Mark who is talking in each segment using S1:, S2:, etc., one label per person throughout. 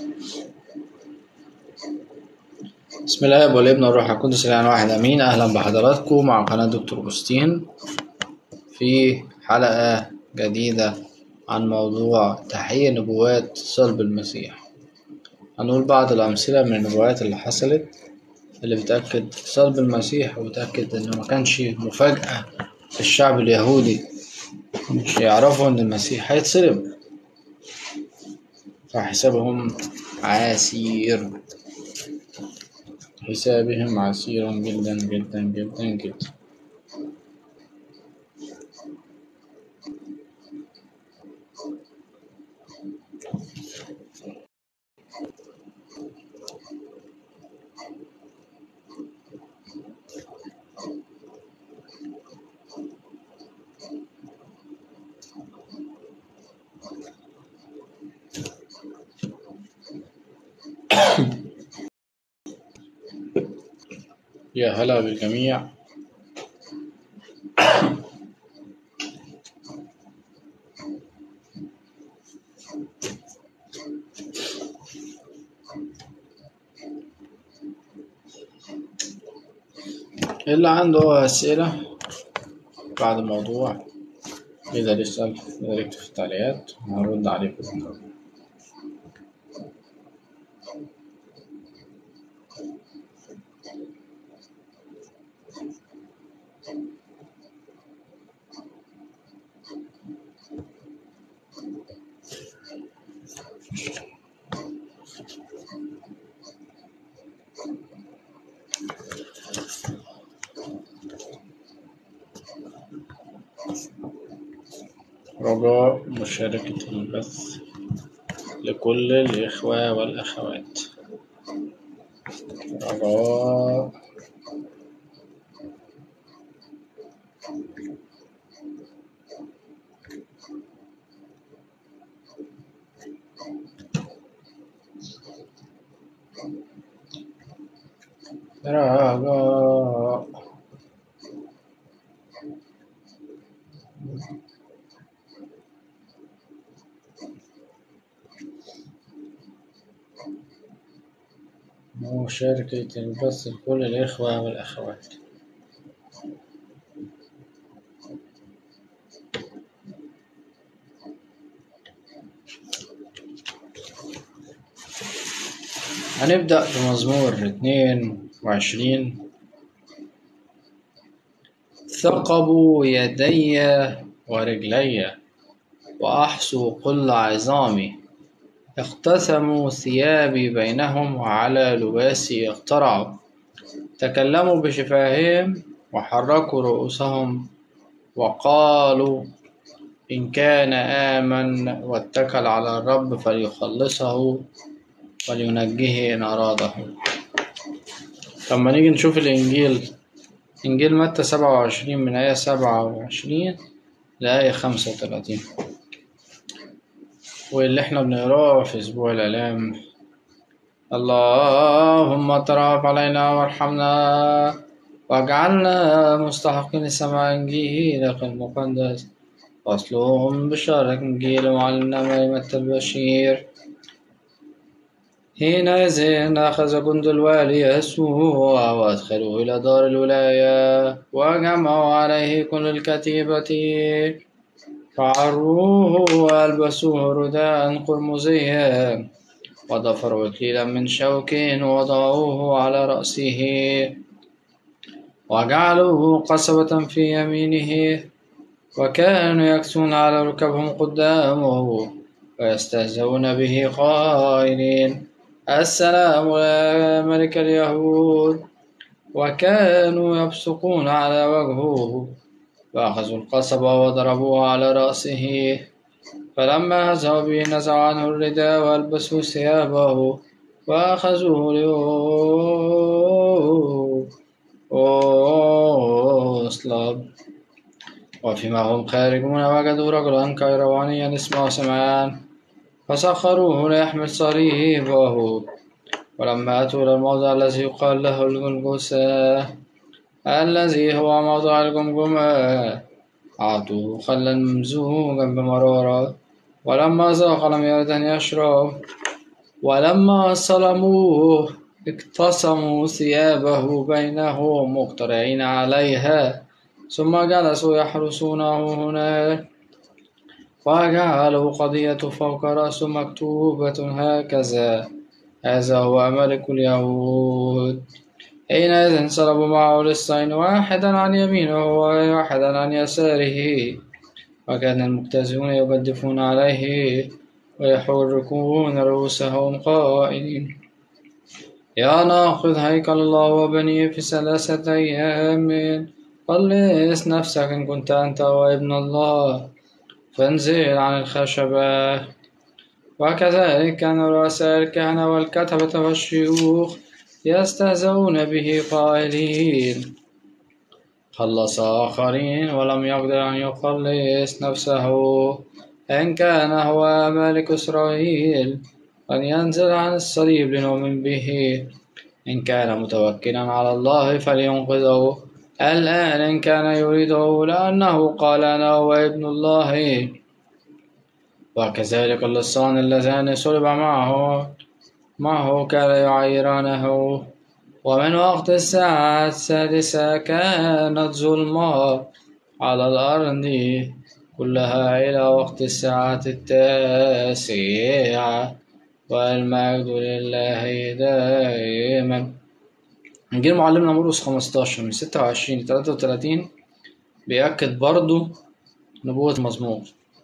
S1: بسم الله والابن والروح القدس الآن واحد أمين أهلا بحضراتكم مع قناة دكتور أوجستين في حلقة جديدة عن موضوع تحقيق نبوات صلب المسيح هنقول بعض الأمثلة من النبوات اللي حصلت اللي بتأكد صلب المسيح وبتأكد إنه ما كانش مفاجأة الشعب اليهودي مش يعرفوا إن المسيح هيتصلب فحسابهم عسير حسابهم عسير جدا جدا جدا جدا يا هلا بالجميع اللي عنده أسئلة بعد الموضوع يقدر يسأل يقدر يكتب في التعليقات هنرد عليه كلهم رجاء مشاركة البث لكل الإخوة والأخوات رجاء رجاء مشاركة البث لكل الإخوة والأخوات هنبدأ بمزمور اتنين وعشرين ثقبوا يدي ورجلي وأحصوا كل عظامي اقتسموا ثيابي بينهم وعلى لباسي اقترعوا تكلموا بشفاههم وحركوا رؤوسهم وقالوا إن كان آمن واتكل على الرب فليخلصه ولينجيه إن أراده لما نيجي نشوف الإنجيل إنجيل متى سبعة وعشرين من آية سبعة وعشرين لآية خمسة وتلاتين واللي احنا بنقراه في أسبوع الآلام اللهم تراب علينا وارحمنا واجعلنا مستحقين لسماع إنجيلك المقدس فاصلهم بشارك إنجيل معلمنا مريمة البشير حينئذ أخذ جند الوالي يسوع وأدخلوه إلى دار الولاية وجمعوا عليه كل الكتيبة فعروه وألبسوه رداء قرمزيا وضفروا إكليلا من شوك ووضعوه على رأسه وجعلوه قصبة في يمينه وكانوا يكسون على ركبهم قدامه ويستهزئون به قائلين السلام يا ملك اليهود وكانوا يبصقون على وجهه فأخذوا القصب وضربوه على رأسه فلما هزوا به نزعوا عنه الرداء وألبسوا ثيابه وأخذوه ليصلب وفيما هم خارجون وجدوا رجلا كيروانيا اسمه سمعان فسخروه ليحمل صليبه ولما أتوا إلى الموضع الذي يقال له الجلجسة الذي هو موضع الجمجمة أعطوه خلا ممزوجا بمرارة ولما ذاق لم يرد أن يشرب ولما صلموه اقتسموا ثيابه بينهم مقترعين عليها ثم جلسوا يحرسونه هناك وجعلوا قضية فوق رأسه مكتوبة هكذا هذا هو ملك اليهود حينئذ صلبوا معه للصين واحدا عن يمينه وواحدا عن يساره وكان المجتازون يجدفون عليه ويحركون رؤوسهم قائلين يا ناخذ هيكل الله وبنيه في ثلاثة أيام قلص نفسك إن كنت أنت وابن الله فانزل عن الخشبة وكذلك كان رؤساء الكهنة والكتبة والشيوخ يستهزئون به قائلين خلص آخرين ولم يقدر أن يخلص نفسه إن كان هو ملك إسرائيل أن ينزل عن الصليب لنؤمن به إن كان متوكلا على الله فلينقذه الآن إن كان يريده لأنه قال أنا هو ابن الله وكذلك اللصان اللذان صلب معه معه كان يعيرانه ومن وقت الساعة السادسة كانت ظلمة على الأرض كلها إلى وقت الساعة التاسعة والمجد لله دائما إنجيل معلمنا مرقس 15 من 26 ل 33 بيأكد برضه نبوة المزمور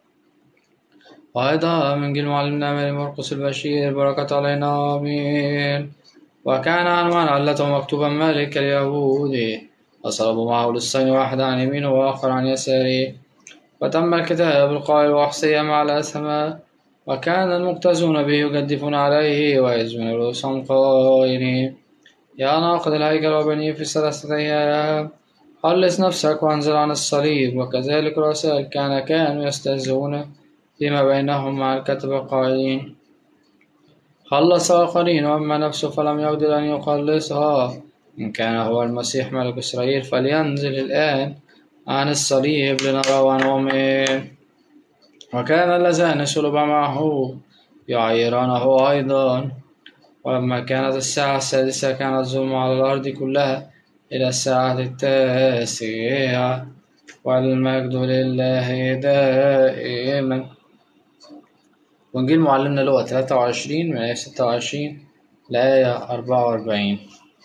S1: وأيضا من إنجيل معلمنا ماري مرقس البشير بركة علينا آمين وكان عنوان علته مكتوبا ملك اليهود وصلبوا معه للصين واحد عن يمينه وآخر عن يساره وتم الكتاب القائل وأحصي على السماء وكان المقتزون به يجدفون عليه ويزون رؤوسهم قائلين يا ناقد الهيكل وبنيه في ثلاثة أيام خلص نفسك وانزل عن الصليب وكذلك رؤساء كان كانوا يستهزئون فيما بينهم مع الكتبة قائلين خلص آخرين وأما نفسه فلم يقدر أن يخلصها إن كان هو المسيح ملك إسرائيل فلينزل الآن عن الصليب لنرى ونؤمن وكان اللذان صلب معه يعيرانه أيضا ولما كانت الساعة السادسة كانت ظلم على الأرض كلها إلى الساعة التاسعة والمجد لله دائما وإنجيل معلمنا لغة 23 من آية 26 لآية 44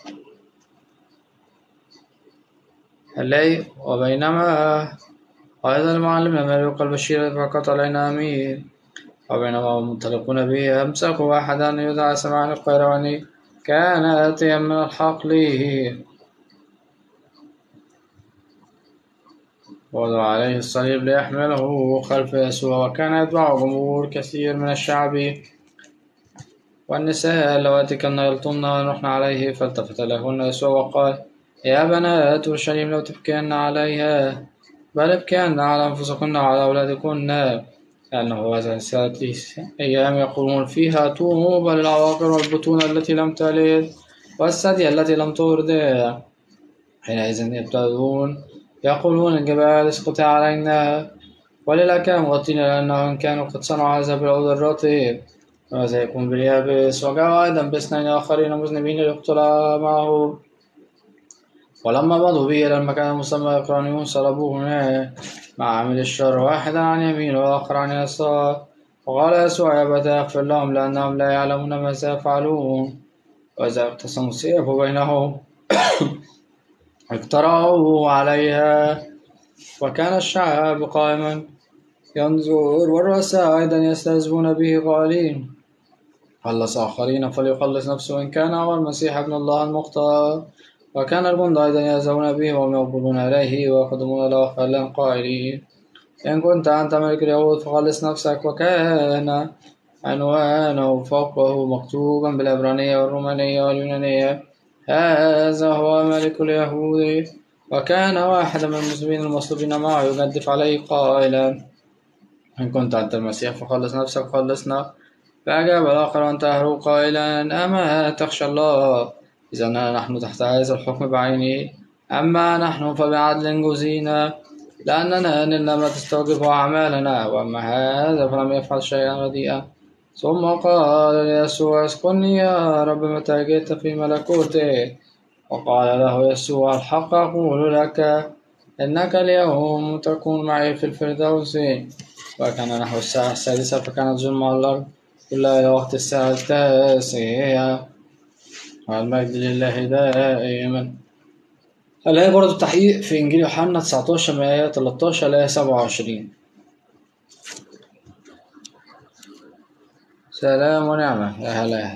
S1: هنلاقي وبينما وأيضا معلمنا مريق البشير فقط علينا أمين وبينما هم منطلقون به أمسكوا واحدا يدعى سمعان القيرواني كان آتيا من الحقل وضع عليه الصليب ليحمله خلف يسوع وكان يتبعه جمهور كثير من الشعب والنساء اللواتي كن يلطمن ونحن عليه فالتفت لهن يسوع وقال يا بنات أورشليم لو تبكين عليها بل ابكين على أنفسكن وعلى أولادكن لأنه هذا ثلاثة أيام يقولون فيها طوبى للعواقر والبطون التي لم تلد والثدي التي لم ترضع حينئذ يبتدون يقولون الجبال اسقطي علينا وللأكام غطينا لأنهم كانوا قد صنعوا هذا بالعود الرطب وماذا يكون باليابس وجاءوا أيضا باثنين آخرين مذنبين ليقتل معه ولما مضوا به إلى المكان المسمى إقرانيون صلبوه هناك مع عامل الشر واحدا عن يمين وآخر عن يسار وقال يسوع يا أبت اغفر لهم لأنهم لا يعلمون ماذا يفعلون وإذا اقتسموا السيف بينهم اقترعوا عليها وكان الشعب قائما ينظر والرؤساء أيضا يستهزئون به قائلين خلص آخرين فليخلص نفسه إن كان هو المسيح ابن الله المختار وكان الجند أيضا يهزون به وهم يقبلون إليه ويقدمون له خلا قائلين إن كنت أنت ملك اليهود فخلص نفسك وكان عنوانه فوقه مكتوبا بالعبرانية والرومانية واليونانية هذا هو ملك اليهود وكان واحد من المسلمين المصلوبين معه يجدف عليه قائلا إن كنت أنت المسيح فخلص نفسك خلصنا فأجاب الآخر أنت قائلا أما تخشى الله إذا نحن تحت هذا الحكم بعينه أما نحن فبعدل جزينا لأننا نلنا ما تستوجب أعمالنا وأما هذا فلم يفعل شيئا رديئا ثم قال ليسوع اسقني يا رب متى جئت في ملكوتك وقال له يسوع الحق أقول لك إنك اليوم تكون معي في الفردوس وكان نحو الساعة السادسة فكانت ظلمة الأرض كلها إلى وقت الساعة التاسعة والمجد لله دائما الآية برضه تحقيق في إنجيل يوحنا 19 من آية 13 لآية 27 سلام ونعمة يا هلا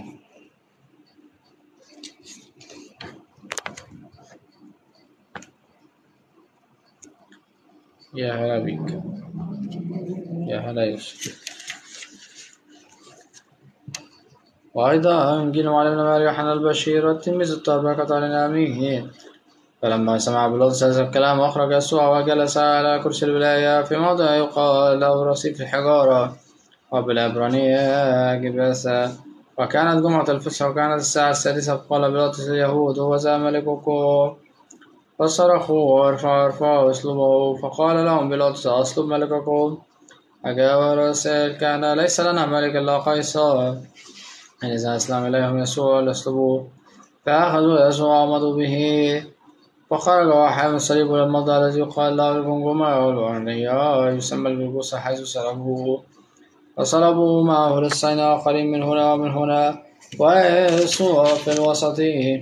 S1: يا هلا بيك يا هلا يوسف وأيضا إنجيل معلمنا ماري يوحنا البشير والتلميذ الطابقة علينا آمين فلما سمع بيلاطس هذا الكلام أخرج يسوع وجلس على كرسي الولاية في موضع يقال له رصيف الحجارة وبالعبرانية جباسة وكانت جمعة الفصح وكانت الساعة السادسة فقال بيلاطس اليهود هو ذا ملككم فصرخوا وارفعوا ارفعوا اسلوبه فقال لهم بيلاطس أصلب ملككم أجاب الرسائل كان ليس لنا ملك إلا قيصر إذا أسلم إليهم يسوع ليصلبوه فأخذوا يسوع ومضوا به فخرج واحد من الصليب إلى الموضع الذي يقال له الجمجمة والعنية يسمى الجلجوسة حيث صلبوه فصلبوا معه للصين آخرين من هنا ومن هنا ويسوع في الوسط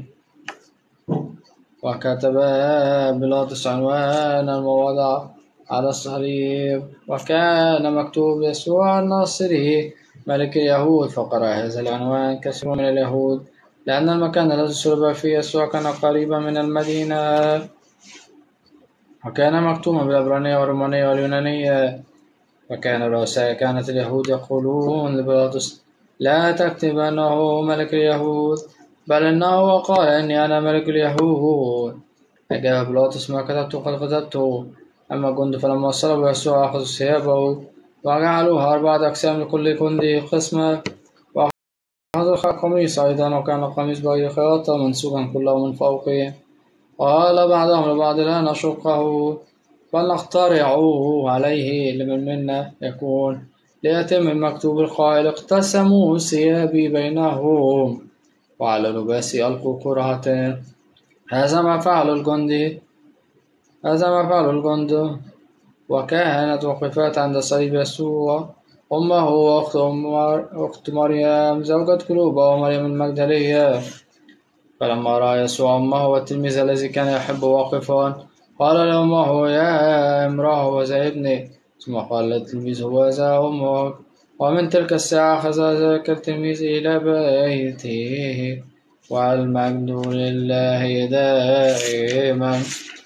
S1: وكتب بيلاطس عنوان الموضع على الصليب وكان مكتوب يسوع الناصري ملك اليهود فقرأ هذا العنوان كثير من اليهود لأن المكان الذي صلب فيه يسوع كان قريبا من المدينة وكان مكتوبا بالعبرانية والرومانية واليونانية وكان الرؤساء كانت اليهود يقولون لبيلاطس لا تكتب أنه ملك اليهود بل إنه قال إني أنا ملك اليهود أجاب بيلاطس ما كتبت قد كتبته أما الجند فلما صلبوا يسوع أخذوا ثيابه وجعلوها أربعة أقسام لكل جندي قسمة وأخذوا القميص أيضا وكان القميص بغير خياطة منسوجا كله من فوقه قال بعضهم لبعض لا نشقه بل نخترعه عليه لمن منا يكون ليتم المكتوب القائل اقتسموا ثيابي بينهم وعلى لباسي ألقوا كرهة هذا ما فعل الجندي هذا ما فعل الجند وكانت وقفات عند صليب يسوع أمه وأخت أخت مريم زوجة كلوبة ومريم المجدلية فلما رأى يسوع أمه والتلميذ الذي كان يحب واقفا قال لأمه يا امرأة وذا ابني ثم قال للتلميذ هو ذا أمك ومن تلك الساعة أخذ ذاك التلميذ إلى بيته والمجد لله دائما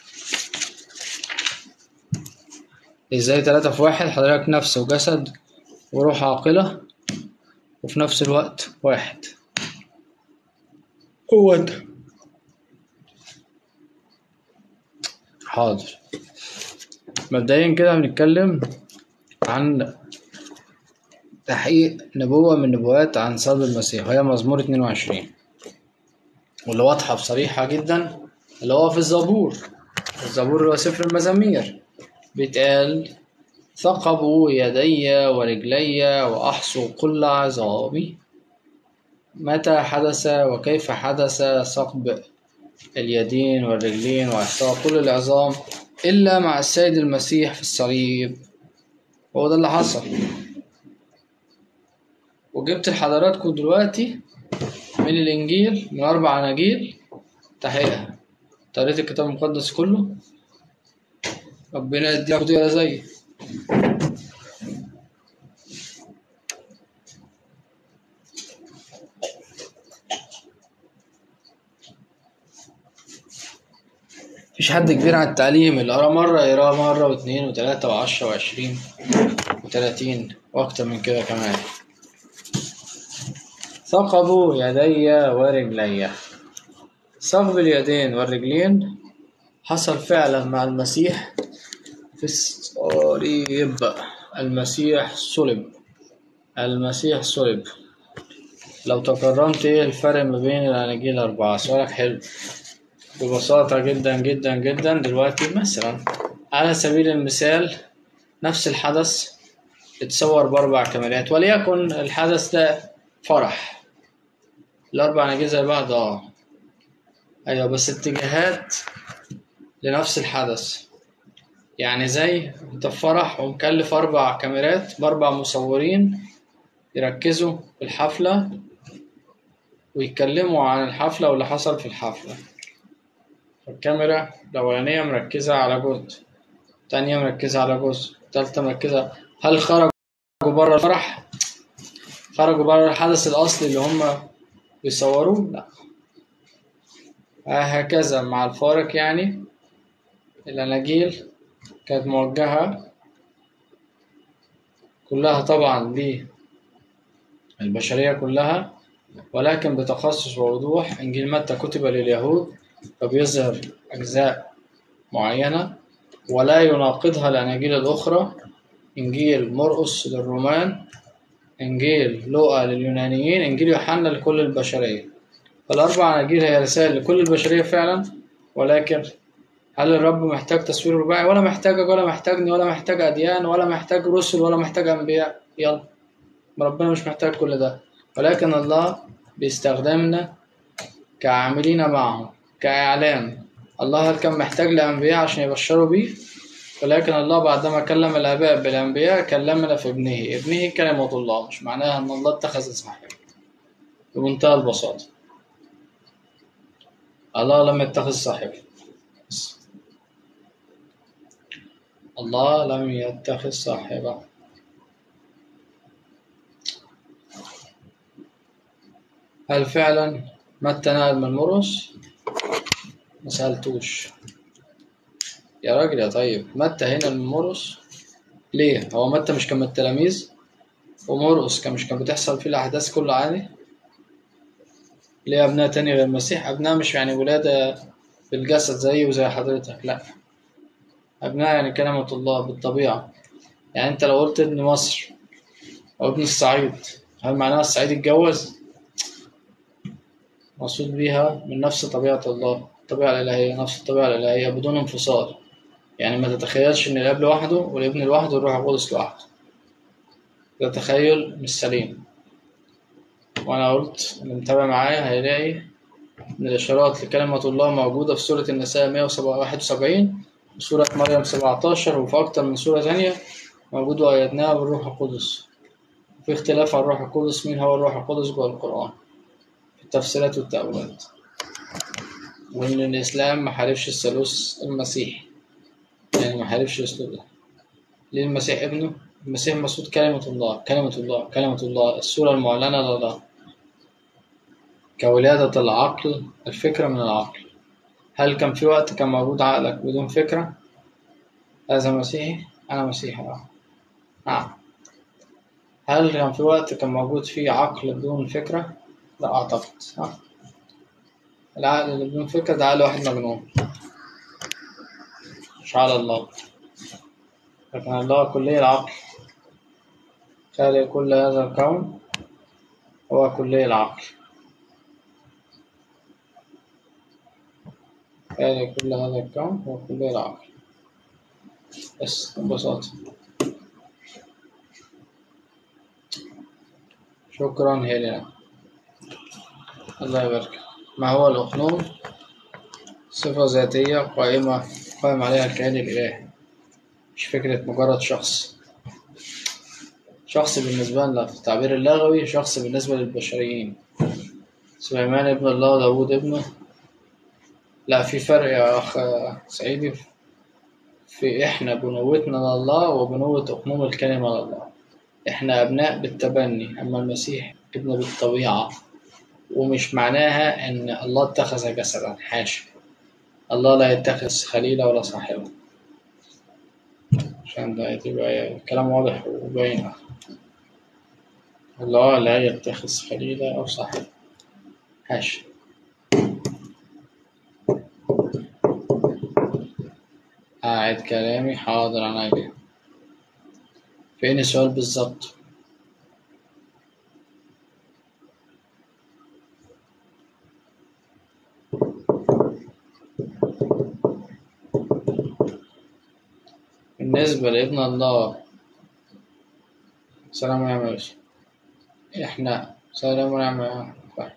S1: ازاي تلاتة في واحد حضرتك نفس وجسد وروح عاقلة وفي نفس الوقت واحد هو انت حاضر مبدئيا كده بنتكلم عن تحقيق نبوة من نبوات عن صلب المسيح وهي مزمور 22 واللي واضحة بصريحة جدا اللي هو في الزبور الزبور اللي هو سفر المزامير بيتقال ثقبوا يدي ورجلي وأحصوا كل عظامي متى حدث وكيف حدث ثقب اليدين والرجلين وإحصاء كل العظام إلا مع السيد المسيح في الصليب هو ده اللي حصل وجبت لحضراتكم دلوقتي من الإنجيل من أربع أناجيل تحقيقها قريت الكتاب المقدس كله ربنا يديك خطيرة زي مفيش حد كبير على التعليم اللي قرا مرة يقرا مرة واتنين وتلاتة وعشرة وعشرين وتلاتين وأكتر من كده كمان ثقبوا يدي ورجلي ثقب اليدين والرجلين حصل فعلا مع المسيح في الصليب المسيح صلب المسيح صلب لو تكرمت ايه الفرق ما بين الاناجيل الاربعه سؤالك حلو ببساطه جدا جدا جدا دلوقتي مثلا على سبيل المثال نفس الحدث اتصور بأربع كاميرات وليكن الحدث ده فرح الأربع نجيل زي بعض اه أيوة بس اتجاهات لنفس الحدث يعني زي انت في فرح ومكلف أربع كاميرات بأربع مصورين يركزوا في الحفلة ويتكلموا عن الحفلة واللي حصل في الحفلة الكاميرا الأولانية مركزة على جزء التانية مركزة على جزء التالتة مركزة هل خرجوا بره الفرح؟ خرجوا بره الحدث الأصلي اللي هم بيصوروه؟ لا هكذا مع الفارق يعني الأناجيل كانت موجهة كلها طبعا للبشرية كلها ولكن بتخصص ووضوح إنجيل متى كتب لليهود فبيظهر أجزاء معينة ولا يناقضها الأناجيل الأخرى إنجيل مرقس للرومان إنجيل لوقا لليونانيين إنجيل يوحنا لكل البشرية فالأربع أناجيل هي رسائل لكل البشرية فعلا ولكن هل الرب محتاج تصوير رباعي ولا محتاجك ولا محتاجني ولا محتاج أديان ولا محتاج رسل ولا محتاج أنبياء يلا ربنا مش محتاج كل ده ولكن الله بيستخدمنا كعاملين معه كإعلان الله هل كان محتاج لأنبياء عشان يبشروا بيه ولكن الله بعدما كلم الآباء بالأنبياء كلمنا في ابنه ابنه كلمة الله مش معناها أن الله اتخذ صاحب بمنتهى البساطة الله لم يتخذ صاحب الله لم يتخذ صاحبه هل فعلا متى نقل من مرقس؟ ما سألتوش يا راجل يا طيب متى هنا من مرقس ليه؟ هو متى مش كان من التلاميذ؟ ومرقس كان مش كان بتحصل فيه الأحداث كله عادي؟ ليه أبناء تاني غير المسيح؟ أبناء مش يعني ولادة بالجسد زيي وزي حضرتك لأ أبناء يعني كلمة الله بالطبيعة يعني أنت لو قلت ابن مصر أو ابن الصعيد هل معناها الصعيد اتجوز؟ مقصود بيها من نفس طبيعة الله الطبيعة الإلهية نفس الطبيعة الإلهية بدون انفصال يعني ما تتخيلش إن الأب لوحده والابن لوحده والروح القدس لوحده ده تخيل مش سليم وأنا قلت اللي متابع معايا هيلاقي إن الإشارات لكلمة الله موجودة في سورة النساء 171 وسورة مريم 17 وفي أكتر من سورة تانية موجود وأيدناها بالروح القدس في اختلاف عن الروح القدس مين هو الروح القدس جوه القرآن في التفسيرات والتأويلات وإن الإسلام ما حاربش الثالوث المسيحي يعني ما حاربش الأسلوب ده ليه المسيح ابنه؟ المسيح مقصود كلمة الله كلمة الله كلمة الله الصورة المعلنة لله كولادة العقل الفكرة من العقل هل كان في وقت كان موجود عقلك بدون فكرة؟ هذا مسيحي؟ أنا مسيحي أه نعم هل كان في وقت كان موجود فيه عقل بدون فكرة؟ لا أعتقد أه. العقل اللي بدون فكرة ده عقل واحد مجنون مش على الله لكن الله كلي العقل خالق كل هذا الكون هو كلي العقل خالق كل هذا الكون هو كلي العقل بس ببساطة شكرا هيلينا الله يبارك ما هو الأخنوم صفة ذاتية قائمة قائم عليها الكيان الإلهي مش فكرة مجرد شخص شخص بالنسبة لنا في التعبير اللغوي شخص بالنسبة للبشريين سليمان ابن الله وداود ابنه لا في فرق يا أخ سعيدي في إحنا بنوتنا لله وبنوة أقنوم الكلمة لله إحنا أبناء بالتبني أما المسيح ابن بالطبيعة ومش معناها إن الله اتخذ جسدا حاشا الله لا يتخذ خليلا ولا صاحبا عشان ده تبقى الكلام واضح وباين الله لا يتخذ خليلا أو صاحبا حاشا أعد كلامي حاضر عينيا فين السؤال بالظبط بالنسبة لابن الله سلام ونعم يا يوسف احنا سلام ونعم يا فهد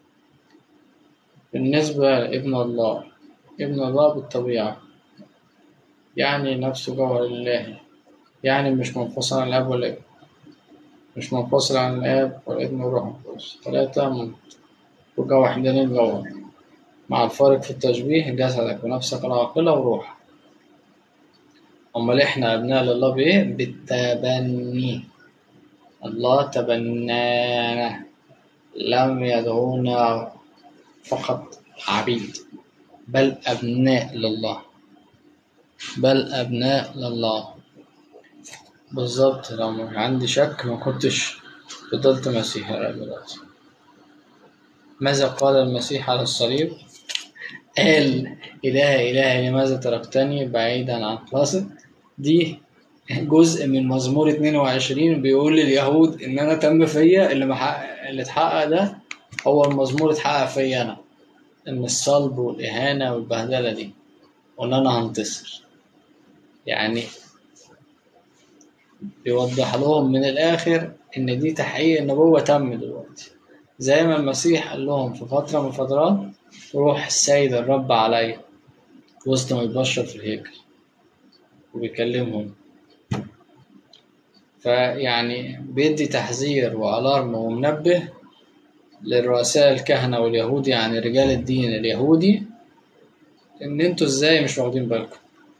S1: بالنسبة لابن الله ابن الله بالطبيعة يعني نفسه جوهر الله يعني مش منفصل عن الأب والابن مش منفصل عن الآب والابن والروح القدس ثلاثة من وجه وحدين الجوهر مع الفارق في التشبيه جسدك ونفسك العاقلة وروحك أمال إحنا أبناء لله بإيه؟ بالتبني الله تبنانا لم يدعونا فقط عبيد بل أبناء لله بل أبناء لله بالظبط لو ما عندي شك ما كنتش فضلت مسيحي لغاية دلوقتي ماذا قال المسيح على الصليب؟ قال إله إله لماذا تركتني بعيدا عن قاصد دي جزء من مزمور 22 بيقول لليهود إن أنا تم فيا اللي محقق اللي اتحقق ده هو المزمور اتحقق فيا أنا إن الصلب والإهانة والبهدلة دي وإن أنا هنتصر يعني بيوضح لهم من الآخر إن دي تحقيق النبوة تم دلوقتي زي ما المسيح قال لهم في فترة من الفترات روح السيد الرب عليا وسط ما يبشر في الهيكل وبيكلمهم فيعني بيدي تحذير وألارم ومنبه للرؤساء الكهنة واليهود يعني رجال الدين اليهودي إن انتوا ازاي مش واخدين بالكم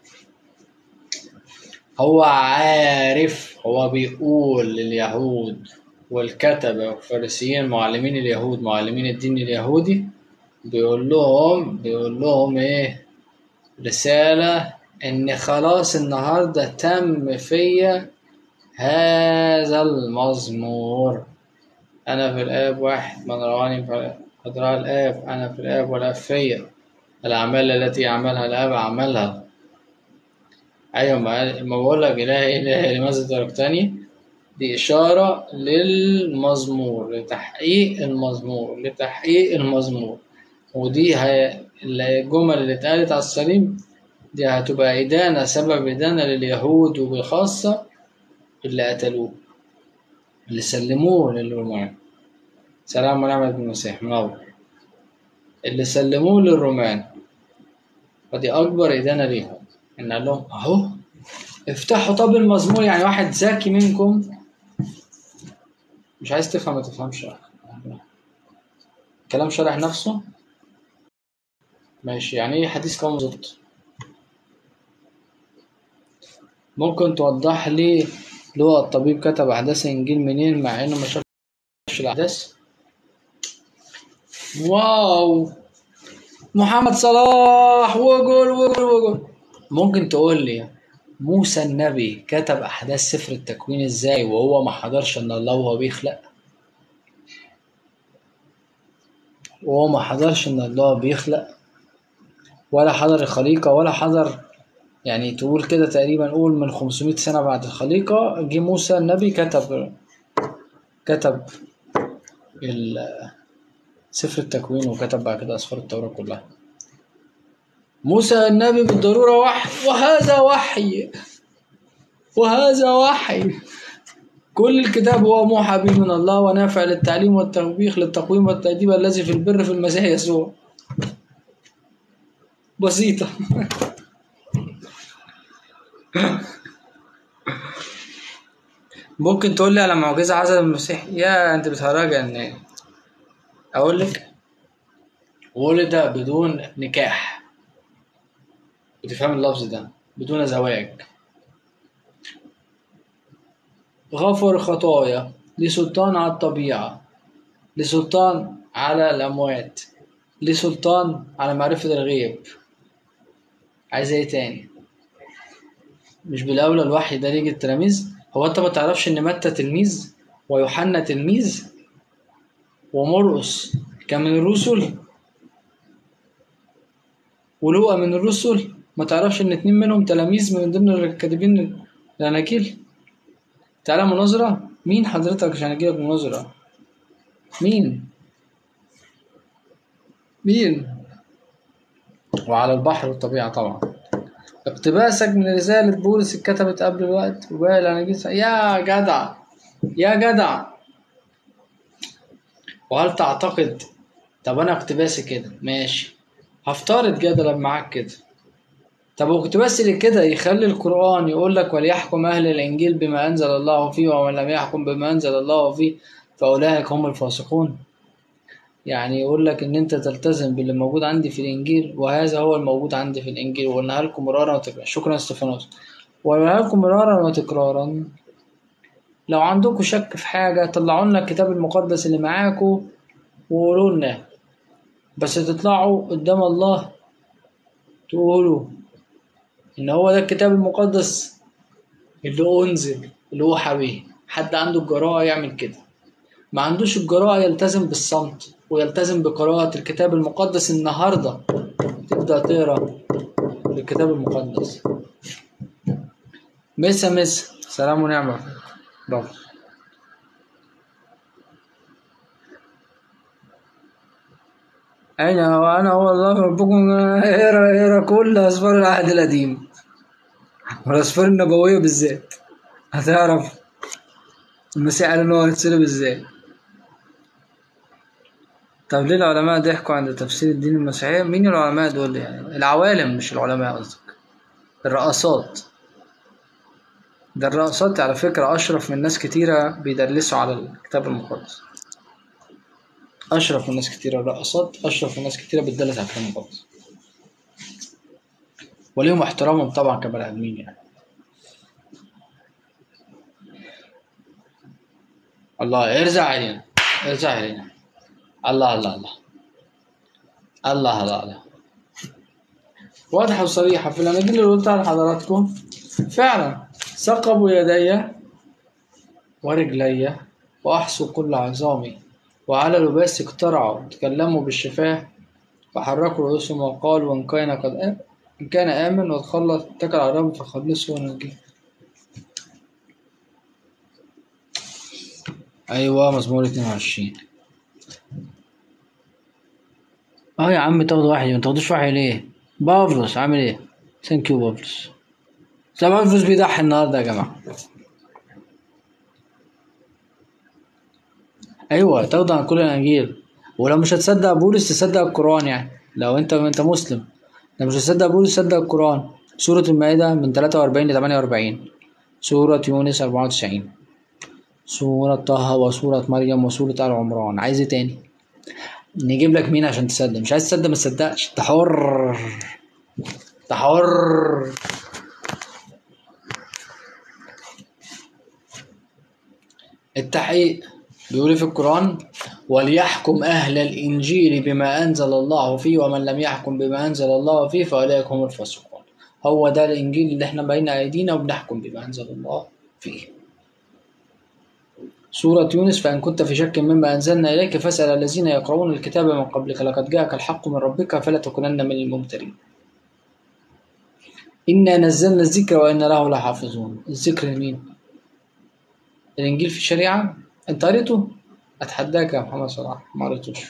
S1: هو عارف هو بيقول لليهود والكتبة والفارسيين معلمين اليهود معلمين الدين اليهودي بيقول لهم بيقول لهم ايه رسالة ان خلاص النهاردة تم فيا هذا المزمور انا في الاب واحد من رواني قد رأى الاب انا في الاب والاب فيا الاعمال التي يعملها الاب اعملها ايوه ما ما بقول لك اله اله لماذا تركتني دي اشاره للمزمور لتحقيق المزمور لتحقيق المزمور ودي هي الجمل اللي اتقالت على الصليب دي هتبقى إدانة سبب إدانة لليهود وبالخاصة اللي قتلوه اللي سلموه للرومان سلام ونعمة المسيح منور اللي سلموه للرومان فدي أكبر إدانة ليهم إن قال لهم أهو افتحوا طب المزمور يعني واحد ذكي منكم مش عايز تفهم ما تفهمش كلام شرح نفسه ماشي يعني ايه حديث قوم بالظبط ممكن توضح لي لو الطبيب كتب احداث الانجيل منين مع انه ما شافش الاحداث واو محمد صلاح وجول وجول وجول ممكن تقول لي موسى النبي كتب احداث سفر التكوين ازاي وهو ما حضرش ان الله وهو بيخلق وهو ما حضرش ان الله بيخلق ولا حضر الخليقة ولا حضر يعني تقول كده تقريبا قول من 500 سنة بعد الخليقة جه موسى النبي كتب كتب سفر التكوين وكتب بعد كده أسفار التوراة كلها موسى النبي بالضرورة وحي وهذا وحي وهذا وحي كل الكتاب هو موحى به من الله ونافع للتعليم والتوبيخ للتقويم والتأديب الذي في البر في المسيح يسوع بسيطة ممكن تقول لي على معجزة عزل المسيح يا انت بتهرجة ان اقول لك ولد بدون نكاح وتفهم اللفظ ده بدون زواج غفر خطايا لسلطان على الطبيعة لسلطان على الأموات لسلطان على معرفة الغيب عايز ايه تاني مش بالأولى الوحي ده ليجي التلاميذ هو انت ما تعرفش ان متى تلميذ ويوحنا تلميذ ومرقس كان من الرسل ولوقا من الرسل ما تعرفش ان اتنين منهم تلاميذ من ضمن الكاتبين الاناجيل تعالى مناظرة مين حضرتك عشان اجيلك مناظرة مين مين وعلى البحر والطبيعة طبعا اقتباسك من رسالة بولس اتكتبت قبل الوقت وباقي الأناجيل يا جدع يا جدع وهل تعتقد طب انا اقتباسي كده ماشي هفترض جدلا معاك كده طب واقتباسي كده يخلي القرآن يقول لك وليحكم أهل الإنجيل بما أنزل الله فيه ومن لم يحكم بما أنزل الله فيه فأولئك هم الفاسقون يعني يقول لك إن أنت تلتزم باللي موجود عندي في الإنجيل وهذا هو الموجود عندي في الإنجيل وقلناها لكم مرارا وتكرارا شكرا استفانوس وقلناها لكم مرارا وتكرارا لو عندكم شك في حاجة طلعوا لنا الكتاب المقدس اللي معاكم وقولوا لنا بس تطلعوا قدام الله تقولوا إن هو ده الكتاب المقدس اللي أنزل اللي هو حبيه حد عنده الجراءة يعمل كده ما عندوش الجراءة يلتزم بالصمت ويلتزم بقراءة الكتاب المقدس النهاردة تبدأ تقرا الكتاب المقدس مسا مسا سلام ونعمة برافو أين هو أنا هو الله ربكم اقرا اقرا كل أسفار العهد القديم والأسفار النبوية بالذات هتعرف المسيح قال إن هو هيتصلب إزاي طب ليه العلماء ضحكوا عند تفسير الدين المسيحية؟ مين العلماء دول يعني؟ العوالم مش العلماء قصدك الرقصات ده الرقصات على فكرة أشرف من ناس كتيرة بيدلسوا على الكتاب المقدس أشرف من ناس كتيرة الرقصات أشرف من ناس كتيرة بتدلس على الكتاب المقدس وليهم احترامهم طبعا كبني آدمين يعني الله ارجع علينا ارجع علينا الله الله الله الله الله الله واضحة وصريحة في الأناجيل اللي قلتها لحضراتكم فعلا ثقبوا يدي ورجلي وأحصوا كل عظامي وعلى لباسي اقترعوا تكلموا بالشفاه وحركوا رؤوسهم وقالوا إن كان قد آمن إن كان آمن وتخلص اتكل على الرب فخلصه ونجيه أيوة مزمور اتنين وعشرين اه يا عم تاخد وحي ما تاخدوش وحي ليه؟ بافلوس عامل ايه؟ ثانك يو بافلوس ده بافلوس بيضحي النهارده يا جماعة ايوه تاخد عن كل الاناجيل ولو مش هتصدق بولس تصدق القرآن يعني لو انت انت مسلم لو مش هتصدق بولس صدق القرآن سورة المائدة من 43 ل 48 سورة يونس 94 سورة طه وسورة مريم وسورة آل عمران عايز ايه تاني؟ نجيب لك مين عشان تصدق مش عايز تصدق ما تصدقش انت حر انت حر التحقيق بيقول في القرآن وليحكم أهل الإنجيل بما أنزل الله فيه ومن لم يحكم بما أنزل الله فيه فأولئك هم الفاسقون هو ده الإنجيل اللي احنا بين أيدينا وبنحكم بما أنزل الله فيه سورة يونس فإن كنت في شك مما أنزلنا إليك فاسأل الذين يقرؤون الكتاب من قبلك لقد جاءك الحق من ربك فلا تكونن من الممترين إنا نزلنا الذكر وإنا له لحافظون الذكر لمين؟ الإنجيل في الشريعة أنت قريته؟ أتحداك يا محمد صلاح ما قريتوش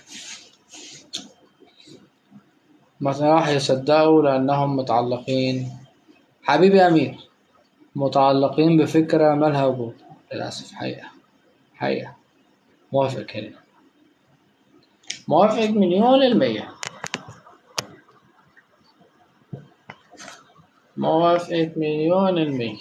S1: ما راح يصدقوا لأنهم متعلقين حبيبي يا أمير متعلقين بفكرة مالها وجود للأسف حقيقة حقيقة موافق كريم موافق مليون المية موافق مليون المية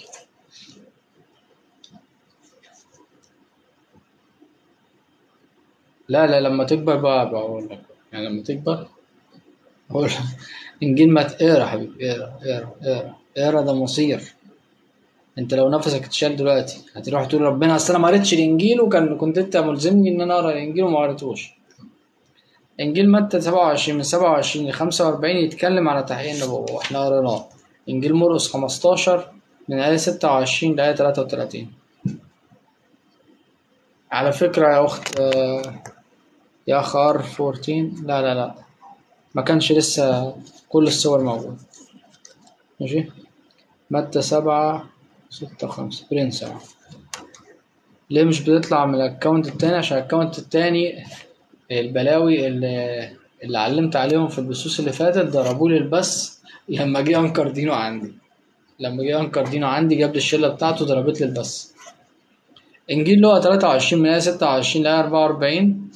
S1: لا لا لما تكبر بقى بقول لك يعني لما تكبر بقول انجيل ما تقرا يا حبيبي اقرا اقرا اقرا اقرا ده مصير انت لو نفسك اتشال دلوقتي هتروح تقول ربنا اصل انا ما قريتش الانجيل وكان كنت انت ملزمني ان انا اقرا الانجيل وما قريتوش انجيل متى 27 من 27 ل 45 يتكلم على تحقيق النبوة واحنا قريناه انجيل مرقس 15 من آية 26 لآية 33 على فكرة يا أخت آه، يا أخ ار 14 لا لا لا ما كانش لسه كل الصور موجودة ماشي متى سبعة ستة خمسة برنس أهو. ليه مش بتطلع من الأكونت التاني عشان الأكونت التاني البلاوي اللي, اللي علمت عليهم في البثوث اللي فاتت ضربولي البث لما جه أنكر دينو عندي لما جه أنكر دينو عندي جاب لي الشلة بتاعته ضربت لي البث إنجيل لوقا 23 من آية 26 لآية 44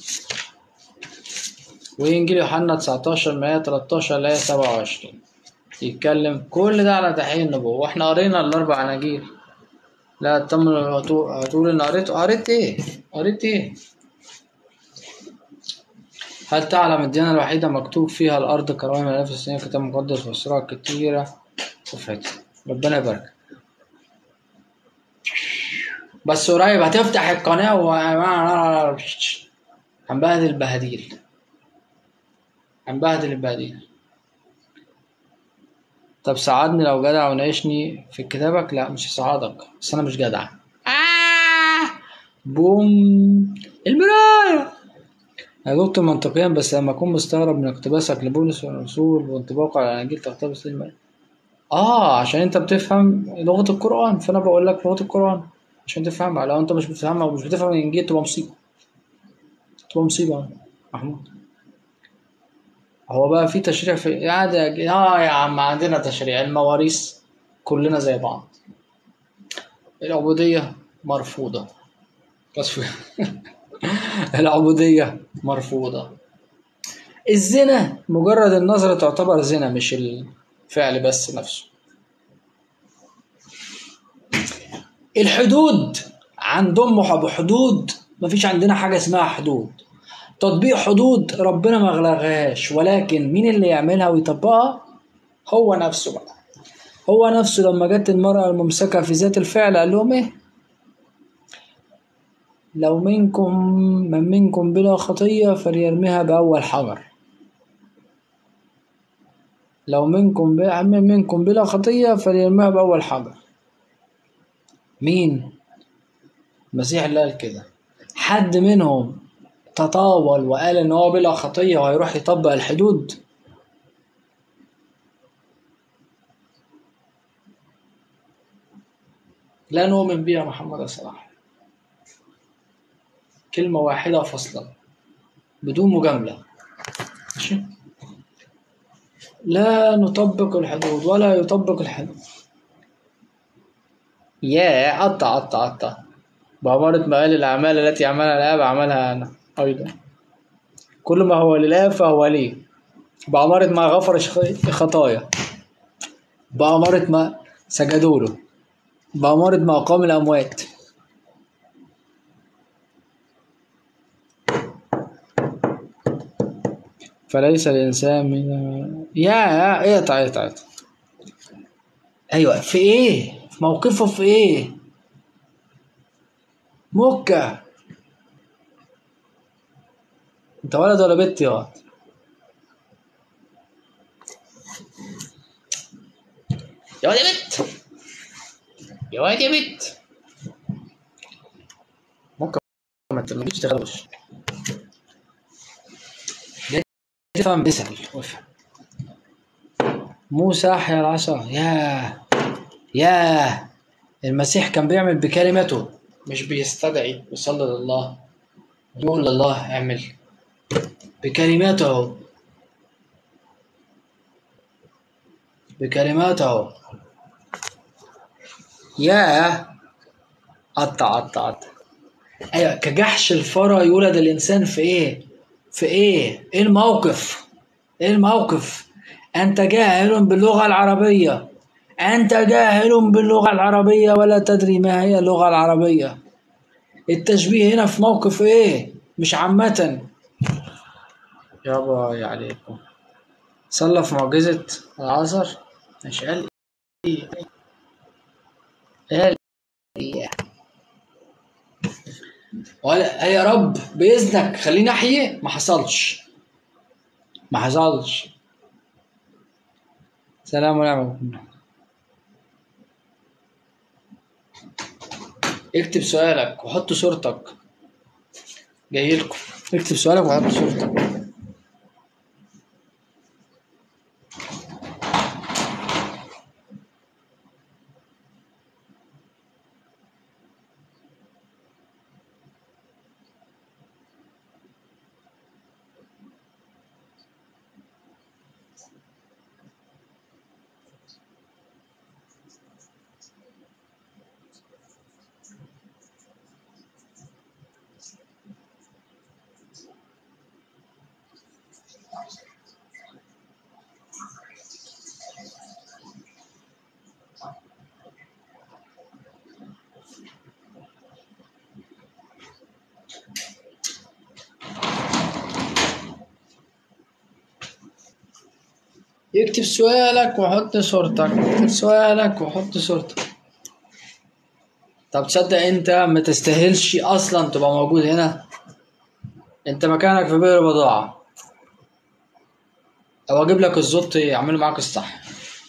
S1: وإنجيل يوحنا 19 من آية 13 لآية 27 يتكلم كل ده على تحقيق النبوة واحنا قرينا الأربع أناجيل لا تم هتقول إن قريت قريت إيه؟ قريت إيه؟ هل تعلم الديانة الوحيدة مكتوب فيها الأرض كرامة من آلاف السنين كتاب مقدس وأسرار كتيرة وفاتت ربنا يبارك بس قريب هتفتح القناة و هنبهدل البهاديل هنبهدل البهاديل طب ساعدني لو جدع وناقشني في كتابك لا مش هساعدك بس انا مش جدع آه بوم المراية أجبت منطقيا بس لما أكون مستغرب من اقتباسك لبولس والرسول وانطباقه على الأناجيل تقتبس المال آه عشان أنت بتفهم لغة القرآن فأنا بقول لك لغة القرآن عشان تفهمها لو أنت مش بتفهمها ومش بتفهم الإنجيل تبقى مصيبة تبقى مصيبة يا محمود هو بقى في تشريع في يعني يا اه يا عم عندنا تشريع المواريث كلنا زي بعض العبودية مرفوضة بس العبودية مرفوضة الزنا مجرد النظرة تعتبر زنا مش الفعل بس نفسه الحدود عندهم حدود مفيش عندنا حاجة اسمها حدود تطبيق حدود ربنا ما غلغهاش ولكن مين اللي يعملها ويطبقها هو نفسه بقى هو نفسه لما جت المرأة الممسكة في ذات الفعل قال لهم ايه لو منكم من منكم بلا خطية فليرميها بأول حجر لو منكم من منكم بلا خطية فليرميها بأول حجر مين المسيح اللي قال كده حد منهم تطاول وقال ان هو بلا خطيه وهيروح يطبق الحدود لا نؤمن بها محمد صلاح كلمة واحدة فصلا بدون مجاملة ماشي لا نطبق الحدود ولا يطبق الحدود يا قطع قطع قطع بأمارة مقال الأعمال التي عملها الآب عملها أنا أيضا كل ما هو لله فهو لي بأمارة ما غفر خطايا بأمارة ما سجدوا له بأمارة ما أقام الأموات فليس الإنسان من يا يا اقطع اقطع اقطع أيوة في إيه؟ موقفه في إيه؟ مكة انت ولد ولا بنت يا واد يا واد يا بنت يا واد يا بنت ممكن ما تجيش تغلوش تفهم اسأل وافهم موسى أحيا العصا ياه ياه المسيح كان بيعمل بكلمته مش بيستدعي يصلي لله يقول لله اعمل بكلماته بكلماته يا قطع قطع قطع ايوه كجحش الفرا يولد الانسان في ايه في ايه ايه الموقف ايه الموقف انت جاهل باللغه العربيه انت جاهل باللغه العربيه ولا تدري ما هي اللغه العربيه التشبيه هنا في موقف ايه مش عامه يابا عليكم صلى في معجزة العصر مش قال ايه قال ايه قال يا رب بإذنك خليني أحيي ما حصلش ما حصلش سلام عليكم اكتب سؤالك وحط صورتك جاي لكم اكتب سؤالك وحط صورتك يكتب سؤالك وحط صورتك يكتب سؤالك وحط صورتك طب تصدق انت ما تستاهلش اصلا تبقى موجود هنا انت مكانك في بئر بضاعة او اجيب لك الزبط يعملوا معاك الصح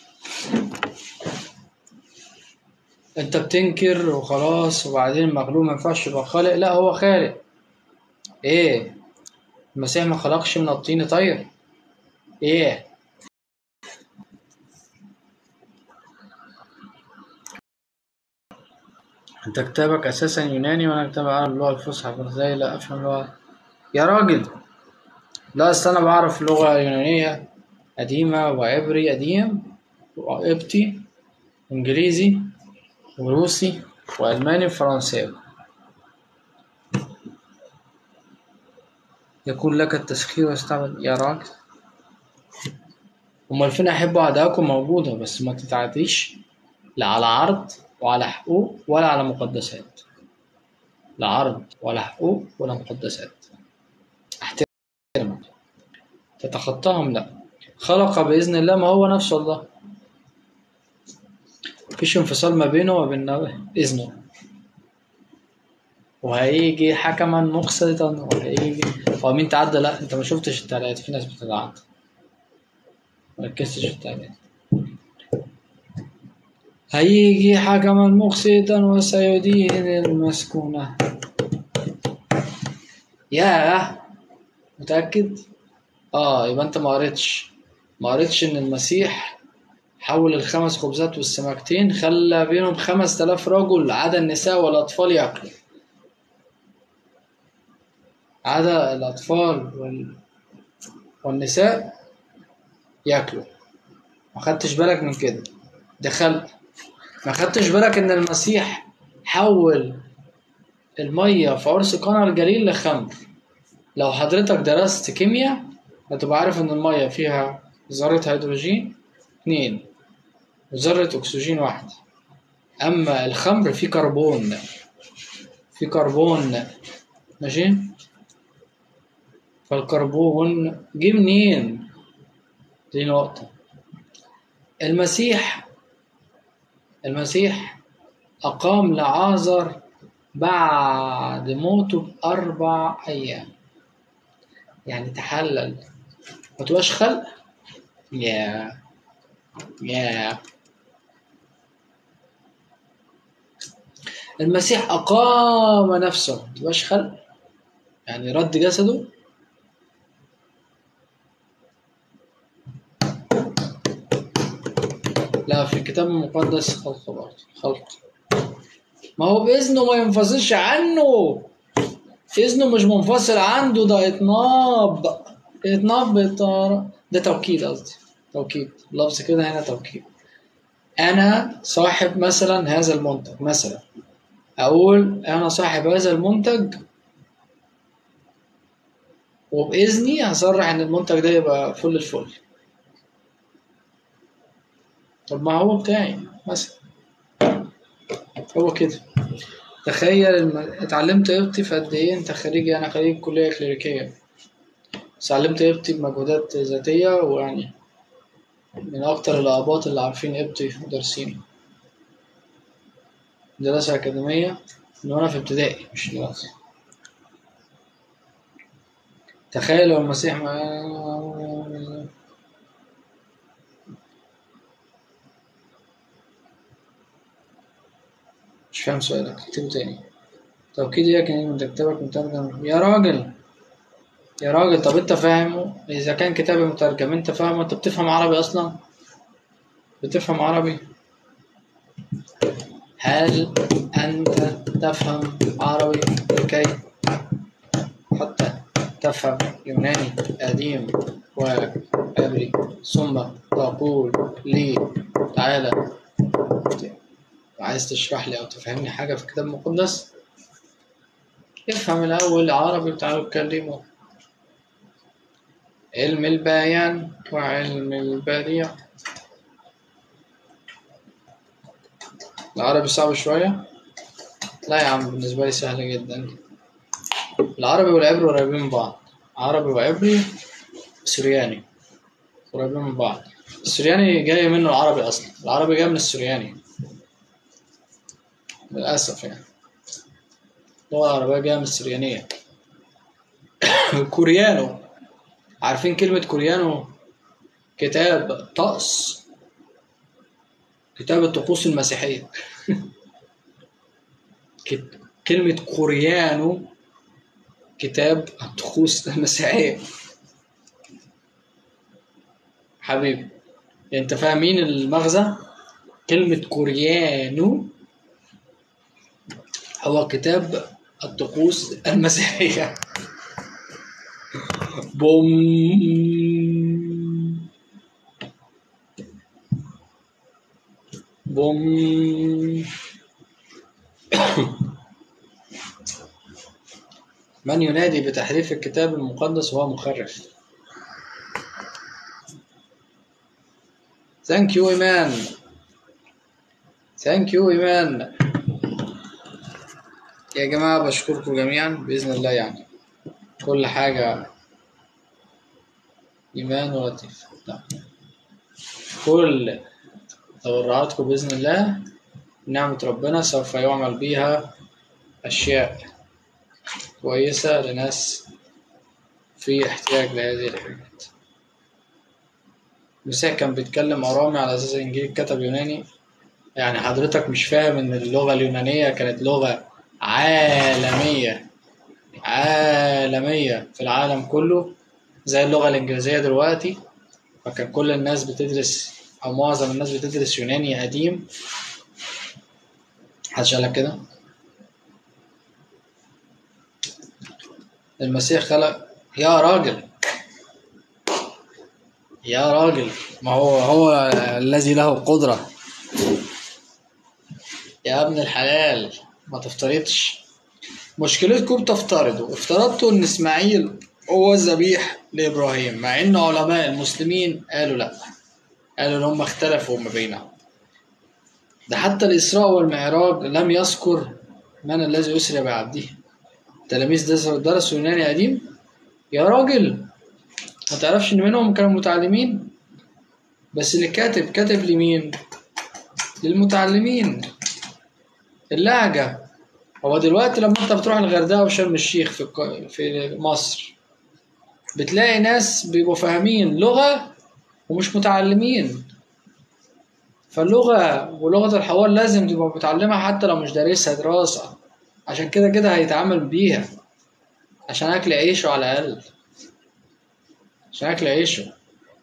S1: انت بتنكر وخلاص وبعدين المغلوب ما ينفعش يبقى خالق لا هو خالق ايه المسيح ما خلقش من الطين طير ايه انت كتابك اساسا يوناني وانا كتاب عربي اللغة الفصحى فازاي لا افهم اللغة يا راجل لا اصل انا بعرف لغة يونانية قديمة وعبري قديم وقبطي وانجليزي وروسي والماني وفرنساوي يكون لك التسخير واستعمل يا راجل امال فين احب اعدائكم موجودة بس ما تتعديش لا على عرض وعلى حقوق ولا على مقدسات لا عرض ولا حقوق ولا مقدسات احترمك تتخطاهم لا خلق بإذن الله ما هو نفس الله مفيش انفصال ما بينه وبين إذنه وهيجي حكما مقسطا وهيجي هو مين تعدى لا انت ما شفتش التعليقات في ناس بتتعدى مركزتش في التعليقات هيجي حكما مقسطا وسيدين المسكونة ياه متأكد؟ اه يبقى انت ما قريتش ما قريتش ان المسيح حول الخمس خبزات والسمكتين خلى بينهم خمس تلاف رجل عدا النساء والأطفال يأكلوا عدا الأطفال وال... والنساء يأكلوا ما خدتش بالك من كده ده خلق ما خدتش بالك ان المسيح حول المية في عرس قنا الجليل لخمر لو حضرتك درست كيمياء هتبقى عارف ان المية فيها ذرة هيدروجين اتنين وذرة أكسجين واحد أما الخمر فيه كربون فيه كربون ماشي فالكربون جه منين دي نقطة المسيح المسيح أقام لعازر بعد موته بأربع أيام يعني تحلل ما تبقاش خلق يا يا المسيح أقام نفسه ما تبقاش خلق يعني رد جسده لا في الكتاب المقدس خلق برضه خلق ما هو بإذنه ما ينفصلش عنه إذنه مش منفصل عنده ده إطناب إطناب بإطار ده توكيد قصدي توكيد لفظ كده هنا توكيد أنا صاحب مثلا هذا المنتج مثلا أقول أنا صاحب هذا المنتج وبإذني هصرح إن المنتج ده يبقى فل الفل طب ما هو بتاعي مثلا هو كده تخيل الم... اتعلمت قبطي في قد ايه انت خريجي انا خريج كلية كليريكية بس اتعلمت قبطي بمجهودات ذاتية ويعني من أكتر الآباط اللي عارفين قبطي ودارسين دراسة أكاديمية من وأنا في ابتدائي مش دلوقتي تخيل لو المسيح ما مش فاهم سؤالك اكتبه تاني توكيد ايه كان من كتابك مترجم يا راجل يا راجل طب انت فاهمه اذا كان كتابي مترجم انت فاهمه انت بتفهم عربي اصلا بتفهم عربي هل انت تفهم عربي لكي حتى تفهم يوناني قديم وعبري ثم تقول لي تعالى عايز تشرح لي أو تفهمني حاجة في الكتاب المقدس افهم الأول عربي وتعالوا اتكلموا علم البيان وعلم البديع العربي صعب شوية لا يا عم بالنسبة لي سهل جدا العربي والعبري قريبين من بعض عربي وعبري سرياني قريبين من بعض السرياني جاي منه العربي أصلا العربي جاي من السرياني للأسف يعني اللغة العربية جاية من السريانية كوريانو عارفين كلمة كوريانو كتاب طقس كتاب الطقوس المسيحية كت- كلمة كوريانو كتاب الطقوس المسيحية حبيبي انت فاهمين المغزى كلمة كوريانو هو كتاب الطقوس المسيحية بوم بوم من ينادي بتحريف الكتاب المقدس هو مخرف Thank you إيمان Thank you إيمان يا جماعة بشكركم جميعا بإذن الله يعني كل حاجة إيمان ولطيف لا. كل تبرعاتكم بإذن الله نعمة ربنا سوف يعمل بيها أشياء كويسة لناس في احتياج لهذه الحاجات مساء كان بيتكلم أرامي على أساس الإنجيل اتكتب يوناني يعني حضرتك مش فاهم إن اللغة اليونانية كانت لغة عالمية عالمية في العالم كله زي اللغة الإنجليزية دلوقتي فكان كل الناس بتدرس أو معظم الناس بتدرس يوناني قديم محدش قالك كده المسيح خلق يا راجل يا راجل ما هو هو الذي له القدرة يا ابن الحلال ما تفترضش مشكلتكم تفترضوا افترضتوا ان اسماعيل هو الذبيح لابراهيم مع ان علماء المسلمين قالوا لا قالوا ان هم اختلفوا ما بينهم ده حتى الاسراء والمعراج لم يذكر من الذي اسري بعبده تلاميذ درسوا درسوا يوناني قديم يا راجل ما تعرفش ان منهم كانوا متعلمين بس اللي كاتب كاتب لمين للمتعلمين اللهجة هو دلوقتي لما انت بتروح الغردقة وشرم الشيخ في الق- في مصر بتلاقي ناس بيبقوا فاهمين لغة ومش متعلمين فاللغة ولغة الحوار لازم تبقى متعلمها حتى لو مش دارسها دراسة عشان كده كده هيتعامل بيها عشان أكل عيشه على الأقل عشان أكل عيشه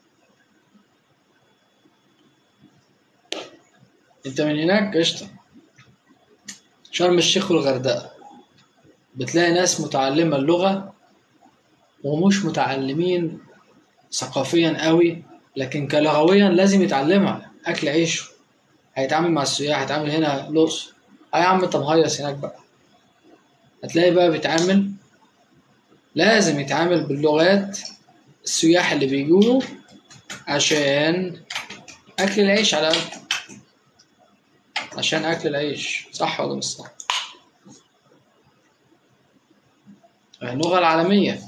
S1: أنت من هناك قشطة شرم الشيخ والغردقة بتلاقي ناس متعلمة اللغة ومش متعلمين ثقافيا قوي لكن كلغويا لازم يتعلمها أكل عيشه هيتعامل مع السياح هيتعامل هنا الأقصر أي يا عم أنت مهيص هناك بقى هتلاقي بقى بيتعامل لازم يتعامل باللغات السياح اللي بيجوا عشان أكل العيش على الأقل عشان أكل العيش صح ولا مش صح؟ اللغة العالمية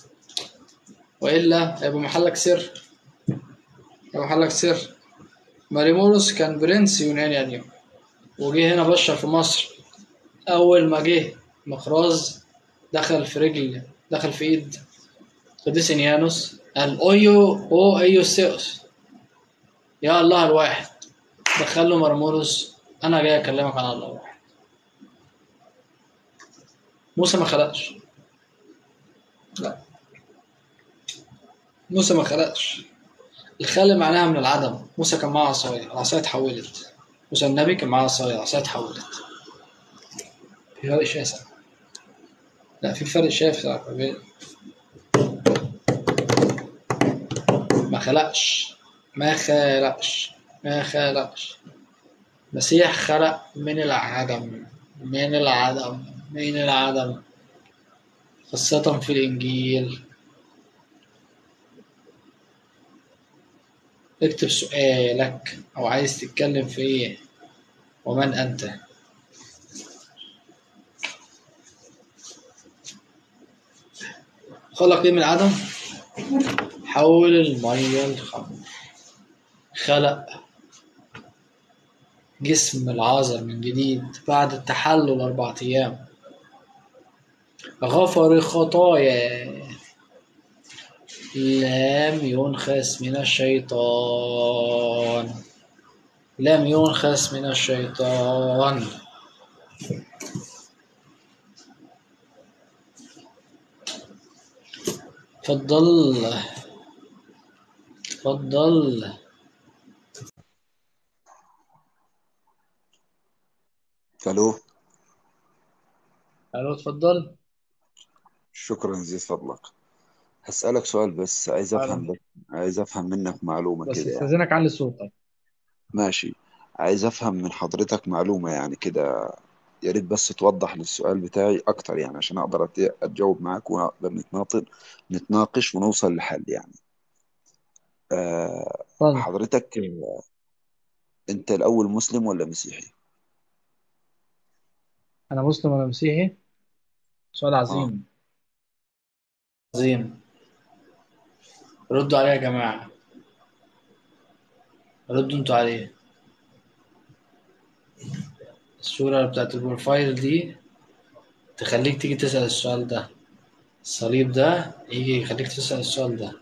S1: وإلا هيبقى محلك سر هيبقى محلك سر ماريموروس كان برنس يوناني قديم وجه هنا بشر في مصر أول ما جه مخراز دخل في رجل دخل في إيد قديس إنيانوس قال أويو أو أيوسيوس يا الله الواحد دخل له مرمورس أنا جاي أكلمك عن الله الواحد موسى ما خلقش لا موسى ما خلقش الخلق معناها من العدم موسى كان معاه عصاية العصاية اتحولت موسى النبي كان معاه عصاية العصاية اتحولت في فرق شاسع لا في فرق شاسع بين- ما خلقش ما خلقش ما خلقش مسيح خلق من العدم من العدم من العدم خاصة في الإنجيل اكتب سؤالك أو عايز تتكلم في إيه ومن أنت خلق إيه من العدم حول المية الخمر خلق جسم العازر من جديد بعد التحلل أربعة أيام غفر الخطايا لم ينخس من الشيطان لم ينخس من الشيطان تفضل تفضل
S2: الو
S1: الو تفضل
S2: شكرا زيد فضلك هسألك سؤال بس عايز افهم بس عايز افهم منك معلومة
S1: بس
S2: كده يعني
S1: استاذنك علي صوتك
S2: ماشي عايز افهم من حضرتك معلومة يعني كده يا ريت بس توضح للسؤال بتاعي اكتر يعني عشان اقدر أت- اتجاوب معاك ونقدر نتناقش نتناقش ونوصل لحل يعني أه
S1: اتفضل
S2: حضرتك انت الاول مسلم ولا مسيحي
S1: انا مسلم ولا مسيحي سؤال
S2: اه
S1: عظيم عظيم ردوا عليه يا جماعة ردوا انتوا عليه الصورة بتاعت البروفايل دي تخليك تيجي تسأل السؤال ده الصليب ده يجي يخليك تسأل السؤال ده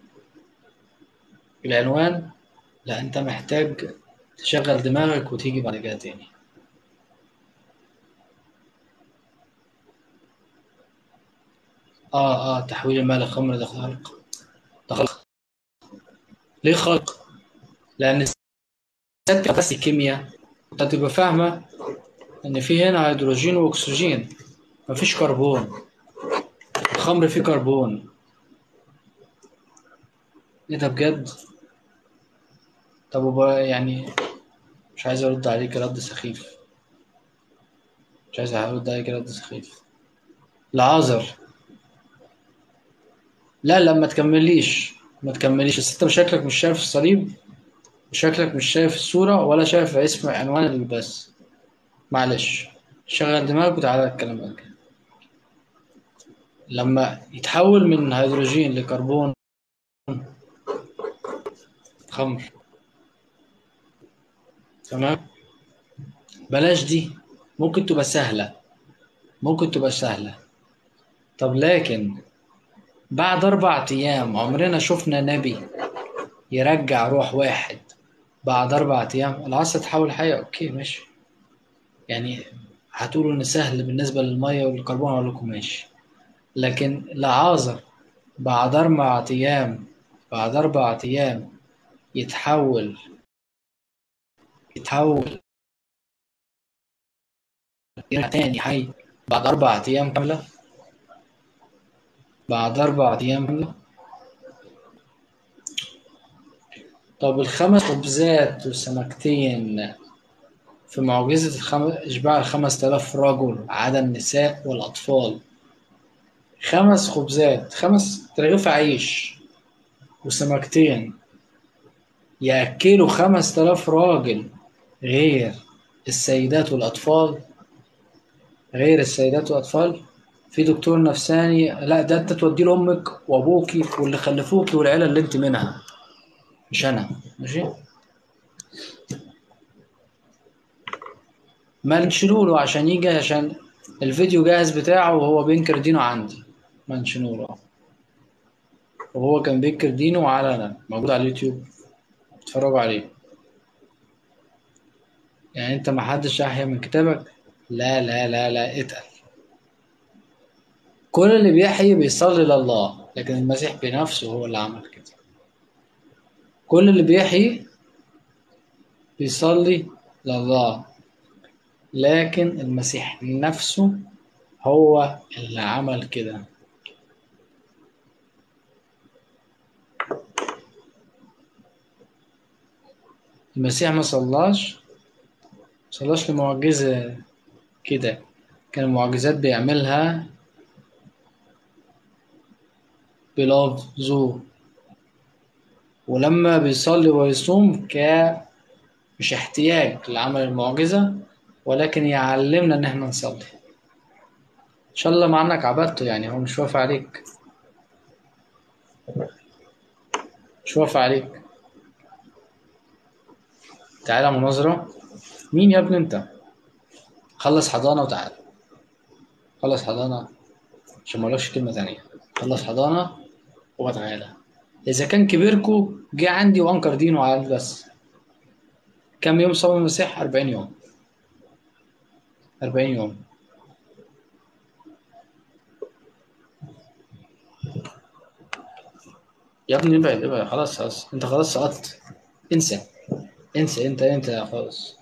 S1: العنوان لا انت محتاج تشغل دماغك وتيجي بعد كده تاني اه اه تحويل المال الخمر ده خلق ده خلق ليه خلق؟ لأن الست بس الكيمياء انت تبقى فاهمة إن في هنا هيدروجين وأكسجين مفيش كربون الخمر فيه كربون ايه ده بجد؟ طب وبقى يعني مش عايز ارد عليك رد سخيف مش عايز ارد عليك رد سخيف العذر لا لا ما تكمليش ما تكمليش بس انت شكلك مش شايف الصليب شكلك مش شايف الصورة ولا شايف اسم عنوان البث معلش شغل دماغك وتعالى اتكلم معاك لما يتحول من هيدروجين لكربون خمر تمام بلاش دي ممكن تبقى سهلة ممكن تبقى سهلة طب لكن بعد أربع أيام عمرنا شفنا نبي يرجع روح واحد بعد أربع أيام العصا تحول حية أوكي ماشي يعني هتقولوا إن سهل بالنسبة للمية والكربون أقول لكم ماشي لكن لعازر بعد أربع أيام بعد أربع أيام يتحول يتحول يرجع تاني حي بعد أربع أيام كاملة بعد أربع أيام كاملة طب الخمس خبزات وسمكتين في معجزة الخم... إشباع الخمس تلاف رجل عدا النساء والأطفال خمس خبزات خمس ترغيف عيش وسمكتين يأكلوا خمس تلاف راجل غير السيدات والأطفال غير السيدات والأطفال في دكتور نفساني لا ده انت توديه لأمك وأبوكي واللي خلفوكي والعيلة اللي انت منها مش أنا ماشي ما نشيلوا له عشان يجي عشان الفيديو جاهز بتاعه وهو بينكر دينه عندي ما نشيلوا له وهو كان بينكر دينه علنا موجود على اليوتيوب اتفرجوا عليه يعني انت ما حدش احيا من كتابك لا لا لا لا اتقل كل اللي بيحيي بيصلي لله لكن المسيح بنفسه هو اللي عمل كده كل اللي بيحيي بيصلي لله لكن المسيح نفسه هو اللي عمل كده المسيح ما صلاش ما صلاش لمعجزة كده كان المعجزات بيعملها بلفظه ولما بيصلي ويصوم ك مش احتياج لعمل المعجزة ولكن يعلمنا إن احنا نصلي إن شاء الله مع إنك عبدته يعني هو مش وافق عليك مش وافق عليك تعالى مناظرة مين يا ابني أنت؟ خلص حضانة وتعالى خلص حضانة عشان مقولكش كلمة تانية خلص حضانة وتعالى إذا كان كبيركو جه عندي وأنكر دينه على بس كم يوم صوم المسيح؟ 40 يوم 40 يوم يا ابني ابعد ابعد خلاص خلاص انت خلاص سقطت انسى انسى انت انت خلاص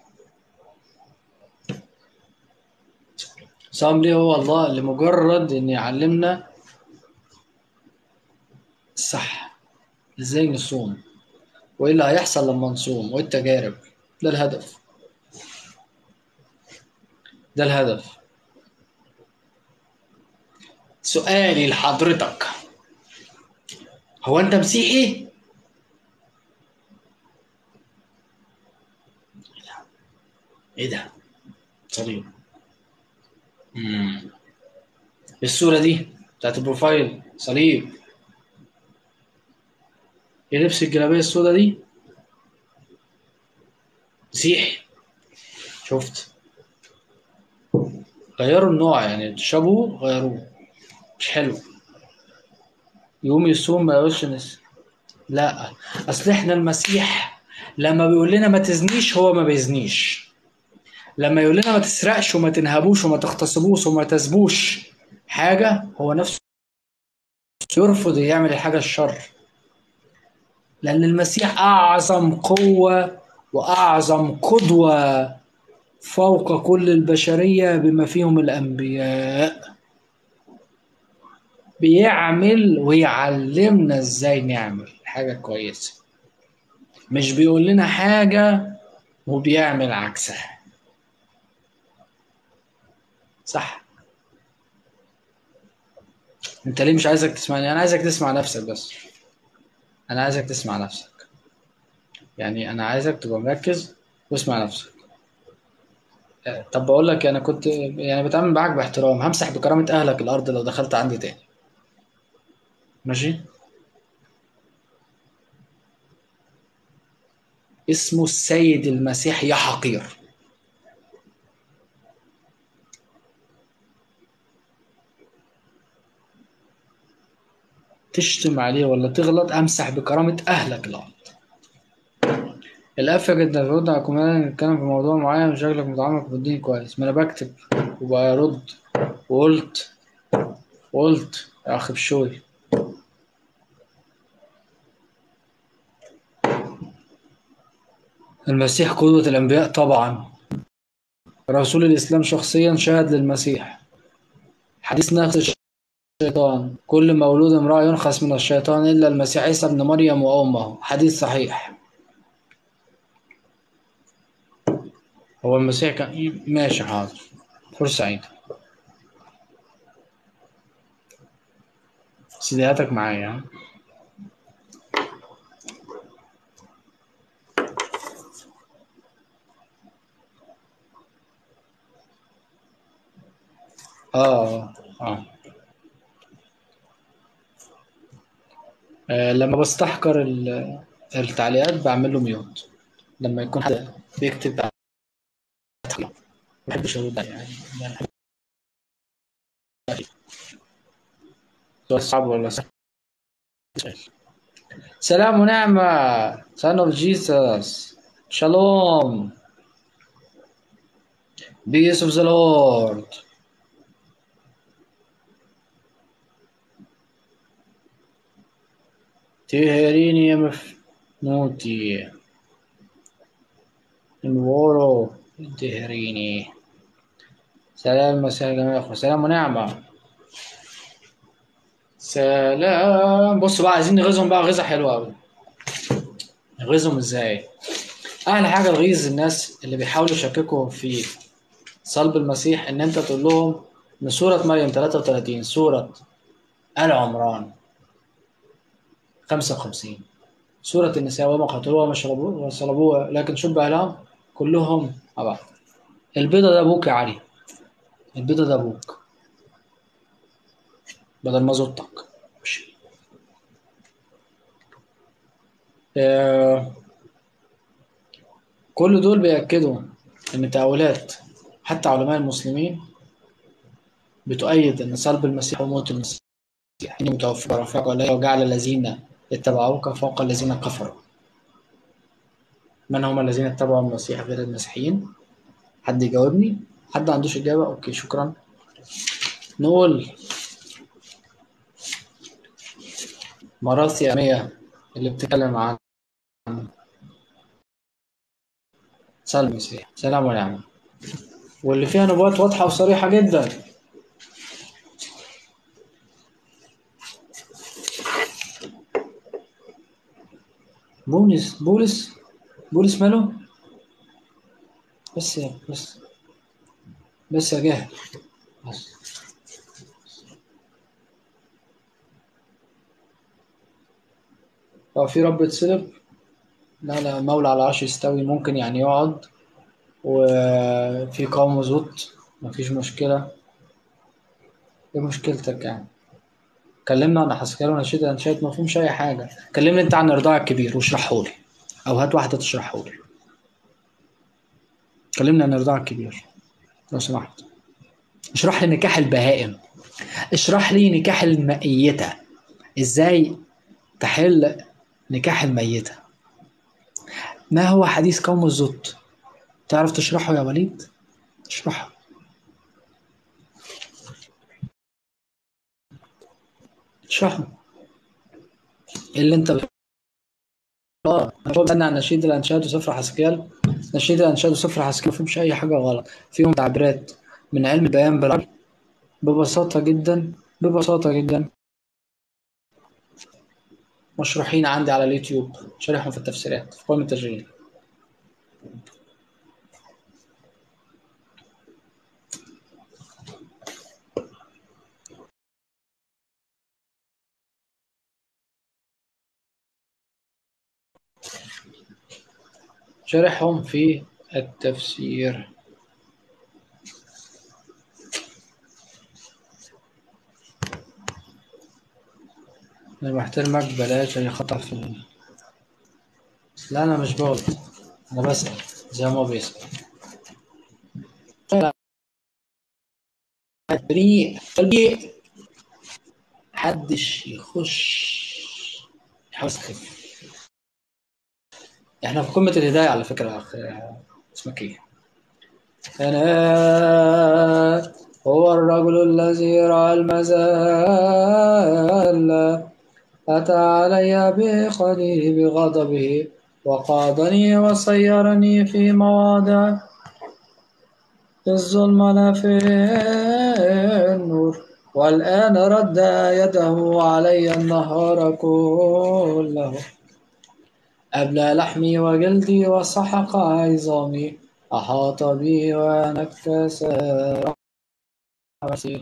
S1: صام ليه هو الله لمجرد ان يعلمنا الصح ازاي نصوم وايه اللي هيحصل لما نصوم وايه التجارب ده الهدف ده الهدف سؤالي لحضرتك هو انت مسيحي ايه ده صليب امم الصورة دي بتاعت البروفايل صليب ايه لبس الجلابية السوداء دي مسيحي شفت غيروا النوع يعني تشابهوا غيروه مش حلو يقوم يصوم ما يقولش نس لا اصل احنا المسيح لما بيقول لنا ما تزنيش هو ما بيزنيش لما يقول لنا ما تسرقش وما تنهبوش وما تغتصبوش وما تسبوش حاجة هو نفسه يرفض يعمل الحاجة الشر لأن المسيح أعظم قوة وأعظم قدوة فوق كل البشرية بما فيهم الأنبياء بيعمل ويعلمنا ازاي نعمل حاجة كويسة مش بيقول لنا حاجة وبيعمل عكسها صح انت ليه مش عايزك تسمعني انا عايزك تسمع نفسك بس انا عايزك تسمع نفسك يعني انا عايزك تبقى مركز واسمع نفسك آه، طب بقول لك انا كنت يعني بتعامل معاك باحترام همسح بكرامة اهلك الارض لو دخلت عندي تاني ماشي اسمه السيد المسيح يا حقير تشتم عليه ولا تغلط امسح بكرامة اهلك الارض الافة جدا الرد على كومنتات نتكلم في موضوع معين وشكلك متعمق في الدين كويس ما انا بكتب وبرد وقلت وقلت يا اخي بشوي المسيح قدوة الأنبياء طبعا رسول الإسلام شخصيا شهد للمسيح حديث نفس الشيطان كل مولود امرأة ينخس من الشيطان إلا المسيح عيسى ابن مريم وأمه حديث صحيح هو المسيح كان ماشي حاضر فرصة سعيدة سيدياتك معايا ها؟ اه اه آه، لما بستحقر ال- التعليقات بعمل له ميوت لما يكون حد بيكتب تعليق ما بحبش ارد يعني يعني سؤال صعب ولا سهل سلام ونعمة Son of Jesus Shalom Peace of the Lord تهريني يا مفنوتي انورو تهريني سلام مساء جميع الأخوة سلام ونعمة سلام بصوا بقى عايزين نغيظهم بقى غيظة حلوة أوي نغيظهم ازاي؟ أحلى حاجة تغيظ الناس اللي بيحاولوا يشككوا في صلب المسيح إن أنت تقول لهم إن سورة مريم 33 سورة آل عمران 55 سورة النساء وما قتلوه وما شربوه وصلبوه لكن شبه لهم كلهم مع بعض البيضة ده أبوك يا علي البيضة ده أبوك بدل ما زرتك ماشي. آه، كل دول بيأكدوا إن تأويلات حتى علماء المسلمين بتؤيد أن صلب المسيح وموت المسيح إني متوفى ورفعك إلي وجعل الذين اتبعوك فوق الذين كفروا من هم الذين اتبعوا المسيح غير المسيحيين حد يجاوبني حد عندوش إجابة أوكي شكرا نقول مراسي أمية اللي بتتكلم عن سلم المسيح سلام ونعمة واللي فيها نبوات واضحة وصريحة جدا بولس بولس بولس ماله بس يا بس بس يا جاهل بس هو في رب اتصلب لا لا مولى على العرش يستوي ممكن يعني يقعد وفي قوم زوت مفيش مشكلة ايه مشكلتك يعني كلمنا عن حسكال ونشيد انشاد ما فيهمش اي حاجة كلمني انت عن الرضاع الكبير واشرحه لي او هات واحدة تشرحه لي كلمني عن الرضاع الكبير لو سمحت اشرح لي نكاح البهائم اشرح لي نكاح الميتة ازاي تحل نكاح الميتة ما هو حديث قوم الزوت تعرف تشرحه يا وليد اشرحه اشرحه إيه اللي انت بت- اه انا بسالني عن نشيد الانشاد وسفر حسكيال نشيد الانشاد وسفر حسكيال مفيهمش اي حاجه غلط فيهم تعبيرات من علم البيان بالعربي ببساطه جدا ببساطه جدا مشروحين عندي على اليوتيوب شارحهم في التفسيرات في قائمه التشغيل شارحهم في التفسير انا بحترمك بلاش اي خطأ في ال... لا انا مش بقول انا بسأل زي ما هو بيسأل بريء بريء محدش يخش يحاول يخف احنا في قمة الهداية على فكرة يا أخ اسمك ايه؟ أنا هو الرجل الذي رأى المزال أتى علي بقليل بغضبه وقادني وصيرني في مواضع في الظلمة في النور والآن رد يده علي النهار كله أبلى لحمي وجلدي وسحق عظامي أحاط بي ونكس رأسي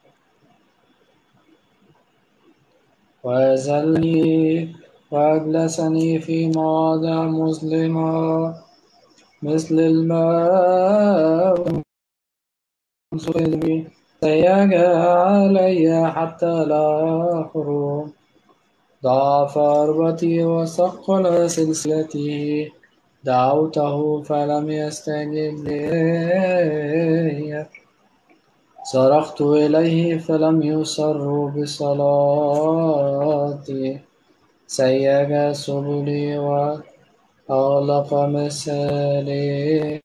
S1: وأزلني وأجلسني في مواضع مظلمة مثل الماء صدري سيج علي حتى لا أخرج ضعف أربتي وثقل سلسلتي دعوته فلم يستجب لي صرخت إليه فلم يسر بصلاتي سيج سبلي وأغلق مسالي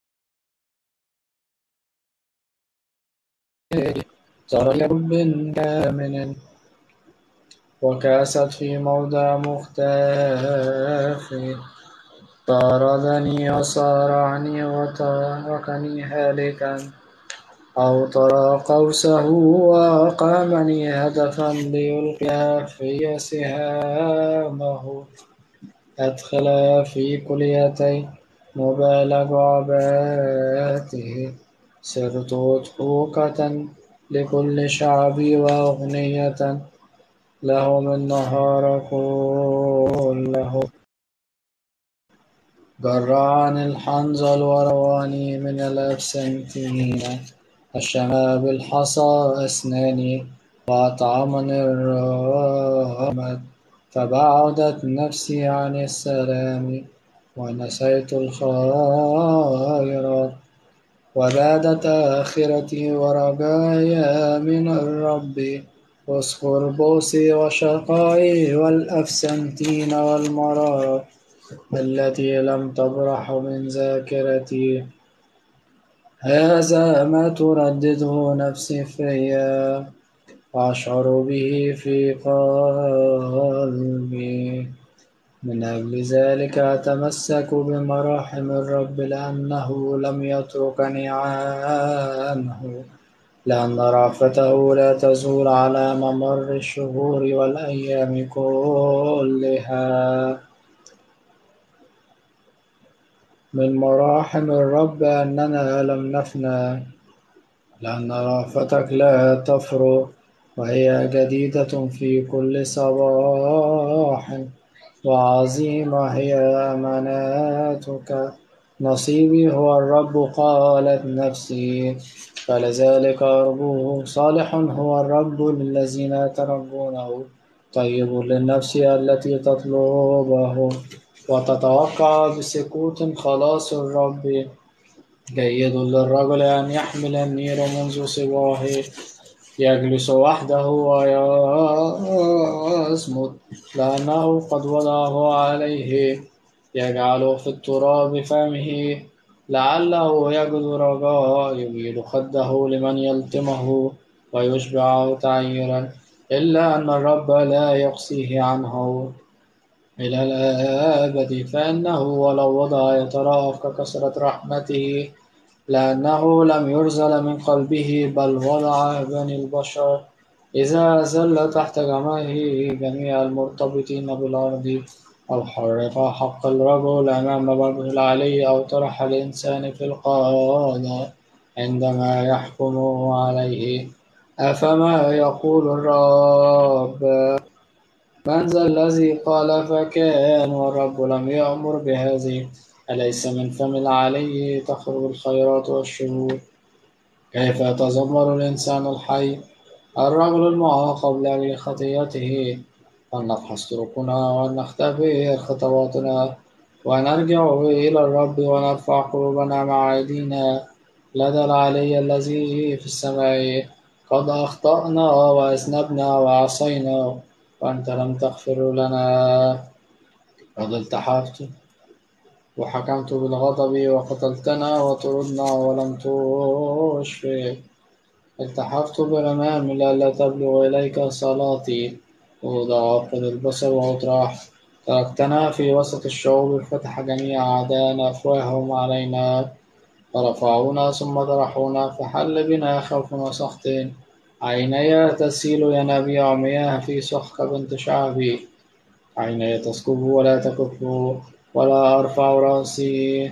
S1: صار رب كامل وكاست في موضع مختفي طاردني وصارعني وتركني هالكا أوطر قوسه وأقامني هدفا ليلقي في سهامه أدخل في كليتي مبالغ عباته صرت أضحوكة لكل شعبي وأغنية لهم النهار كله جرعني الحنظل ورواني من الأبسنتين الشمى بالحصى أسناني وأطعمني الرمد فبعدت نفسي عن السلام ونسيت الخيرات وبادت آخرتي ورجايا من الرب واذكر بوسي وشقائي والأفسنتين والمرارة التي لم تبرح من ذاكرتي هذا ما تردده نفسي فيا وأشعر به في قلبي من أجل ذلك أتمسك بمراحم الرب لأنه لم يتركني عنه لأن رأفته لا تزول على ممر الشهور والأيام كلها من مراحم الرب أننا لم نفنى لأن رأفتك لا تفرق وهي جديدة في كل صباح وعظيمة هي أماناتك نصيبي هو الرب قالت نفسي فلذلك أرجوه صالح هو الرب للذين يترجونه طيب للنفس التي تطلبه وتتوقع بسكوت خلاص الرب جيد للرجل أن يحمل النير منذ صباه يجلس وحده ويصمت لأنه قد وضعه عليه يجعل في التراب فمه لعله يجد رجاء يميل خده لمن يلطمه ويشبعه تعيرا إلا أن الرب لا يقصيه عنه إلى الأبد فإنه ولو وضع يتراءف ككثرة رحمته لأنه لم يرزل من قلبه بل وضع بني البشر إذا زل تحت جماعه جميع المرتبطين بالأرض أو حرف حق الرجل أمام وجه العلي أو طرح الإنسان في القاضى عندما يحكم عليه أفما يقول الرب من ذا الذي قال فكان والرب لم يأمر بهذه أليس من فم العلي تخرج الخيرات والشرور كيف يتذمر الإنسان الحي الرجل المعاقب لأجل خطيئته فلنفحص طرقنا ولنختبر خطواتنا ونرجع إلى الرب ونرفع قلوبنا مع أيدينا لدى العلي الذي في السماء قد أخطأنا وأذنبنا وعصينا وأنت لم تغفر لنا قد التحفت وحكمت بالغضب وقتلتنا وطردنا ولم تشفق التحفت بالأمام لا تبلغ إليك صلاتي وضعفت البصر وأطراح تركتنا في وسط الشعوب فتح جميع أعداءنا أفواههم علينا فرفعونا ثم طرحونا فحل بنا خوف وسخط عيني تسيل ينابيع مياه في سحق بنت شعبي عيني تسكب ولا تكف ولا أرفع رأسي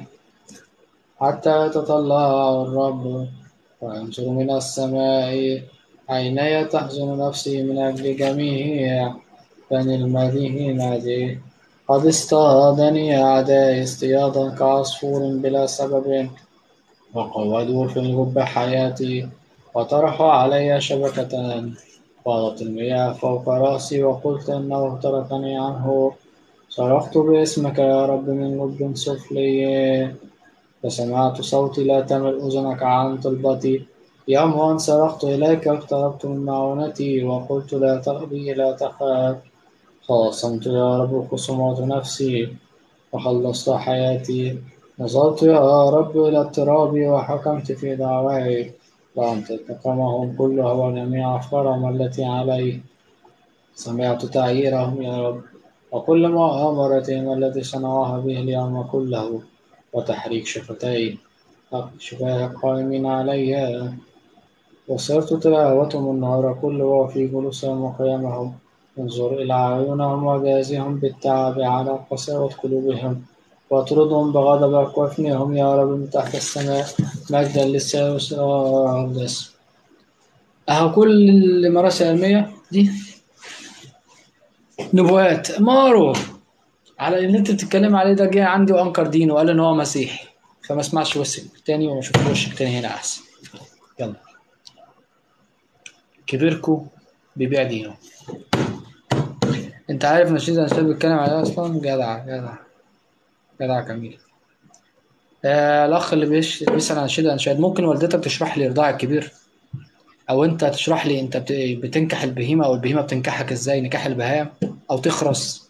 S1: حتى يتطلع الرب وينظر من السماء عيني تحزن نفسي من أجل جميع بني المدينة قد اصطادني أعدائي اصطيادا كعصفور بلا سبب وقودوا في الجب حياتي وطرحوا علي شبكة فاضت المياه فوق رأسي وقلت إنه تركني عنه صرخت باسمك يا رب من لب سفلي فسمعت صوتي لا تمل أذنك عن طلبتي يوم صرخت إليك اقتربت من معونتي وقلت لا تغبي لا تخاف خاصمت يا رب خصومات نفسي وخلصت حياتي نظرت يا رب إلى التراب وحكمت في دعواي وأنت انتقمهم كله وجميع أفكارهم التي علي سمعت تعييرهم يا رب وكل مؤامرتهم التي صنعوها به اليوم كله وتحريك شفتي شفاه قائمين علي وصرت تلاوتهم النهار كله وفي جلوسهم وقيامهم انظر إلى عيونهم وجازهم بالتعب على قساوة قلوبهم واطردهم بغضبك وافنهم يا رب من تحت السماء مجدا للثالوث الأقدس أهو كل مراسل علمية دي نبوات مارو على اللي انت بتتكلم عليه ده جه عندي وانكر دينه وقال ان هو مسيحي فما اسمعش وشك تاني وما اشوفش وشك تاني هنا احسن يلا كبيركو بيبيع دينه انت عارف نشيد الانشاد بيتكلم عليه اصلا جدع جدع جدع جميل آه الاخ اللي بيش- بيسال عن نشيد الانشاد ممكن والدتك تشرح لي رضاع الكبير او انت تشرح لي انت بت- بتنكح البهيمه او البهيمه بتنكحك ازاي نكاح البهائم او تخرس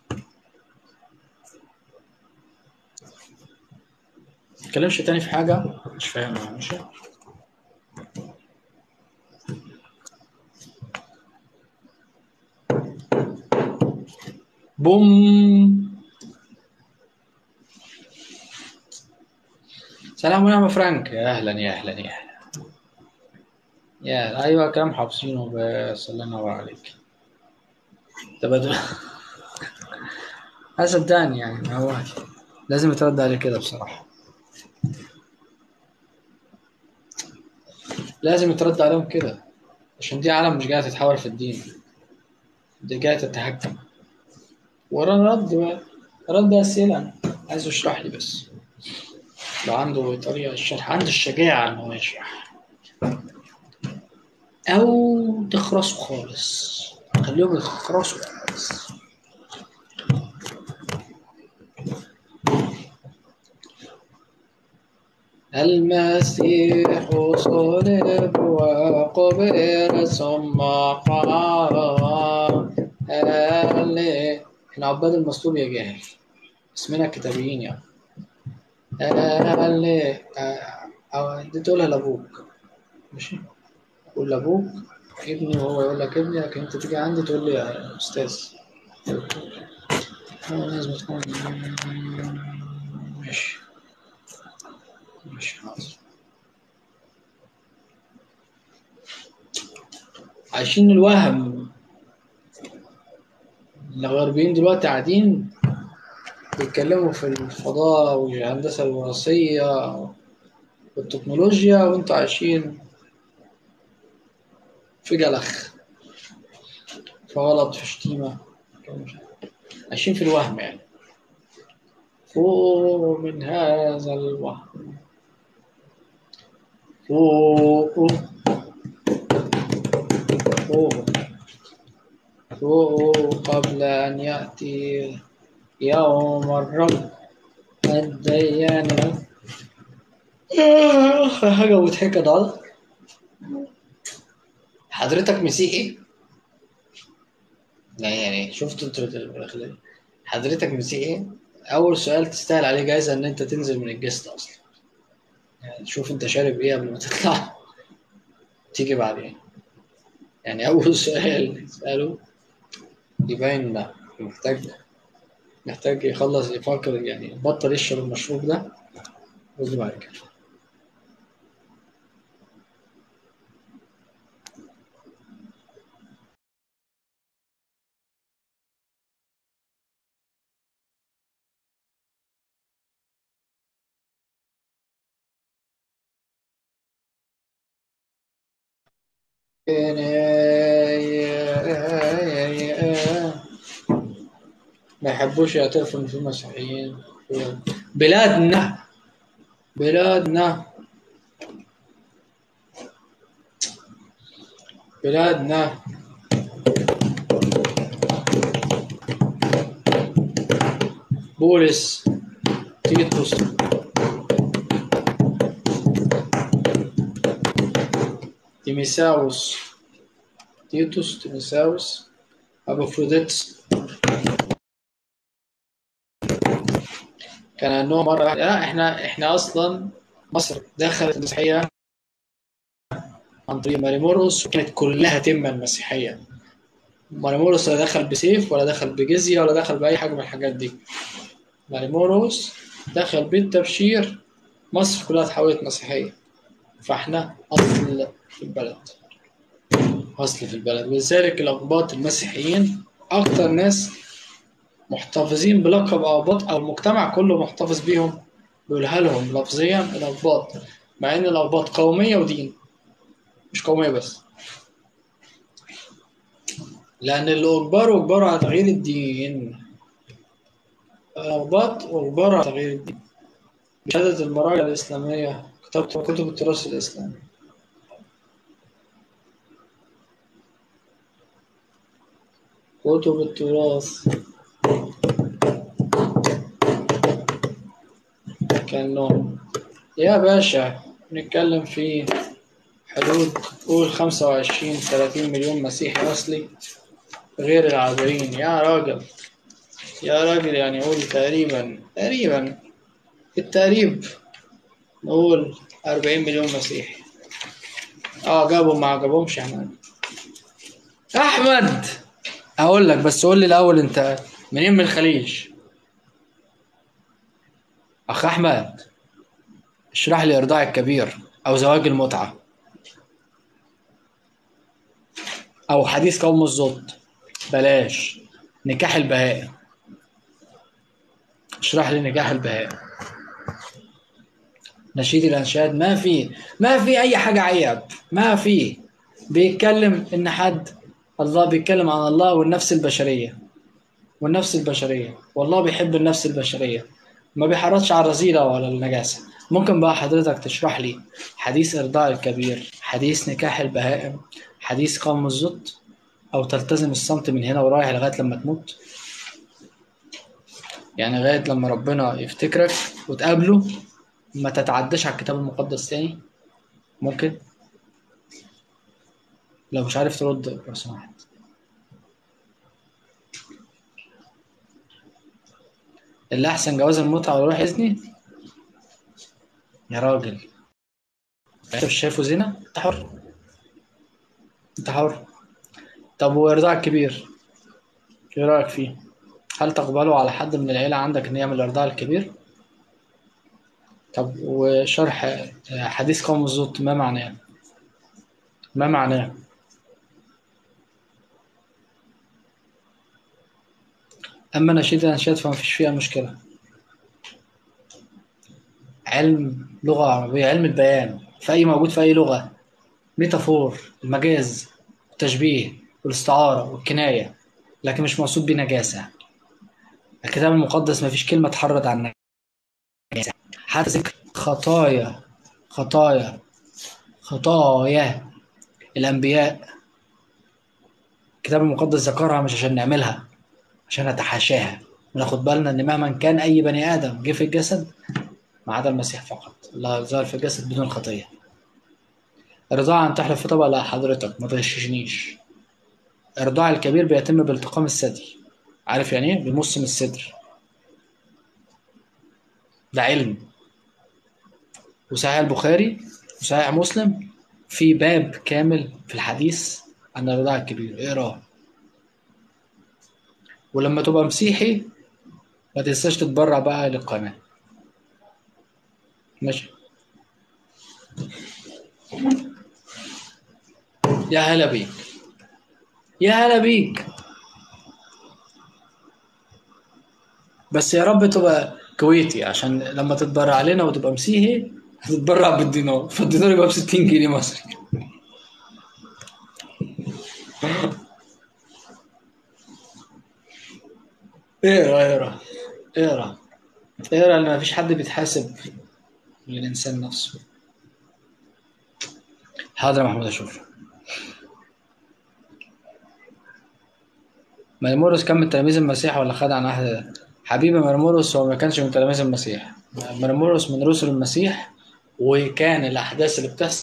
S1: تتكلمش تاني في حاجه مش فاهم ماشي بوم سلام ونعم فرانك يا اهلا يا اهلا يا اهلا يا ايوه كلام حافظينه بس الله ينور عليك تبادل صدقني يعني هو لازم يترد عليه كده بصراحه لازم يترد عليهم كده عشان دي عالم مش جايه تتحول في الدين دي جايه تتحكم ورانا رد بقى رد اسئله عايزه يشرح لي بس لو عنده طريقه الشرح عنده الشجاعه ان هو يشرح او تخرسوا خالص خليهم يخرسوا خالص المسيح صلب وقبر ثم قام هل- احنا عباد المصلوب يا جاهل اسمنا كتابيين يعني هل أو دي تقولها لأبوك ماشي قول لأبوك ابني وهو يقول لك ابني لكن أنت تيجي عندي تقول لي يا أستاذ هو لازم تكون ماشي ماشي حاضر عايشين الوهم الغربيين دلوقتي قاعدين بيتكلموا في الفضاء والهندسة الوراثية والتكنولوجيا وانتوا عايشين في جلخ في غلط في شتيمة عايشين في الوهم يعني فوق من هذا الوهم فوق فوق فوق قبل أن يأتي يوم الرب الديانة آخر حاجة مضحكة ده حضرتك مسيحي؟ لا يعني شفت انت الأخلاق حضرتك مسيحي؟ أول سؤال تستاهل عليه جايزة إن أنت تنزل من الجست أصلا يعني شوف أنت شارب إيه قبل ما تطلع تيجي بعدين يعني أول سؤال تسأله يبين لا محتاج محتاج يخلص يفكر يعني بطل يشرب المشروب ده ويجي بعد كده ما يحبوش يعترفوا ان في مسيحيين بلادنا بلادنا بلادنا بولس تيتوس تيميساوس تيتوس تيميساوس أبوفروديتس كان عندهم مرة واحدة لا احنا احنا أصلا مصر دخلت المسيحية عن طريق ماريموروس وكانت كلها تمة المسيحية ماريموروس لا دخل بسيف ولا دخل بجزية ولا دخل بأي حاجة من الحاجات دي ماريموروس دخل بالتبشير مصر كلها اتحولت مسيحية فاحنا أصل في البلد أصل في البلد ولذلك الأقباط المسيحيين أكتر ناس محتفظين بلقب أقباط أو المجتمع كله محتفظ بيهم بيقولها لهم لفظيا الأقباط مع إن الأقباط قومية ودين مش قومية بس لأن اللي أجبروا أجبروا على تغيير الدين رغبات وإجبار على تغيير الدين بشهادة المراجع الإسلامية كتاب كتب التراث الإسلامي كتب التراث كان يا باشا نتكلم في حدود قول خمسة وعشرين ثلاثين مليون مسيحي أصلي غير العابرين يا راجل يا راجل يعني قول تقريبا تقريبا بالتقريب نقول أربعين مليون مسيحي اه جابوا ما عجبهمش احمد احمد هقول لك بس قول لي الاول انت منين من الخليج اخ احمد اشرح لي ارضاع الكبير او زواج المتعه او حديث قوم الزط بلاش نكاح البهائم اشرح لي نكاح البهائم نشيد الانشاد ما في ما في اي حاجه عيب ما في بيتكلم ان حد الله بيتكلم عن الله والنفس البشريه والنفس البشريه والله بيحب النفس البشريه ما بيحرضش على الرذيله ولا النجاسه ممكن بقى حضرتك تشرح لي حديث ارضاء الكبير حديث نكاح البهائم حديث قوم الزط او تلتزم الصمت من هنا ورايح لغايه لما تموت يعني لغايه لما ربنا يفتكرك وتقابله ما تتعداش على الكتاب المقدس تاني ممكن لو مش عارف ترد لو سمحت اللي احسن جواز المتعه ولا روح اذني يا راجل انت مش شايفه زنا انت حر انت حر طب وارضاع الكبير ايه رايك فيه هل تقبله على حد من العيله عندك ان يعمل الارضاع الكبير طب وشرح حديث قوم الزوت ما معناه ما معناه أما نشيد الأنشاد فما فيش فيها مشكلة علم لغة عربية علم البيان في أي موجود في أي لغة ميتافور المجاز التشبيه والاستعارة والكناية لكن مش مقصود بيه نجاسة الكتاب المقدس ما فيش كلمة تحرض عن النجاسة حتى ذكر خطايا خطايا خطايا الأنبياء الكتاب المقدس ذكرها مش عشان نعملها عشان نتحاشاها وناخد بالنا ان مهما كان اي بني ادم جه في الجسد ما عدا المسيح فقط الله ظهر في الجسد بدون خطيه الرضاعة أن تحلف في طبق لا حضرتك ما تغششنيش الرضاع الكبير بيتم بالتقام الثدي عارف يعني ايه بيمص من الصدر ده علم وصحيح البخاري وصحيح مسلم في باب كامل في الحديث عن الرضاع الكبير اقراه ولما تبقى مسيحي ما تنساش تتبرع بقى للقناة ماشي يا هلا بيك يا هلا بيك بس يا رب تبقى كويتي عشان لما تتبرع علينا وتبقى مسيحي هتتبرع بالدينار فالدينار يبقى ب 60 جنيه مصري اقرا اقرا اقرا اقرا ان مفيش حد بيتحاسب للانسان نفسه حاضر يا محمود اشوف مرمورس كان من تلاميذ المسيح ولا خد عن احد حبيبي مرمورس هو ما كانش من تلاميذ المسيح مرمورس من رسل المسيح وكان الاحداث اللي بتحصل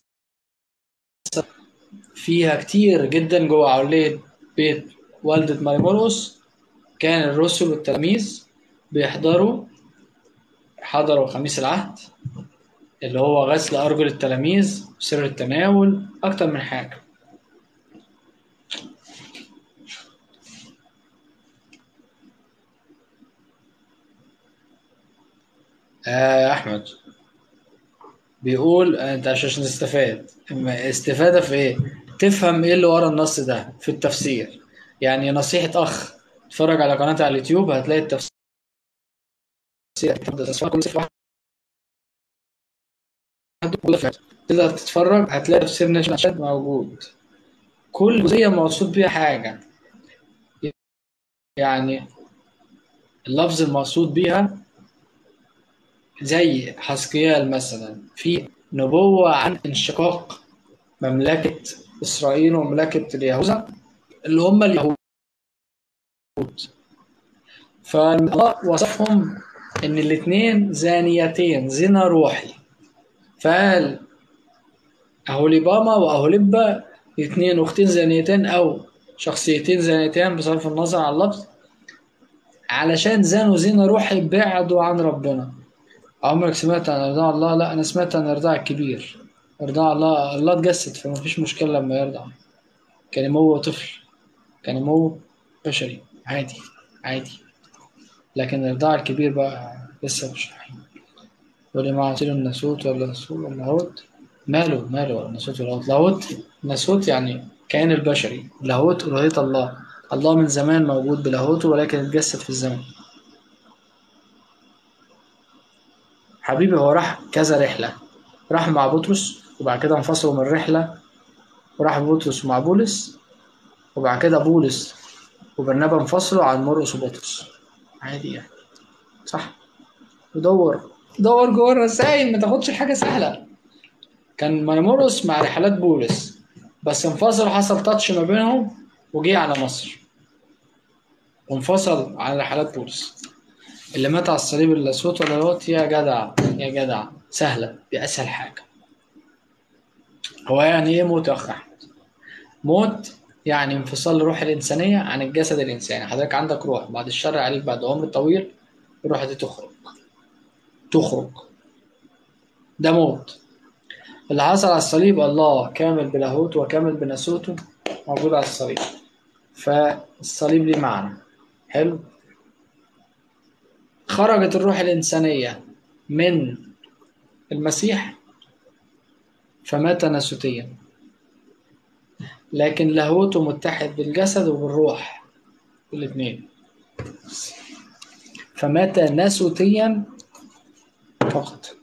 S1: فيها كتير جدا جوه علية بيت والدة مرمورس كان الرسل والتلاميذ بيحضروا حضروا خميس العهد اللي هو غسل أرجل التلاميذ سر التناول أكتر من حاجة آه يا أحمد بيقول أنت عشان تستفاد استفادة في إيه؟ تفهم إيه اللي ورا النص ده في التفسير يعني نصيحة أخ اتفرج على قناتي على اليوتيوب هتلاقي التفسير كل صفحة تقدر تتفرج هتلاقي تفسير نشاد موجود كل جزئية مقصود بيها حاجة يعني اللفظ المقصود بيها زي حسقيال مثلا في نبوة عن انشقاق مملكة إسرائيل ومملكة اليهوذا اللي هم اليهود فالله وصفهم إن الاتنين زانيتين زنا روحي فقال أهوليباما وأهوليبا اتنين أختين زانيتين أو شخصيتين زانيتين بصرف النظر عن اللفظ علشان زانوا زنا روحي بعدوا عن ربنا عمرك سمعت عن إرضاء الله؟ لا أنا سمعت عن إرضاء الكبير إرضاء الله الله اتجسد فما فيش مشكلة لما يرضع كان يمو طفل كان يمو بشري عادي عادي لكن الإرضاع الكبير بقى لسه مش رحيم واللي مع عصير الناسوت ولا الرسول ولا اللاهوت ماله ماله الناسوت ولا اللاهوت لاهوت الناسوت يعني كائن البشري لاهوت ألوهية الله الله من زمان موجود بلاهوته ولكن اتجسد في الزمن حبيبي هو راح كذا رحلة راح مع بطرس وبعد كده انفصلوا من الرحلة وراح بطرس مع بولس وبعد كده بولس وبرنابا انفصلوا عن مرقس وبطرس عادي يعني صح ودور دور جوه الرسايل ما تاخدش حاجة سهلة كان مرقس مع رحلات بولس بس انفصل حصل تاتش ما بينهم وجه على مصر وانفصل عن رحلات بولس اللي مات على الصليب اللي صوت ولا لوت يا جدع يا جدع سهلة دي أسهل حاجة هو يعني إيه موت يا أخ أحمد؟ موت يعني انفصال الروح الإنسانية عن الجسد الإنساني حضرتك عندك روح بعد الشر عليك بعد عمر طويل الروح دي تخرج تخرج ده موت اللي حصل على الصليب الله كامل بلاهوته وكامل بناسوته موجود على الصليب فالصليب ليه معنى حلو خرجت الروح الإنسانية من المسيح فمات ناسوتيا لكن لاهوته متحد بالجسد وبالروح الاثنين فمات ناسوتيا فقط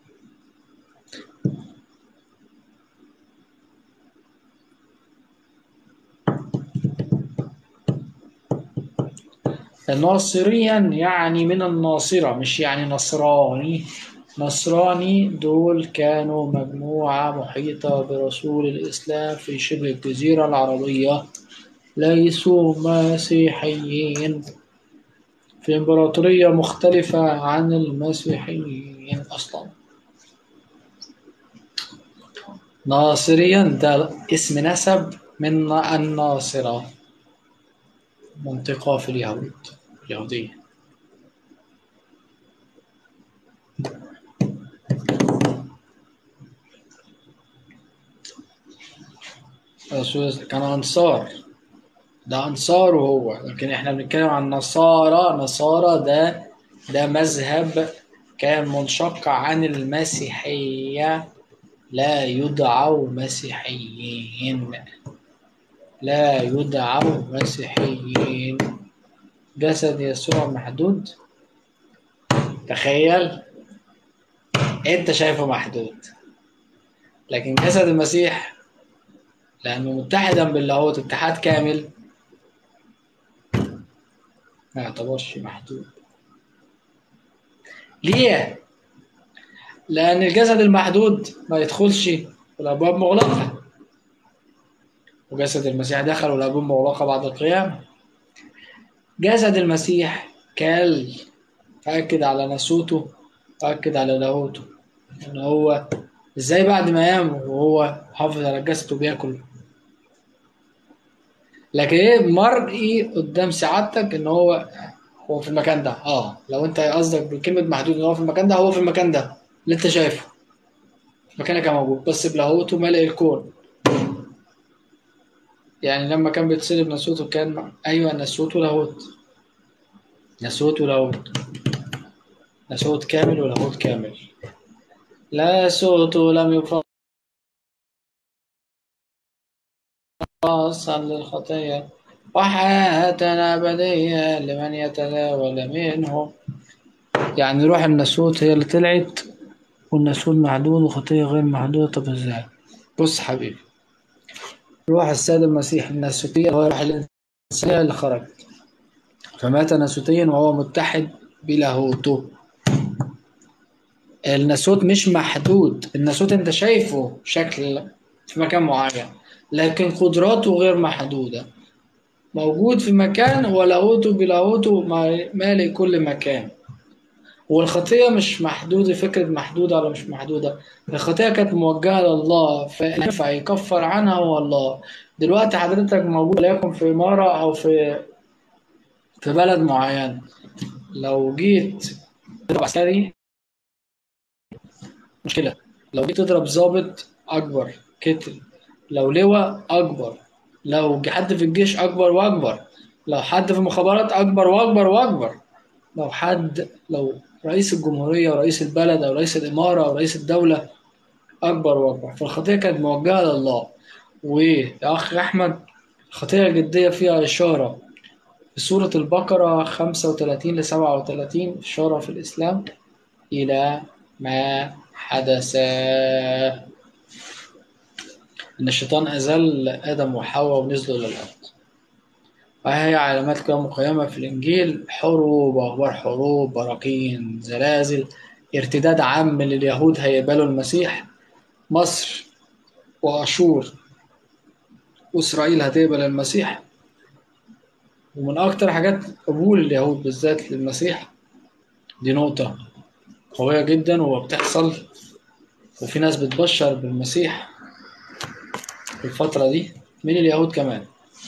S1: ناصريا يعني من الناصرة مش يعني نصراني نصراني دول كانوا مجموعة محيطة برسول الإسلام في شبه الجزيرة العربية ليسوا مسيحيين في إمبراطورية مختلفة عن المسيحيين أصلا ناصريا ده اسم نسب من الناصرة منطقة في اليهود اليهودية الرسول كان أنصار ده أنصار هو لكن إحنا بنتكلم عن نصارى نصارى ده ده مذهب كان منشق عن المسيحية لا يدعوا مسيحيين لا يدعوا مسيحيين جسد يسوع محدود تخيل انت شايفه محدود لكن جسد المسيح لأنه متحدا باللاهوت اتحاد كامل ما يعتبرش محدود ليه؟ لأن الجسد المحدود ما يدخلش والأبواب مغلقة وجسد المسيح دخل والأبواب مغلقة بعد القيامة جسد المسيح كال أكد على نسوته وأكد على لاهوته إن هو إزاي بعد ما يام وهو حافظ على الجسد وبياكل لكن إيه مرئي قدام سعادتك إن هو هو في المكان ده اه لو انت قصدك بكلمة محدود ان هو في المكان ده هو في المكان ده اللي انت شايفه مكانك موجود بس بلاهوته ملء الكون يعني لما كان بيتصلب ناسوته كان ايوه ناسوته لاهوت ناسوت ولاهوت ناسوت كامل ولاهوت كامل لا صوت لم يفصل للخطية وحياة أبدية لمن يتناول منه يعني روح الناسوت هي اللي طلعت والناسوت محدود وخطية غير محدودة طب ازاي؟ بص حبيبي روح السيد المسيح الناسوتية هو روح الإنسانية اللي خرج فمات ناسوتيا وهو متحد بلاهوته الناسوت مش محدود الناسوت انت شايفه شكل في مكان معين لكن قدراته غير محدودة موجود في مكان ولاهوته بلاهوته ما- مالئ كل مكان والخطية مش محدودة فكرة محدودة ولا مش محدودة الخطية كانت موجهة لله فينفع يكفر عنها هو الله دلوقتي حضرتك موجود ليكن في إمارة أو في في بلد معين لو جيت تضرب عسكري مشكلة لو جيت تضرب ضابط أكبر كتل لو لواء أكبر لو حد في الجيش أكبر وأكبر لو حد في المخابرات أكبر وأكبر وأكبر لو حد لو رئيس الجمهورية ورئيس البلد أو رئيس الإمارة أو رئيس الدولة أكبر وأكبر فالخطية كانت موجهة لله ويا أخ أحمد الخطية الجدية فيها إشارة في سورة البقرة 35 ل 37 إشارة في الإسلام إلى ما حدث إن الشيطان أزل آدم وحواء ونزلوا للأرض وهي علامات كده مقيمة في الإنجيل حروب أخبار حروب براكين زلازل ارتداد عام لليهود هيقبلوا المسيح مصر وأشور وإسرائيل هتقبل المسيح ومن أكتر حاجات قبول اليهود بالذات للمسيح دي نقطة قوية جدا وبتحصل وفي ناس بتبشر بالمسيح في الفترة دي من اليهود كمان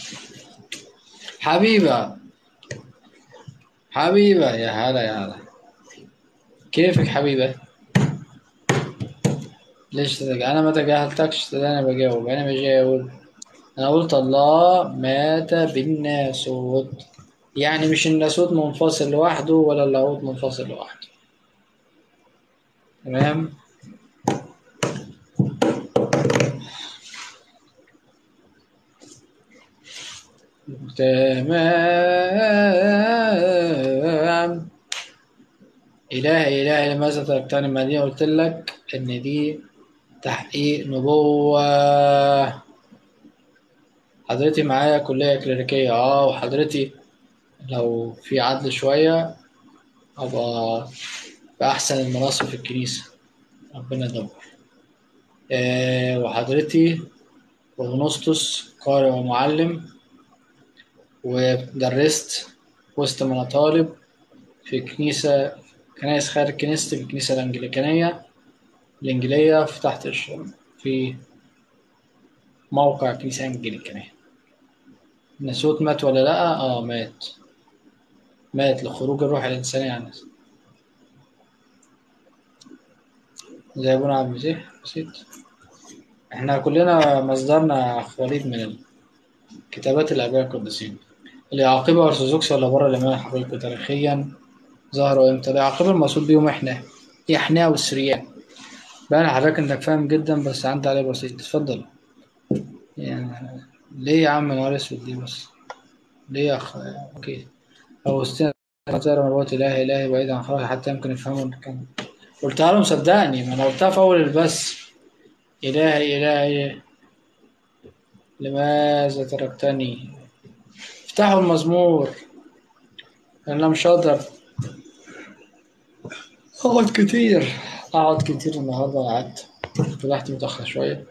S1: حبيبة حبيبة يا هلا يا هلا كيفك حبيبة ليش تتج... أنا ما تجاهلتكش ده أنا بجاوب أنا بجاوب أنا قلت الله مات بالناسوت يعني مش الناسوت منفصل لوحده ولا اللاهوت منفصل لوحده تمام تمام إلهي إلهي لماذا تركتني المدينة قلت لك إن دي تحقيق نبوة حضرتي معايا كلية كليريكية اه وحضرتي لو في عدل شوية أبقى في أحسن المناصب في الكنيسة ربنا يدبر آه وحضرتي أغنسطس قارئ ومعلم ودرست وسط ما أنا طالب في كنيسة كنايس خارج كنيستي في الكنيسة الأنجليكانية الإنجيلية في تحت الشرق في موقع كنيسة أنجليكانية الناسوت مات ولا لأ؟ آه مات مات لخروج الروح الإنسانية عن الناس زي أبونا عبد المسيح بسيط إحنا كلنا مصدرنا أخ وليد من كتابات الآباء القديسين اليعاقبة أرثوذكس ولا بره الإيمان الحقيقي تاريخيا ظهروا إمتى؟ اليعاقبة المقصود بيهم إحنا إحنا والسريان باين حضرتك إنك فاهم جدا بس عندي عليه بسيط اتفضل يعني ليه يا عم نهار أسود ليه بس؟ ليه يا أخ أوكي أوسطين ترى مرات إلهي إلهي بعيد عن خلقي حتى يمكن يفهموا كان قلتها لهم صدقني ما أنا قلتها في أول البث إلهي إلهي لماذا تركتني افتحوا المزمور أنا مش هقدر أقعد كتير أقعد كتير النهاردة قعدت فتحت متأخر شوية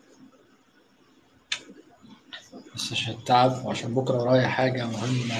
S1: بس عشان التعب وعشان بكرة ورايا حاجة مهمة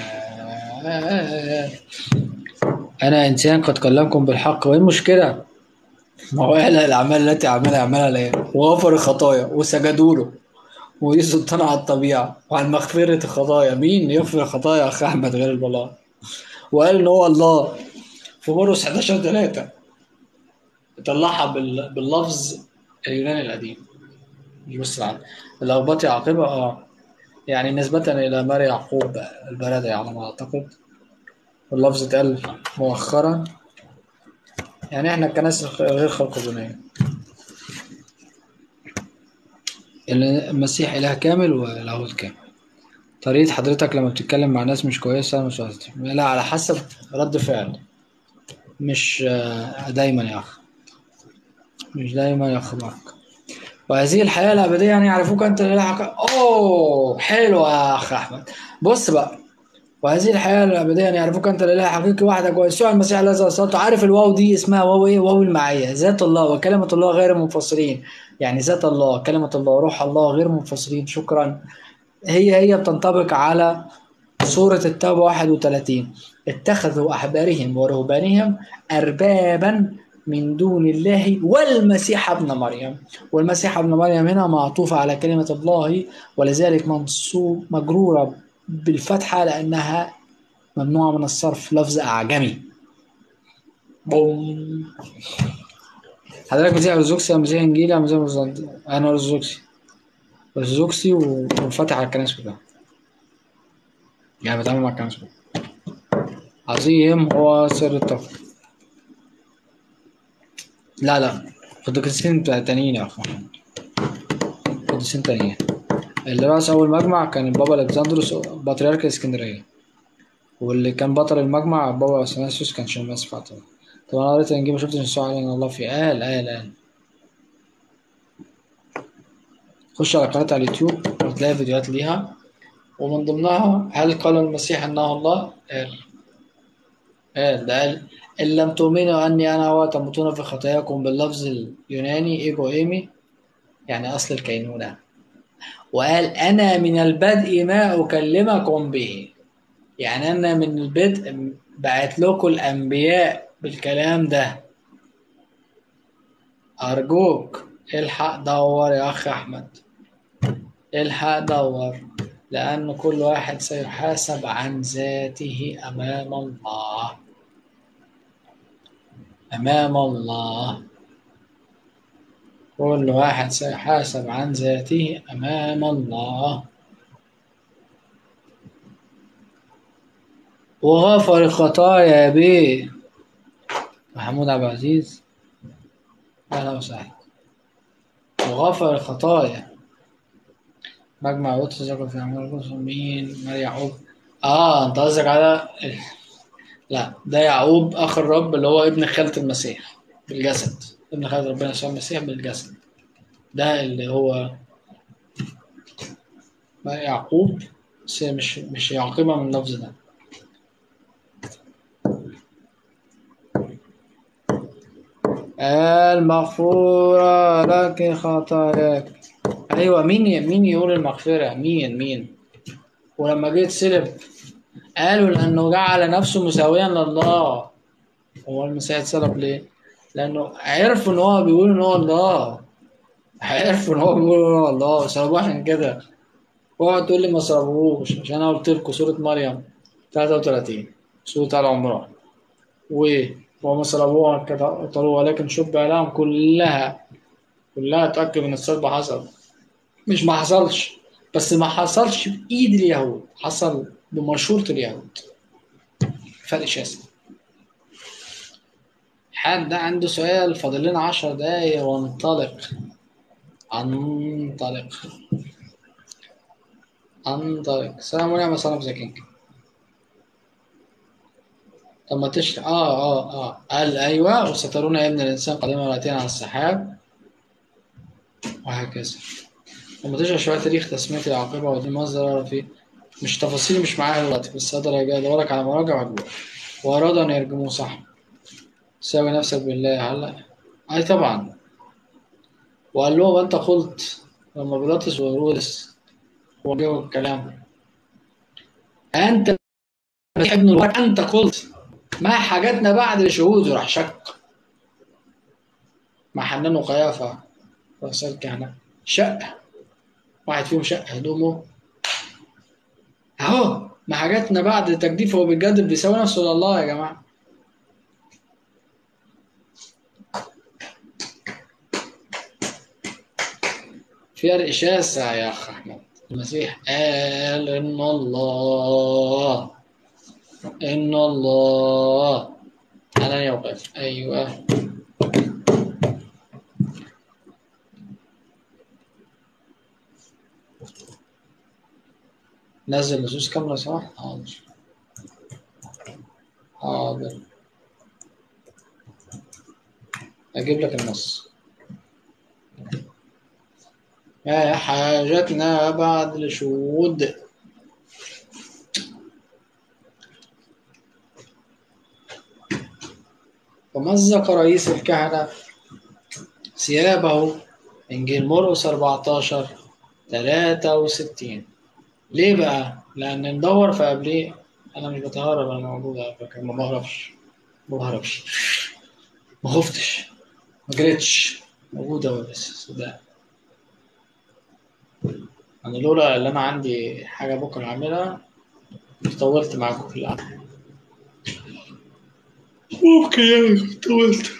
S1: أنا إنسان قد كلمكم بالحق وإيه المشكلة؟ ما هو قال الأعمال التي أعملها أعملها ليه وغفر الخطايا وسجدوا له ودي سلطان على الطبيعة وعن مغفرة الخطايا مين يغفر الخطايا يا أخ أحمد غير الله وقال إن هو الله في مرقس 11 3 طلعها بال... باللفظ اليوناني القديم مش بس العربي الأرباط عاقبة اه يعني نسبة إلى ماري يعقوب البلدي على ما أعتقد واللفظ اتقال مؤخرا يعني احنا كناس غير خلقدونية المسيح إله كامل ولاهوت كامل طريقة حضرتك لما بتتكلم مع ناس مش كويسة مش قصدي لا على حسب رد فعل مش دايما يا أخ مش دايما يا أخ مارك وهذه الحياة الأبدية يعني يعرفوك أنت الإله أوه حلو يا أخ أحمد بص بقى وهذه الحياة الأبدية أن يعرفوك أنت الإله الحقيقي وحدك ويسوع المسيح الذي أرسلته عارف الواو دي اسمها واو إيه واو المعية ذات الله وكلمة الله غير منفصلين يعني ذات الله كلمة الله روح الله غير منفصلين شكرا هي هي بتنطبق على سورة التوبة 31 اتخذوا أحبارهم ورهبانهم أربابا من دون الله والمسيح ابن مريم والمسيح ابن مريم هنا معطوفة على كلمة الله ولذلك منصوب مجرورة بالفتحة لأنها ممنوعة من الصرف لفظ أعجمي بوم حضرتك مسيح أرثوذكسي ولا مسيح إنجيلي ولا مسيح بروتستانتي؟ أنا أرثوذكسي أرثوذكسي وفاتح على الكنيسة كلها يعني بتعامل مع الكنيسة كلها عظيم هو سر التقوى لا لا قديسين تانيين يا أخوان قديسين تانيين اللي رأس أول مجمع كان البابا الكسندروس بطريرك الإسكندرية واللي كان بطل المجمع بابا اثناسيوس كان شماس فاطمة طب أنا قريت الإنجيل مشفتش يسوع عليه الله فيه قال قال قال خش على قناة على اليوتيوب وتلاقي فيديوهات ليها ومن ضمنها هل قال المسيح أنه الله؟ قال قال ده قال إن لم تؤمنوا أني أنا هو تموتون في خطاياكم باللفظ اليوناني إيجو إيمي يعني أصل الكينونة وقال أنا من البدء ما أكلمكم به يعني أنا من البدء بعت لكم الأنبياء بالكلام ده أرجوك الحق دور يا أخ أحمد الحق دور لأن كل واحد سيحاسب عن ذاته أمام الله أمام الله كل واحد سيحاسب عن ذاته أمام الله وغفر خطايا بيه محمود عبد العزيز أهلا وسهلا وغفر الخطايا مجمع قدس ذكر في أعمال الرسل مين ماري يعقوب آه أنت قصدك على لا ده يعقوب أخ الرب اللي هو ابن خالة المسيح بالجسد ابن خالة ربنا يسوع المسيح بالجسد ده اللي هو يعقوب بس مش مش يعقبها من اللفظ ده المغفورة لك خطاياك أيوة مين مين يقول المغفرة مين مين ولما جه يتسلب قالوا لأنه جعل نفسه مساويا لله هو المسيح اتسلب ليه؟ لأنه عرفوا إن هو بيقول إن هو الله عرفوا إن هو بيقول إن هو الله صلبوه عشان كده اوعى تقول لي ما صلبوهوش عشان أنا قلت لكم سورة مريم 33 سورة آل عمران و وما صلبوها قتلوه ولكن شبه لهم كلها كلها تأكد إن الصلب حصل مش ما حصلش بس ما حصلش بإيد اليهود حصل بمشورة اليهود فرق شاسع حد عنده سؤال فاضل لنا عشر دقايق وانطلق انطلق انطلق السلام عليكم ورحمة الله كينج طب ما تشرح اه اه اه قال ايوه وسترون يا ابن الانسان قادما واتينا على السحاب وهكذا لما تشرح شويه تاريخ تسميه العاقبه ودي مصدر فيه مش تفاصيل مش معايا دلوقتي بس اقدر ادورك على مراجع وأجيبها وارادوا ان يرجموه صح ساوي نفسك بالله هلا اي طبعا وقال له انت قلت لما بيلاطس وهيرودس وجاوب الكلام انت ابن الوحيد انت قلت ما حاجاتنا بعد شهود راح شك مع حنان وقيافة رؤساء الكهنة شق واحد فيهم شق هدومه اهو ما حاجاتنا بعد تجديف هو بيتجدد بيساوي نفسه لله يا جماعة فرق شاسع يا أخ أحمد المسيح قال إن الله إن الله أنا يوقف أيوه نزل نصوص كاملة صح؟ حاضر حاضر أجيب لك النص يا حاجتنا بعد الشهود فمزق رئيس الكهنة ثيابه إنجيل مرقس 14 63 ليه بقى؟ لأن ندور في قبليه أنا مش بتهرب أنا موجود على فكرة ما بهربش ما بهربش ما خفتش ما جريتش موجود أهو بس صدق أنا لولا اللي أنا عندي حاجة بكرة أعملها طولت معاكم في القعدة ممكن يعني طولت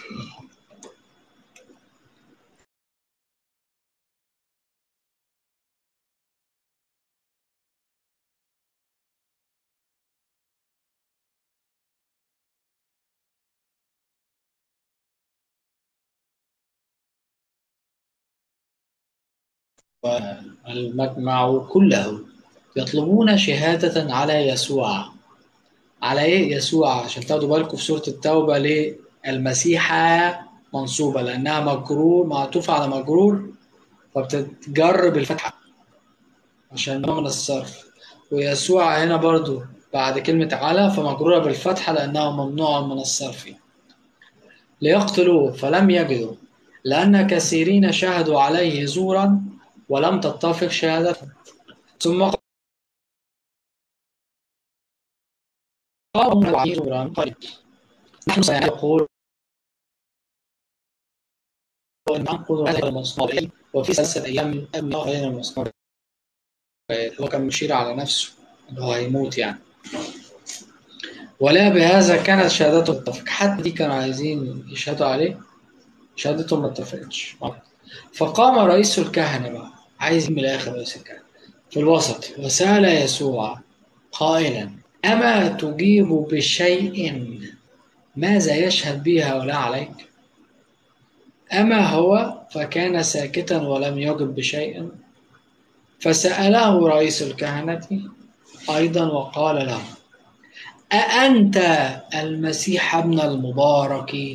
S1: والمجمع كله يطلبون شهادة على يسوع على ايه يسوع عشان تاخدوا بالكم في سورة التوبة ليه المسيحة منصوبة لأنها مجرور معطوفة على مجرور فبتتجر بالفتحة عشان نوع من الصرف ويسوع هنا برضو بعد كلمة على فمجرورة بالفتحة لأنها ممنوع من الصرف ليقتلوه فلم يجدوا لأن كثيرين شهدوا عليه زورا ولم تتفق شهادته ثم قاموا عليه زورا قال نحن سنقول ننقض هذا المصنوع وفي ثلاثة أيام قبل غير المصنوع هو كان مشير على نفسه إنه هو هيموت يعني ولا بهذا كانت شهادته متفق حتى دي كانوا عايزين يشهدوا عليه شهادته ما اتفقتش فقام رئيس الكهنة بقى عايز من الآخر رئيس الكهنة في الوسط وسأل يسوع قائلا أما تجيب بشيء ماذا يشهد به هؤلاء عليك أما هو فكان ساكتا ولم يجب بشيء فسأله رئيس الكهنة أيضا وقال له أأنت المسيح ابن المبارك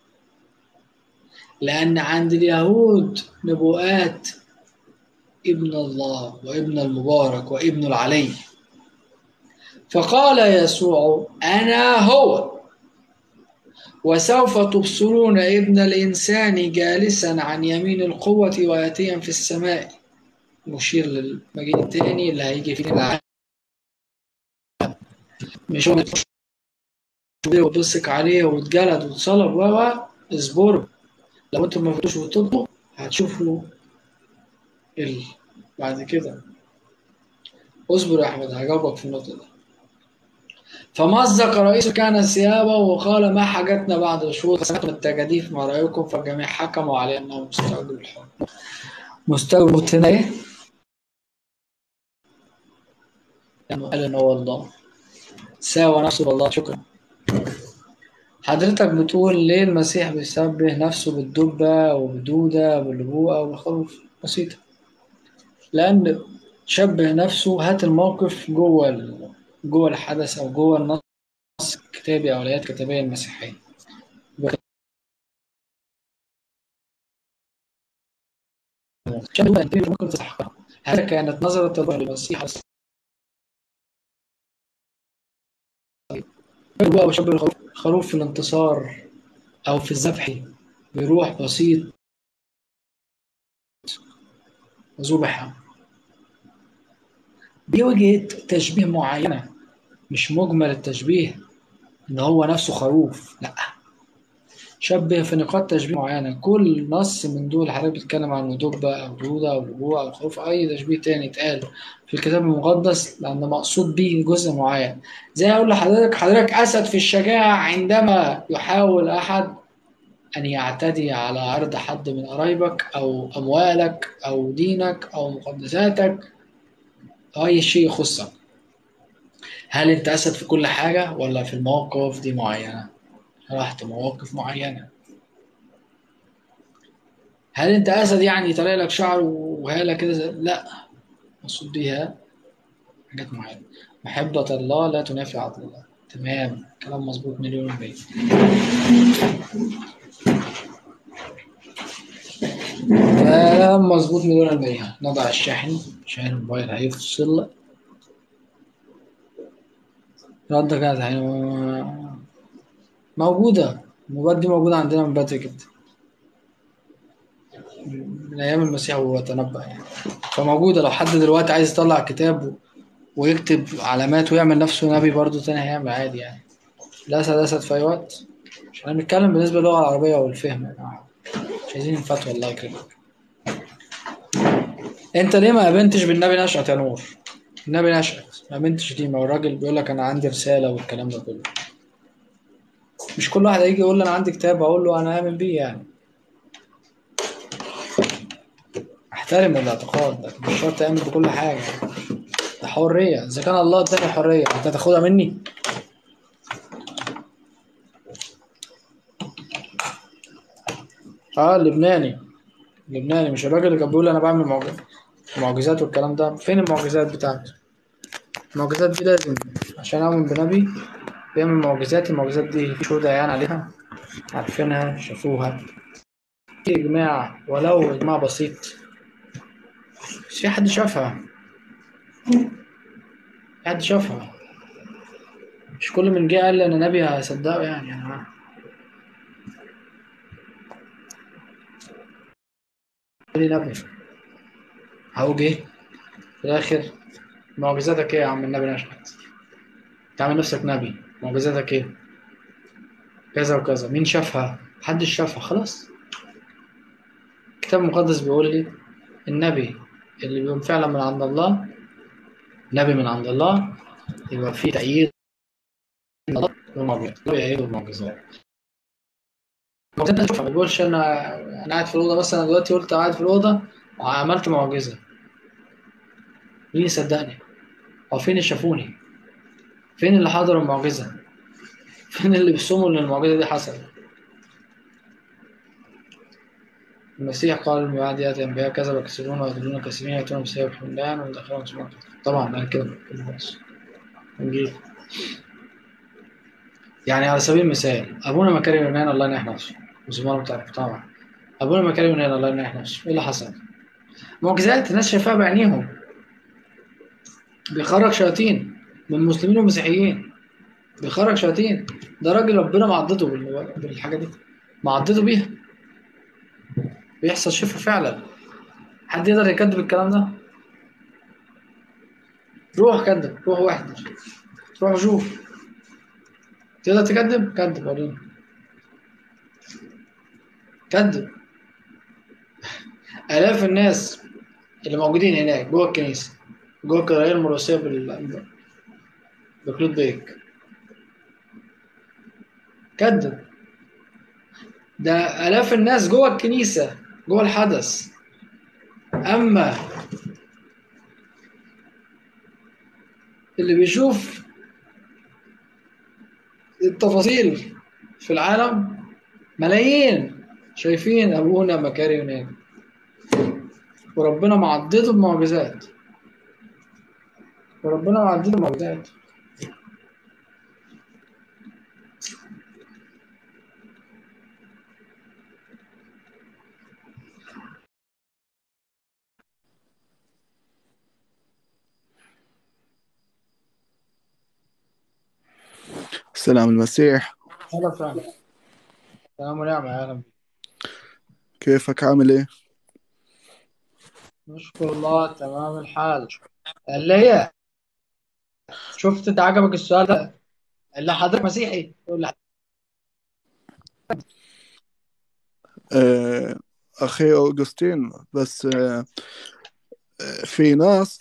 S1: لأن عند اليهود نبوءات ابن الله وابن المبارك وابن العلي فقال يسوع أنا هو وسوف تبصرون ابن الإنسان جالسا عن يمين القوة وياتيا في السماء مشير للمجيء الثاني اللي هيجي فيه العالم مش هو وتبصك عليه واتجلد واتصلب و اصبروا لو انتم ما فتوش وتطلبوا هتشوفوا ال... بعد كده اصبر يا احمد هجاوبك في النقطه دي فمزق رئيس كان ثيابه وقال ما حاجتنا بعد شهور سمعتم التجاديف ما رايكم فالجميع حكموا عليه انه مستوجب الحكم مستوجب هنا ايه؟ يعني قال ان هو الله ساوى نفسه بالله شكرا حضرتك بتقول ليه المسيح بيشبه نفسه بالدبة وبالدودة وباللبوءة وبالخروف بسيطة لأن شبه نفسه هات الموقف جوه ال... جوه الحدث أو جوه النص الكتابي أو الآيات الكتابية المسيحية شبه أنت ممكن تستحقها هذا كانت نظرة الله للمسيح بقى وشبه الخروف الخروف في الانتصار أو في الذبح بروح بسيط ذبح دي وجهة تشبيه معينة مش مجمل التشبيه إن هو نفسه خروف لأ شبه في نقاط تشبيه معينة كل نص من دول حضرتك بتتكلم عن دبة أو دودة أو لبوة أو خروف أي تشبيه تاني اتقال في الكتاب المقدس لأن مقصود به جزء معين زي أقول لحضرتك حضرتك أسد في الشجاعة عندما يحاول أحد أن يعتدي على عرض حد من قرايبك أو أموالك أو دينك أو مقدساتك أو أي شيء يخصك هل أنت أسد في كل حاجة ولا في المواقف دي معينة؟ رحت مواقف معينة هل أنت أسد يعني طالع لك شعر وهالة كده لا مقصود بيها حاجات معينة محبة الله لا تنافي عدل الله تمام كلام مظبوط مليون المية كلام مظبوط مليون المية نضع الشاحن عشان الموبايل هيفصل ردك يا زعيم موجودة النبوات دي موجودة عندنا من بدري جدا من أيام المسيح وهو تنبأ يعني فموجودة لو حد دلوقتي عايز يطلع كتاب و- ويكتب علامات ويعمل نفسه نبي برضه تاني هيعمل عادي يعني الأسد أسد في أي وقت مش احنا بنتكلم بالنسبة للغة العربية والفهم يا جماعة مش عايزين فتوى الله يكرمك أنت ليه ما آمنتش بالنبي نشأت يا نور؟ النبي نشأت ما آمنتش ليه ما هو الراجل بيقول لك أنا عندي رسالة والكلام ده كله مش كل واحد هيجي يقول لي أنا عندي كتاب أقول له أنا آمن بيه يعني احترم الاعتقاد لكن مش شرط تآمن بكل حاجة ده حرية إذا كان الله اداني حرية أنت هتاخدها مني؟ اه اللبناني لبناني مش الراجل اللي كان بيقول انا بعمل معجزات معجزات والكلام ده فين المعجزات بتاعته المعجزات دي لازم عشان اؤمن بنبي بيعمل معجزات المعجزات دي في شهداء عيان عليها عارفينها شافوها في اجماع ولو اجماع بسيط بس في حد شافها في حد شافها مش كل من جه قال لي انا نبي هصدقه يعني انا لي نبي اهو جه في الاخر معجزاتك ايه يا عم النبي نشأت تعمل نفسك نبي معجزاتك ايه كذا وكذا مين شافها محدش شافها خلاص الكتاب المقدس بيقول لي النبي اللي بيقول فعلا من عند الله نبي من عند الله يبقى فيه تأييد والمعجزات ايه والمعجزات المعجزات أنا بشوفها ما بقولش انا انا قاعد في الاوضه مثلا دلوقتي قلت قاعد في الاوضه وعملت معجزه مين يصدقني او فين اللي شافوني فين اللي حضروا المعجزه فين اللي بيصوموا ان المعجزه دي حصلت المسيح قال من بعد يأتي أنبياء كذا ويكسرون ويضلون كثيرين يأتون بسبب حملان ويدخلون سبحانه طبعا قال كده في النص إنجيل يعني على سبيل المثال أبونا مكارم يونان الله ينيح نفسه وزمانه بتعرف طبعا أبونا مكارم يونان الله ينيح نفسه إيه اللي حصل؟ معجزات الناس شايفاها بعينيهم بيخرج شياطين من مسلمين ومسيحيين بيخرج شياطين ده راجل ربنا معضده بال- بالحاجة دي معضده بيها بيحصل شفا فعلا حد يقدر يكذب الكلام ده روح كذب روح واحد روح شوف تقدر تكذب كذب وريني كذب آلاف الناس اللي موجودين هناك جوه الكنيسة جوه القراية المراسية بال بكلود بيك كذب ده آلاف الناس جوه الكنيسة جوه الحدث أما اللي بيشوف التفاصيل في العالم ملايين شايفين أبونا مكاري يونان وربنا معضده بمعجزات وربنا معضده بمعجزات
S3: سلام المسيح
S1: هلا فعلا سلام ونعمة يا أهلا
S3: كيفك عامل ايه؟
S1: نشكر الله تمام الحال اللي هي شفت انت عجبك السؤال ده اللي حضرتك مسيحي يقول لي
S3: آه اخي اوغسطين بس آه آه، في ناس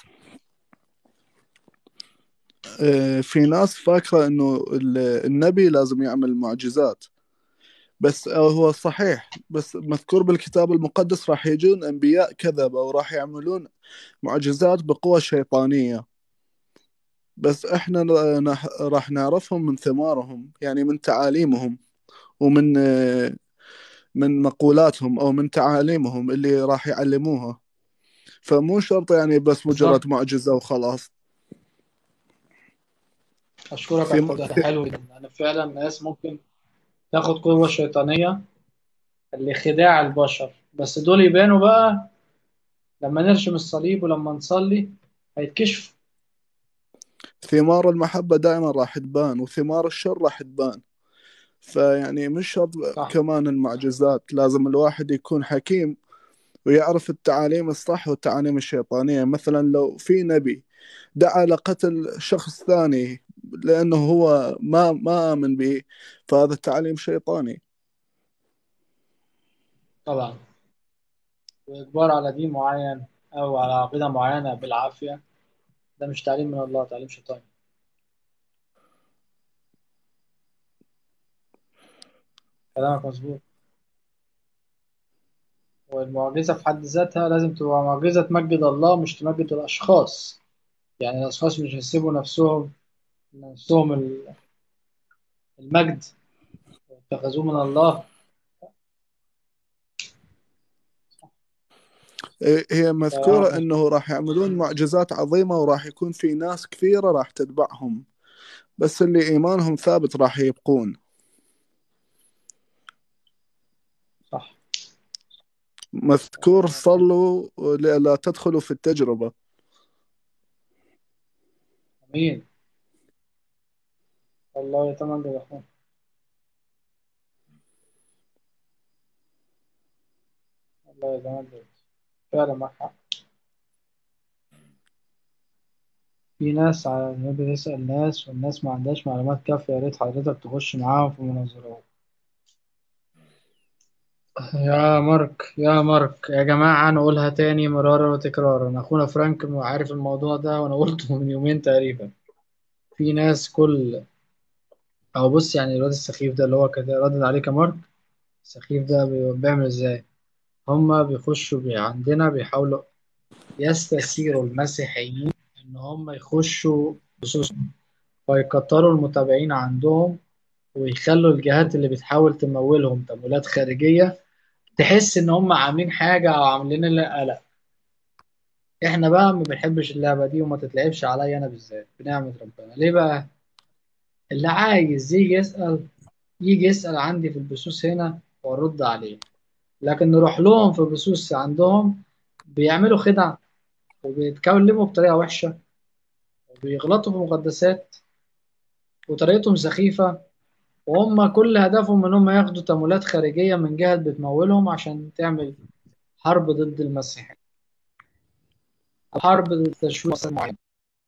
S3: آه في ناس فاكرة انه ال- النبي لازم يعمل معجزات بس آه هو صحيح بس مذكور بالكتاب المقدس راح يجون انبياء كذبة وراح يعملون معجزات بقوة شيطانية بس احنا نح- راح نعرفهم من ثمارهم يعني من تعاليمهم ومن آه، من مقولاتهم او من تعاليمهم اللي راح يعلموها فمو شرط يعني بس
S1: بالظبط
S3: مجرد معجزة وخلاص
S1: اشكرك
S3: في
S1: على التوضيح ده حلو جدا انا فعلا ناس ممكن تاخد قوة شيطانية لخداع البشر بس دول يبانوا بقى لما نرشم الصليب ولما نصلي هيتكشفوا
S3: ثمار المحبة دائما راح تبان وثمار الشر راح تبان فيعني مش شرط
S1: صح
S3: كمان المعجزات لازم الواحد يكون حكيم ويعرف التعاليم الصح والتعاليم الشيطانية مثلا لو في نبي دعا لقتل شخص ثاني لأنه هو ما ما آمن به فهذا التعليم شيطاني
S1: طبعا وإجبار على دين معين أو على عقيدة معينة بالعافية ده مش تعليم من الله تعليم شيطاني كلامك مظبوط والمعجزة في حد ذاتها لازم تبقى معجزة تمجد الله مش تمجد الأشخاص يعني الأشخاص مش هيسيبوا نفسهم نفسهم ال- المجد واتخذوه من الله
S3: هي مذكورة
S1: آه،
S3: أنه راح يعملون معجزات عظيمة وراح يكون في ناس كثيرة راح تتبعهم بس اللي إيمانهم ثابت راح يبقون
S1: صح
S3: مذكور صلوا لا تدخلوا في التجربة
S1: أمين الله يتمجد يا أخوان الله يتمجد فعلا معك حق في ناس على النبي بتسأل ناس والناس ما عندهاش معلومات كافية يا ريت حضرتك تخش معاهم في مناظرات يا مارك يا مارك يا جماعة نقولها تاني مرارا وتكرارا أخونا فرانك عارف الموضوع ده وأنا قلته من يومين تقريبا في ناس كل أو بص يعني الواد السخيف ده اللي هو كان ردد عليك يا مارك السخيف ده بي- بيعمل إزاي هما بيخشوا بي عندنا بيحاولوا يستثيروا المسيحيين إن هما يخشوا بصوص فيكتروا المتابعين عندهم ويخلوا الجهات اللي بتحاول تمولهم تمويلات خارجية تحس ان هم عاملين حاجة او عاملين لنا قلق احنا بقى ما بنحبش اللعبة دي وما تتلعبش عليا انا بالذات بنعمة ربنا ليه بقى اللي عايز يجي يسأل يجي يسأل عندي في البثوث هنا وارد عليه لكن نروح لهم في البثوث عندهم بيعملوا خدع وبيتكلموا بطريقة وحشة وبيغلطوا في مقدسات وطريقتهم سخيفة وهم كل هدفهم ان هم ياخدوا تمويلات خارجية من جهة بتمولهم عشان تعمل حرب ضد المسيحيين أو حرب ضد تشويه معين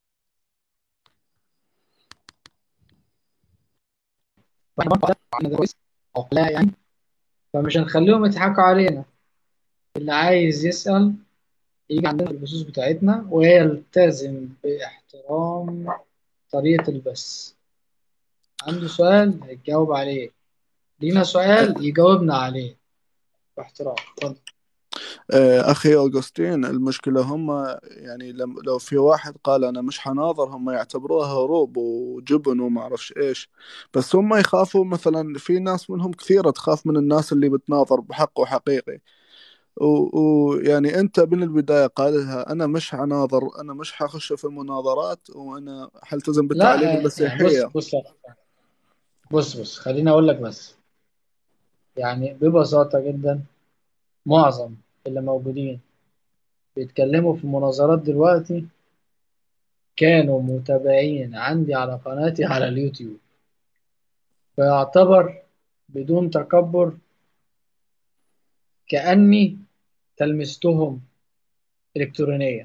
S1: واحنا برضه عندنا ده كويس او لا يعني فمش هنخليهم يضحكوا علينا اللي عايز يسأل يجي عندنا في البثوث بتاعتنا ويلتزم باحترام طريقة البث عنده سؤال هيجاوب عليه لينا سؤال يجاوبنا عليه باحترام اتفضل
S3: آه، أخي أوغسطين المشكلة هم يعني لم لو في واحد قال أنا مش حناظر هم يعتبروها هروب وجبن وما أعرفش إيش بس هم يخافوا مثلا في ناس منهم كثيرة تخاف من الناس اللي بتناظر بحق وحقيقي ويعني أنت من البداية قالها أنا مش حناظر أنا مش حخش في المناظرات وأنا حلتزم بالتعاليم
S1: لا يعني بص
S3: المسيحية
S1: بص بص بص خليني اقول لك بس يعني ببساطة جدا معظم اللي موجودين بيتكلموا في مناظرات دلوقتي كانوا متابعين عندي على قناتي على اليوتيوب فيعتبر بدون تكبر كأني تلمستهم إلكترونيا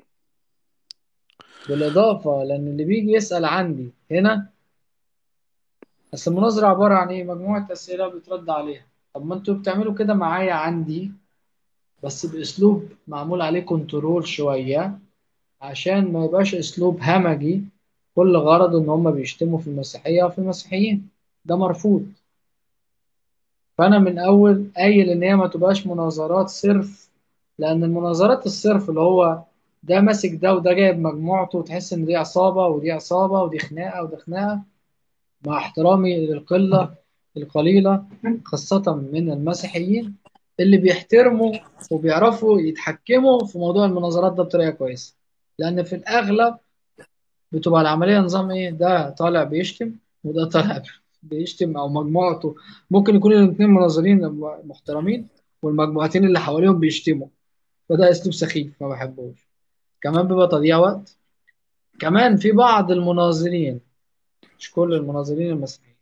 S1: بالإضافة لأن اللي بيجي يسأل عندي هنا بس المناظرة عبارة عن إيه؟ مجموعة أسئلة بترد عليها طب ما أنتوا بتعملوا كده معايا عندي بس بأسلوب معمول عليه كنترول شوية عشان ما يبقاش أسلوب همجي كل غرضه إن هم بيشتموا في المسيحية وفي المسيحيين ده مرفوض فأنا من أول قايل إن هي ما تبقاش مناظرات صرف لأن المناظرات الصرف اللي هو ده ماسك ده وده جايب مجموعته وتحس إن دي عصابة ودي عصابة ودي خناقة وده خناقة مع احترامي للقلة القليلة خاصة من المسيحيين اللي بيحترموا وبيعرفوا يتحكموا في موضوع المناظرات ده بطريقة كويسة لأن في الأغلب بتبقى العملية نظام إيه ده طالع بيشتم وده طالع بيشتم أو مجموعته ممكن يكون الاثنين مناظرين محترمين والمجموعتين اللي حواليهم بيشتموا فده أسلوب سخيف ما بحبوش كمان بيبقى تضييع وقت كمان في بعض المناظرين مش كل المناظرين المسيحيين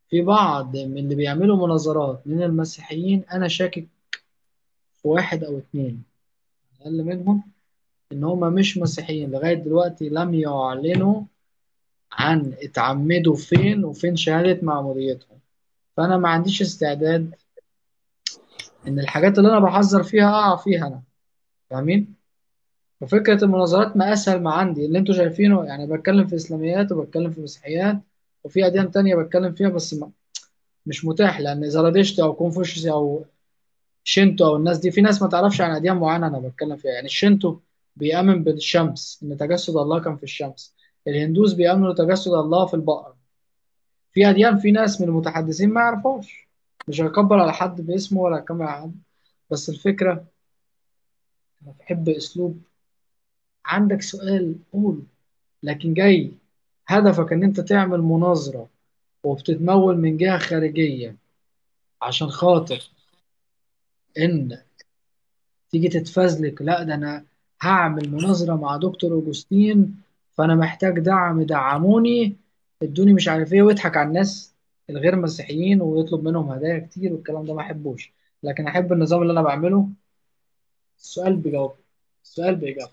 S1: في بعض من اللي بيعملوا مناظرات من المسيحيين أنا شاكك في واحد أو اتنين أقل منهم إن هما مش مسيحيين لغاية دلوقتي لم يعلنوا عن اتعمدوا فين وفين شهادة معموديتهم فأنا ما عنديش استعداد إن الحاجات اللي أنا بحذر فيها أقع فيها أنا فاهمين؟ وفكرة المناظرات ما أسهل ما عندي اللي أنتوا شايفينه يعني بتكلم في إسلاميات وبتكلم في مسيحيات وفي أديان تانية بتكلم فيها بس ما مش متاح لأن زرادشت أو كونفوشيوس أو شينتو أو الناس دي في ناس ما تعرفش عن أديان معينة أنا بتكلم فيها يعني الشينتو بيؤمن بالشمس إن تجسد الله كان في الشمس الهندوس بيؤمنوا تجسد الله في البقرة في أديان في ناس من المتحدثين ما يعرفوش مش هكبر على حد باسمه ولا هكمل على حد بس الفكرة أنا بحب أسلوب عندك سؤال قول لكن جاي هدفك ان انت تعمل مناظرة وبتتمول من جهة خارجية عشان خاطر ان تيجي تتفزلك لا ده انا هعمل مناظرة مع دكتور اوجستين فانا محتاج دعم دعموني ادوني مش عارف ايه ويضحك على الناس الغير مسيحيين ويطلب منهم هدايا كتير والكلام ده ما احبوش لكن احب النظام اللي انا بعمله السؤال بجاوب السؤال بإجابة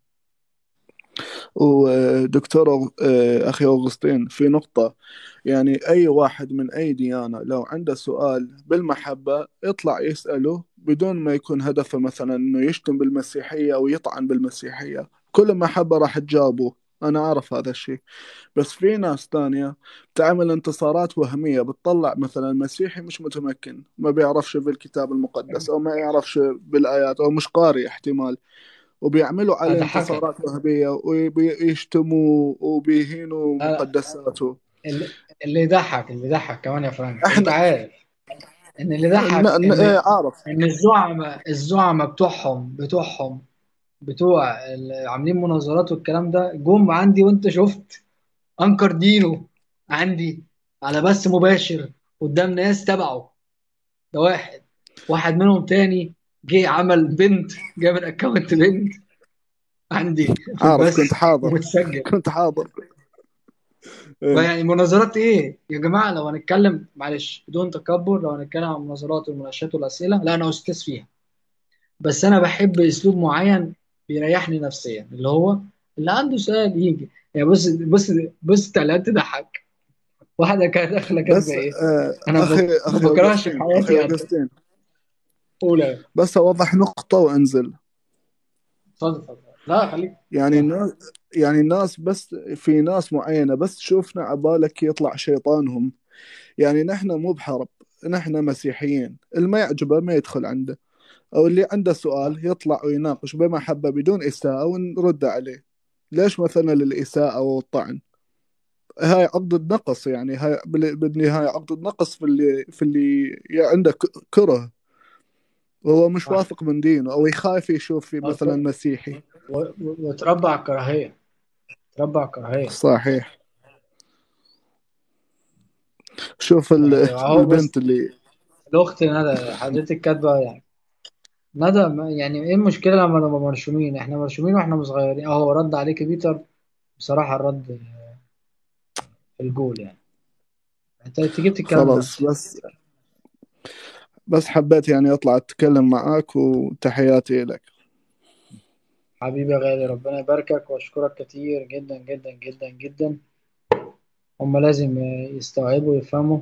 S3: ودكتور آه، أخي أغسطين في نقطة يعني أي واحد من أي ديانة لو عنده سؤال بالمحبة يطلع يسأله بدون ما يكون هدفه مثلا إنه يشتم بالمسيحية أو يطعن بالمسيحية كل محبة راح تجاوبه أنا أعرف هذا الشيء بس في ناس تانية تعمل انتصارات وهمية بتطلع مثلا مسيحي مش متمكن ما بيعرفش في الكتاب المقدس أو ما يعرفش بالآيات أو مش قارئ احتمال وبيعملوا عليه
S1: أضحكك
S3: انتصارات وهمية وبيشتموا وبيهينوا
S1: لا لا
S3: مقدساته
S1: اللي اللي يضحك اللي يضحك كمان يا فرانك انت
S3: احنا
S1: عارف ان اللي ضحك
S3: ن... ن...
S1: ان
S3: إيه عارف
S1: ان الزعماء الزعماء بتوعهم بتوعهم بتوع اللي عاملين مناظرات والكلام ده جم عندي وانت شفت انكر دينه عندي على بث مباشر قدام ناس تبعه ده واحد واحد منهم تاني جه عمل بنت جاب الاكونت بنت عندي في
S3: عارف
S1: البث
S3: كنت حاضر
S1: ومتسجل
S3: كنت حاضر إيه.
S1: فيعني مناظرات ايه يا جماعه لو هنتكلم معلش بدون تكبر لو هنتكلم عن المناظرات والمناقشات والاسئله لا انا استاذ فيها بس انا بحب اسلوب معين بيريحني نفسيا اللي هو اللي عنده سؤال يجي يعني بص بص بص تعليقات تضحك واحده كانت داخله
S3: بس
S1: كاتبه ايه
S3: آه،
S1: انا ب-
S3: أخي
S1: ما
S3: أخي
S1: بكرهش في
S3: أغسطين
S1: حياتي
S3: أخي
S1: يعني
S3: أغسطين
S1: اولى
S3: بس أوضح نقطة وأنزل
S1: اتفضل اتفضل لا خليك
S3: يعني
S1: اتفضل
S3: الناس يعني الناس بس في ناس معينة بس تشوفنا عبالك يطلع شيطانهم يعني نحن مو بحرب نحن مسيحيين اللي ما يعجبه ما يدخل عنده أو اللي عنده
S1: صح
S3: سؤال يطلع ويناقش بمحبة بدون إساءة ونرد عليه ليش مثلا للإساءة والطعن هاي عقد النقص يعني هاي بال- بالنهاية عقد النقص في اللي في اللي عنده ك- كره وهو مش
S1: صح
S3: واثق من دينه أو يخاف يشوف في مثلا مسيحي
S1: و- و- وتربى على الكراهيه تربى على الكراهيه
S3: صحيح شوف ال-
S1: يعني اهو بص
S3: البنت اللي
S1: الاخت ندى حضرتك كاتبه يعني ندى ما- يعني ايه المشكله لما نبقى مرشومين احنا مرشومين واحنا صغيرين اهو رد عليك بيتر بصراحه الرد في الجول يعني انت انت جبت الكلام ده
S3: خلاص بس بس حبيت يعني أطلع أتكلم معاك وتحياتي لك
S1: حبيبي يا غالي ربنا يباركك واشكرك كتير جدا جدا جدا جدا هم لازم يستوعبوا ويفهموا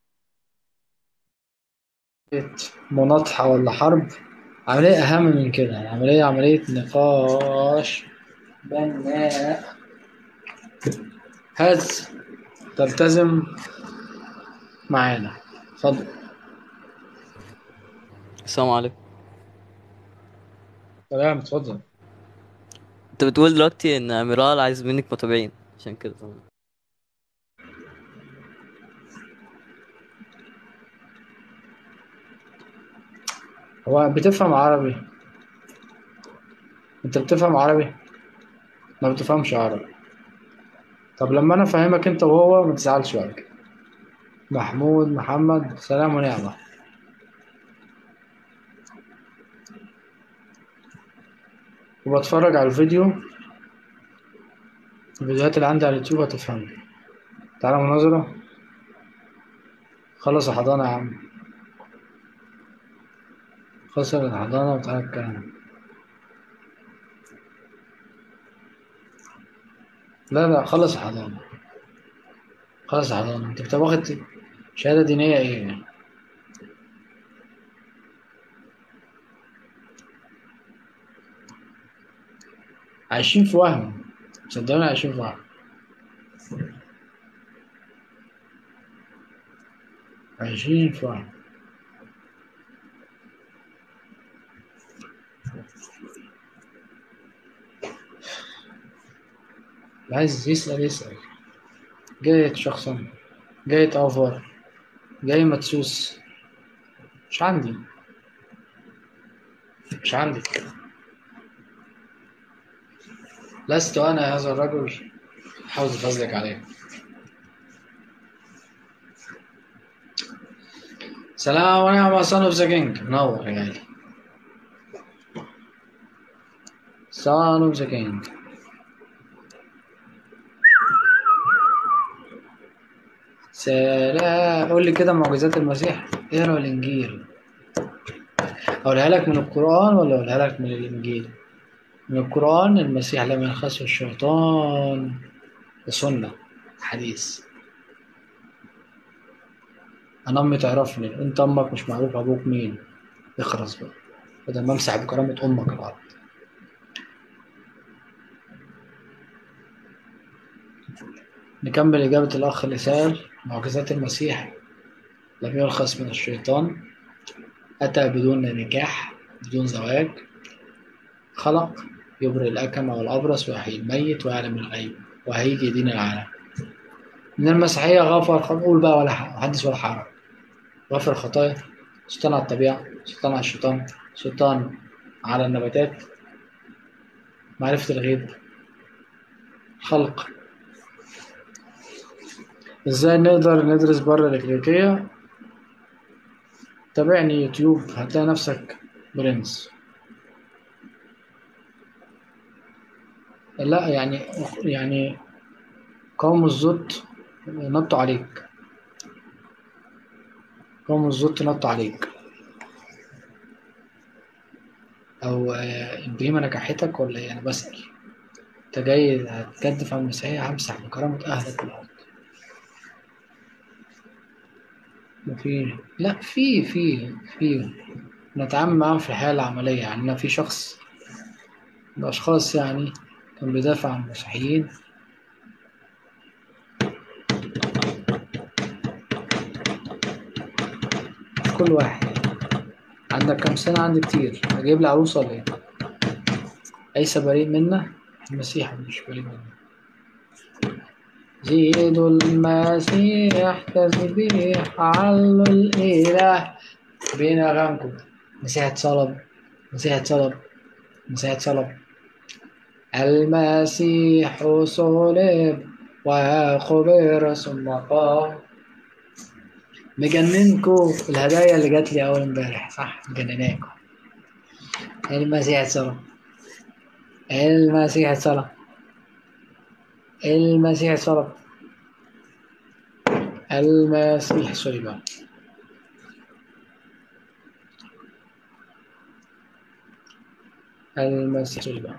S1: مناطحة ولا حرب عملية أهم من كده يعني عملية عملية نقاش بناء هز تلتزم معانا اتفضل
S4: السلام عليكم
S1: سلام اتفضل
S4: انت بتقول دلوقتي ان اميرال عايز منك متابعين عشان كده طبعا
S1: هو بتفهم عربي انت بتفهم عربي ما بتفهمش عربي طب لما انا افهمك انت وهو ما تزعلش بعد كده محمود محمد سلام ونعمة وبتفرج على الفيديو الفيديوهات اللي عندي على اليوتيوب هتفهمني تعالى مناظرة خلص الحضانة يا عم خلص الحضانة وتعالى الكلام لا لا خلص الحضانة خلص الحضانة انت بتبقى واخد شهادة دينية ايه يعني عايشين في وهم صدقوني عايشين في وهم عايشين في وهم اللي عايز يسأل يسأل جاي شخصا جاي تأفور جاي مدسوس مش عندي مش عندي لست أنا هذا الرجل حاول تفزلك عليه سلام ونعم son of the king منور يا غالي son of the king سلام قول لي كده معجزات المسيح اقرا الانجيل اقولها لك من القران ولا اقولها لك من الانجيل من القران المسيح لم ينخسه الشيطان بسنه حديث انا امي تعرفني انت امك مش معروف ابوك مين اخرس بقى بدل ما امسح بكرامه امك الارض نكمل إجابة الأخ اللي سأل معجزات المسيح لم يرخص من الشيطان أتى بدون نكاح بدون زواج خلق يبرئ الأكمة والأبرص ويحيي الميت ويعلم الغيب وهيجي دين العالم من المسيحية غفر قول بقى ولا حدث ولا حرج غفر الخطايا سلطان على الطبيعة سلطان على الشيطان سلطان على النباتات معرفة الغيب خلق ازاي نقدر ندرس بره الإكليريكية تابعني يوتيوب هتلاقي نفسك برنس لا يعني يعني قوم الزوت نطوا عليك قوم الزوت نطوا عليك او آه، البهيمة نجحتك ولا ايه انا بسأل انت جاي هتجدف على المسيحية همسح بكرامة اهلك الارض في لا في في في نتعامل معاهم في الحياة العملية يعني أنا في شخص من الأشخاص يعني كان بيدافع عن المسيحيين كل واحد عندك كام سنة عندي كتير أجيب لي عروسة ولا إيه؟ ليس بريء منا المسيح مش بريء منا زيد المسيح تسبيح علو الإله بينا غنكم مسيح صلب مسيح صلب مسيح صلب المسيح صلب وقبر ثم قام مجننكم الهدايا اللي جات لي أول امبارح صح مجنناكم المسيح صلب المسيح صلب المسيح صلب المسيح صلب المسيح صلب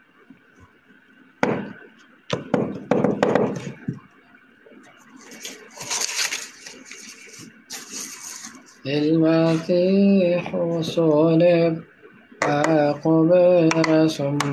S1: المسيح صلب وقبر ثم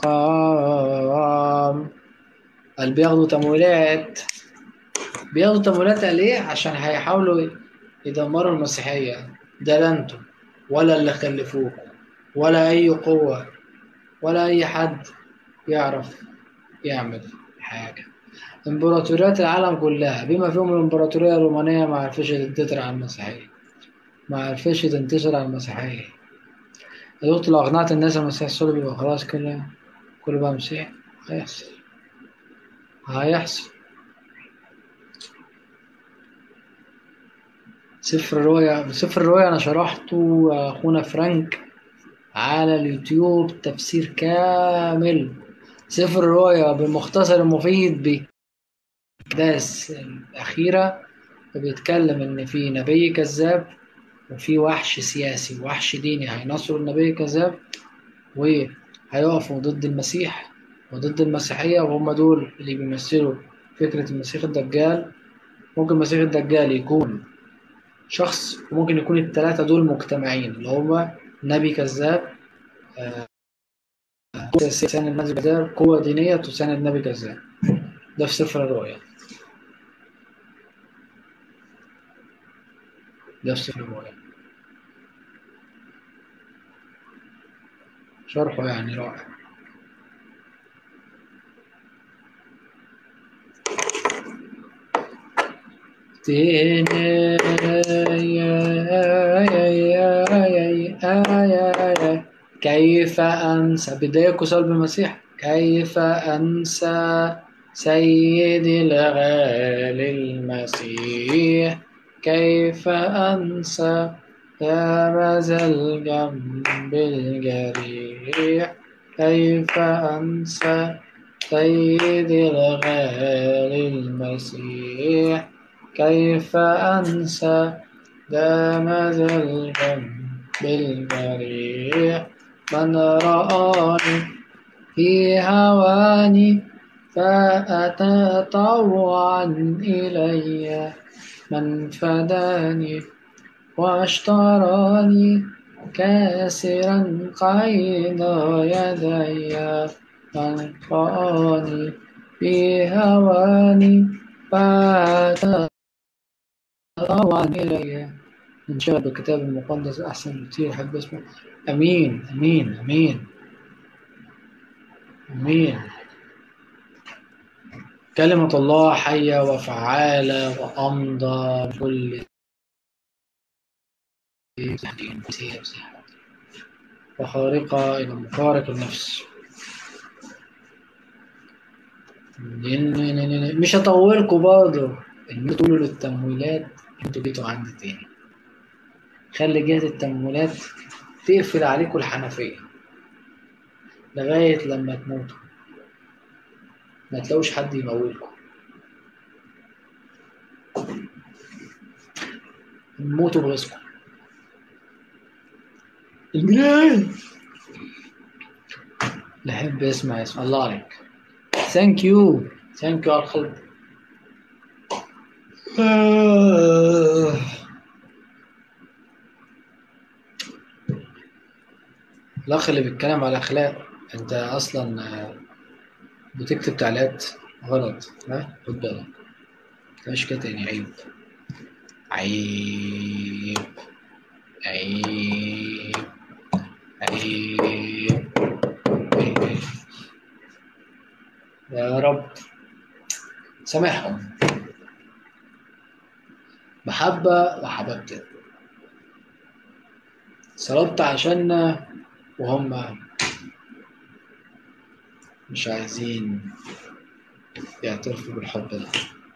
S1: قام قال بياخدوا تمويلات بياخدوا تمويلات ليه عشان هيحاولوا يدمروا المسيحية ده لا انتوا ولا اللي خلفوكم ولا أي قوة ولا أي حد يعرف يعمل حاجة إمبراطوريات العالم كلها بما فيهم الإمبراطورية الرومانية ما عرفتش تنتصر على المسيحية ما عرفتش تنتصر على المسيحية الوقت لو أقنعت الناس المسيح الصلب يبقى خلاص كله كله بقى مسيح هيحصل هيحصل سفر الرؤيا سفر الرؤيا أنا شرحته يا أخونا فرانك على اليوتيوب تفسير كامل سفر الرؤيا بالمختصر المفيد بالأحداث الأخيرة فبيتكلم إن في نبي كذاب وفي وحش سياسي وحش ديني هينصروا النبي الكذاب وهيقفوا ضد المسيح وضد المسيحية وهم دول اللي بيمثلوا فكرة المسيح الدجال ممكن المسيح الدجال يكون شخص وممكن يكون التلاتة دول مجتمعين اللي هما نبي كذاب آه، قوة تساند النبي كذاب قوة دينية تساند النبي كذاب ده في سفر الرؤيا ده في سفر الرؤيا شرحه يعني رائع كيف أنسى بداية كسال بالمسيح كيف أنسى سيدي الغالي المسيح كيف أنسى يا مزى الجنب الجريح كيف أنسى سيدي الغالي المسيح كيف أنسى دام ذا الجنب الجريح من رآني في هواني فأتى طوعا إلي من فداني واشتراني كاسرا قيد يدي من رآني في هواني فأتى طوعا إلي انشغل بالكتاب المقدس أحسن بكتير أحب اسمه أمين أمين أمين أمين كلمة الله حية وفعالة وأمضى بكل وخارقة إلى مفارق النفس مش هطولكوا برضه إن تقولوا للتمويلات انتوا جيتوا عندي تاني خلي جهة التمويلات تقفل عليكم الحنفية لغاية لما تموتوا ما تلاقوش حد يمولكم موتوا برزقكم الجنان اللي يحب يسمع يسمع الله عليك ثانك يو ثانك يو على الخلق الأخ اللي بيتكلم على أخلاق أنت أصلا بتكتب تعليقات غلط ها خد بالك مش كده تاني عيب عيب عيب عيب عيب يا رب سامحهم محبة وحببت صلبت عشاننا وهم مش عايزين يعترفوا بالحب ده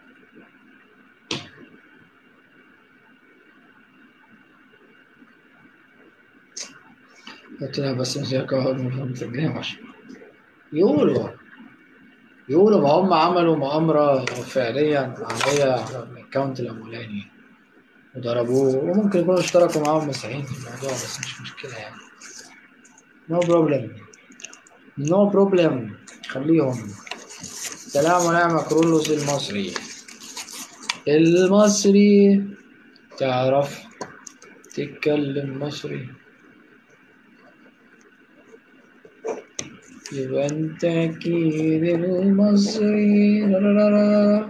S1: قلت لها بس مش هيركبوا مترجمة عشان يقولوا يقولوا ما هم عملوا مؤامرة فعليا عملية على الأكونت الأولاني وضربوه وممكن يكونوا اشتركوا معاهم مسيحيين في الموضوع بس مش مشكلة يعني نو بروبلم نو بروبلم خليهم سلام ونعمة كرولوس المصري المصري تعرف تتكلم مصري يبقى انت اكيد المصري لا لا لا لا.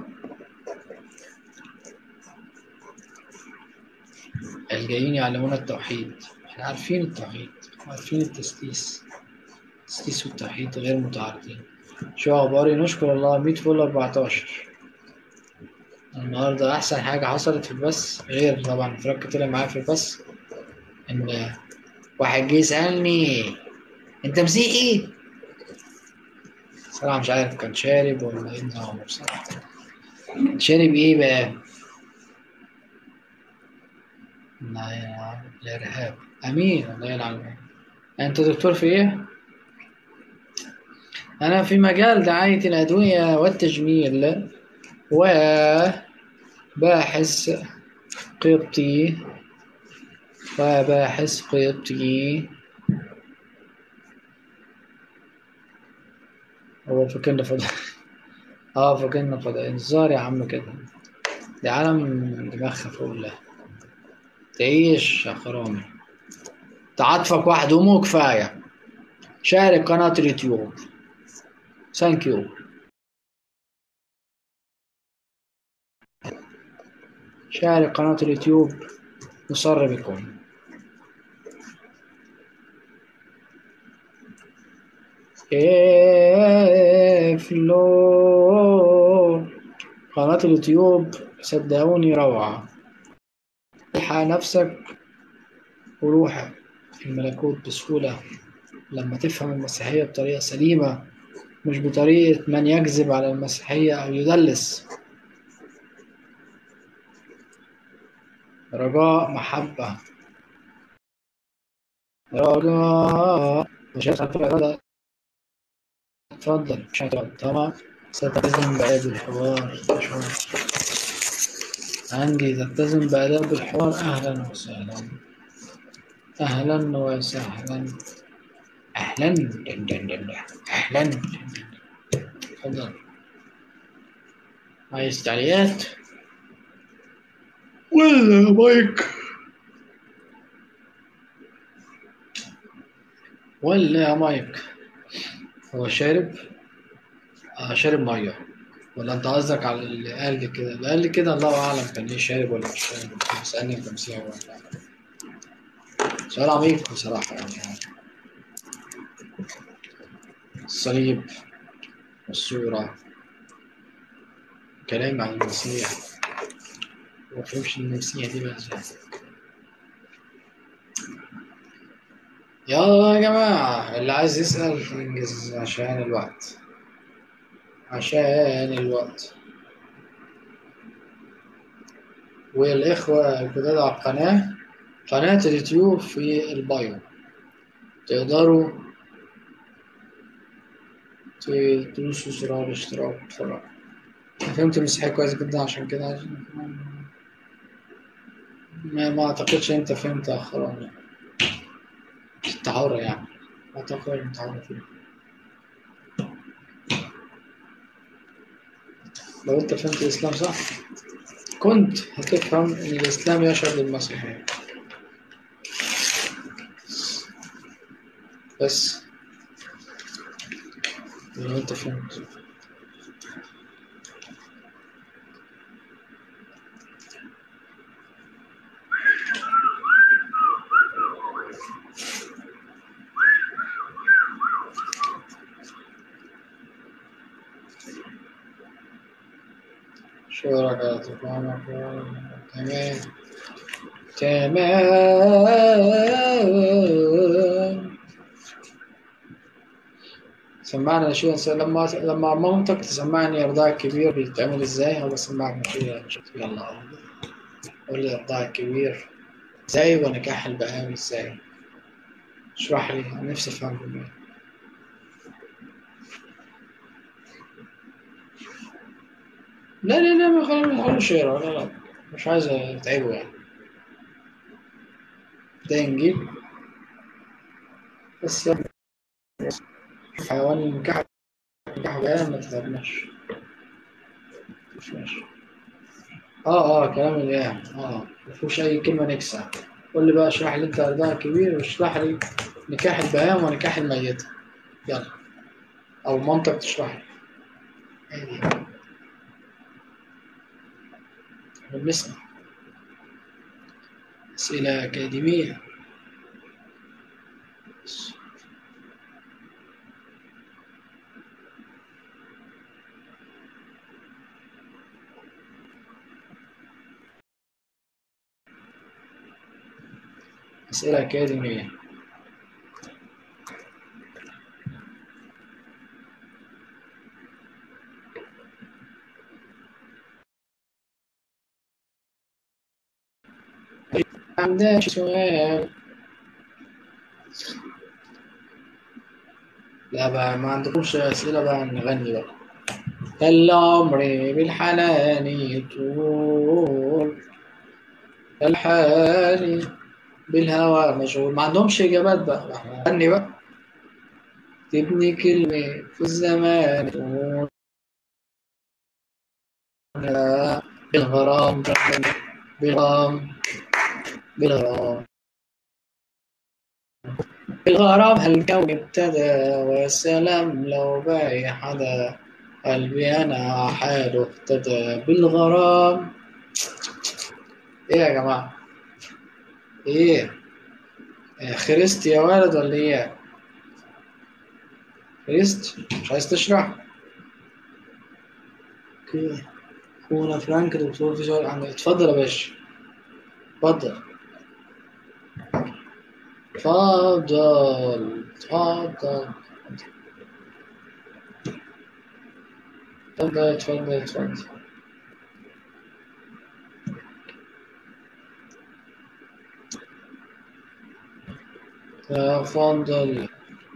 S1: الجايين يعلمون التوحيد احنا عارفين التوحيد عارفين التسديس التسديس والتوحيد غير متعارضين شو اخباري نشكر الله 100 فول 14 النهارده احسن حاجه حصلت في البث غير طبعا فرق طلع معايا في البث ان واحد جه يسالني انت مسيحي صراحه مش عارف كان شارب ولا ايه نظامه بصراحه شارب ايه بقى الله يلعن الارهاب امين الله يلعن انت دكتور في ايه انا في مجال دعايه الادويه والتجميل و باحث قبطي وباحث قبطي هو فاكرنا فضاء اه فاكرنا فضاء انذار يا عم كده دي عالم دماغها فوق الله تعيش يا خرامي تعاطفك واحد ومو كفاية شارك قناة اليوتيوب ثانك يو شارك قناة اليوتيوب نصر بكم إيه فلو قناة اليوتيوب صدقوني روعة الحق نفسك وروح الملكوت بسهولة لما تفهم المسيحية بطريقة سليمة مش بطريقة من يكذب على المسيحية أو يدلس رجاء محبة رجاء مش هتفضل اتفضل مش هتفضل تمام ستلتزم بآداب الحوار عندي تلتزم بآداب الحوار أهلا وسهلا أهلا وسهلا أهلا دن دن دن. أهلا دن دن. تفضل عايز تعليقات ولا مايك ولا مايك هو شارب آه شارب ميه ولا انت قصدك على اللي قال لي كده اللي قال لي كده الله اعلم كان ليه شارب ولا مش شارب بيسالني في مسيح ولا لا سؤال عميق بصراحه يعني الصليب والصورة كلام عن المسيح ومفهمش المسيح دي بقى ازاي يلا يا جماعة اللي عايز يسأل ينجز عشان الوقت عشان الوقت والإخوة الجداد على القناة قناة اليوتيوب في البايو تقدروا تدوسوا زرار الاشتراك وتتفرجوا أنا فهمت المسيحية كويس جدا عشان كده عشان ما, ما أعتقدش أنت فهمت آخرا التعورة يعني أعتقد التعورة فيه لو أنت فهمت الإسلام صح كنت هتفهم إن الإسلام يشهد للمسيحية بس لو أنت فهمت شركة تمام تمام سمعنا شيء لما لما مامتك تسمعني إرضاء كبير بيتعمل إزاي هو بسمعك شيء يلا قول لي إرضاء كبير إزاي ونكاح البهاوي إزاي اشرح لي أنا نفسي أفهم بالله لا لا لا ما خلوا ما خلوش يقرا لا لا مش عايز اتعبه يعني ده نجيب بس حيوان نكح نكح بيان ما تتعبناش مش ماشي اه اه كلام الايه اه مفيهوش اي كلمه نكسه قول لي بقى اشرح لي انت ارضاء كبير واشرح لي نكاح البهام ونكاح الميتة يلا او مامتك تشرح لي عادي. احنا بنسمع أسئلة أكاديمية أسئلة أكاديمية عندك سؤال لا بقى ما عندكمش أسئلة بقى نغني بقى كل عمري بالحنان يطول الحالي بالهوى مشغول ما عندهمش إجابات بقى احنا غني بقى تبني كلمة في الزمان تقول بالغرام بالغرام بالغرام بالغرام هالكون ابتدى ويا سلام لو باقي حدا قلبي أنا حاله اهتدى بالغرام إيه يا جماعة؟ إيه؟ إيه خرست يا ولد ولا إيه؟ خرست؟ مش عايز تشرح؟ اوكي اخونا فرانك دكتور في سؤال عندك اتفضل يا باشا اتفضل اتفضل اتفضل اتفضل اتفضل اتفضل تفضل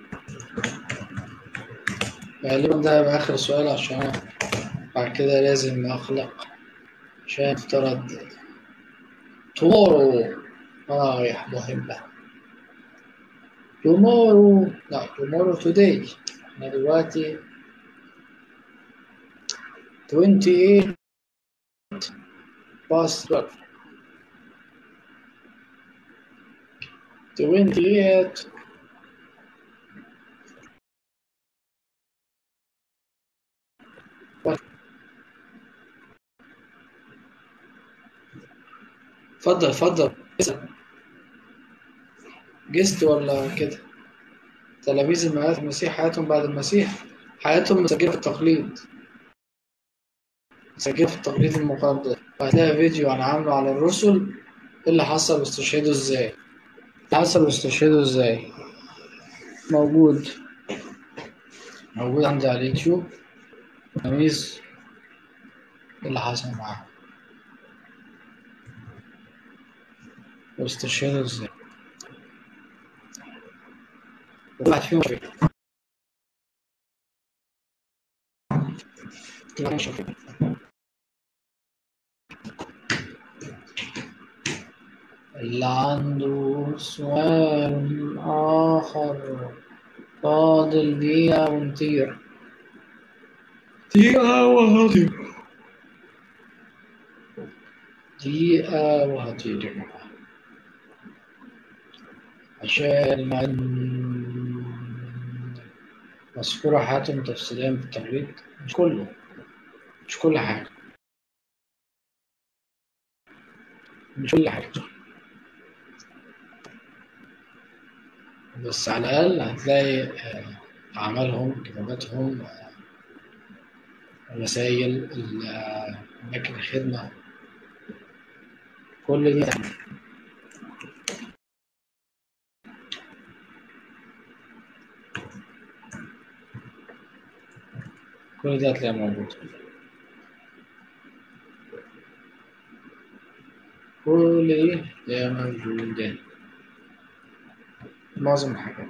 S1: غالبا ده هيبقى آخر سؤال عشان بعد كده لازم أخلق عشان افترض tomorrow رايح مهمة tomorrow لا tomorrow today احنا دلوقتي 28 past 12 28 اتفضل اتفضل جست ولا كده تلاميذ المعاد المسيح حياتهم بعد المسيح حياتهم مسجلة في التقليد مسجلة في التقليد المقدس وهتلاقي فيديو أنا عامله على الرسل إيه اللي حصل واستشهدوا ازاي اللي حصل واستشهدوا ازاي موجود موجود عندي على اليوتيوب تلاميذ إيه اللي حصل معاهم واستشهدوا ازاي واحد فيهم شفيع واحد شفيع اللي عنده سؤال آخر فاضل دقيقة ونطير دقيقة وهطير دقيقة وهطير يا جماعة عشان مذكورة حياتهم تفصيليا بالتقليد مش كله مش كل حاجة مش كل حاجة بس على الأقل هتلاقي آه، أعمالهم كتاباتهم آه، رسائل ال- آه، أماكن الخدمة كل دي كل دي هتلاقيها موجودة كل دي هتلاقيها موجودة معظم الحاجات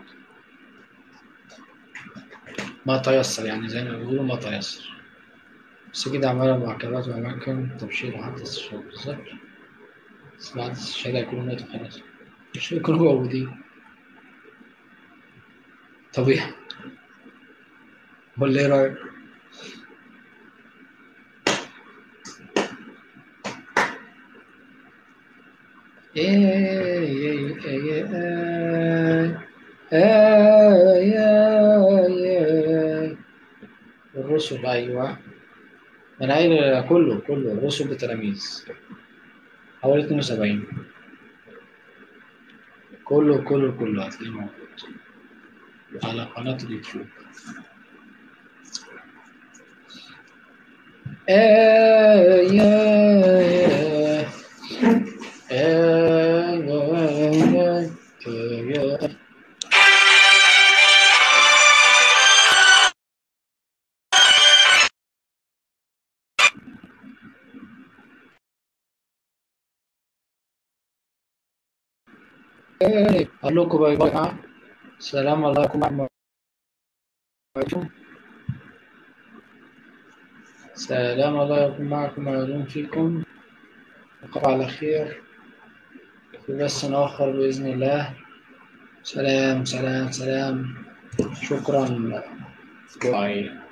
S1: ما تيسر يعني زي ما بيقولوا ما تيسر بس كده عمالة معكبات وأماكن تبشير حتى الشهادة بالظبط بس بعد الشهادة هيكونوا ماتوا خلاص مش هيكونوا موجودين طبيعي ولا ايه رأيك؟ إيه إيه إيه إيه إيه الرسل أيوة أنا قايل كله كله الرسل بتلاميذ حوالي 72 كله كله كله هتلاقيه موجود على قناة اليوتيوب آية آية آية أقول لكم باي باي ها سلام الله عليكم ورحمة الله سلام الله يكون معكم ويدوم فيكم نلقاكم على خير في بث آخر بإذن الله سلام سلام سلام شكرا باي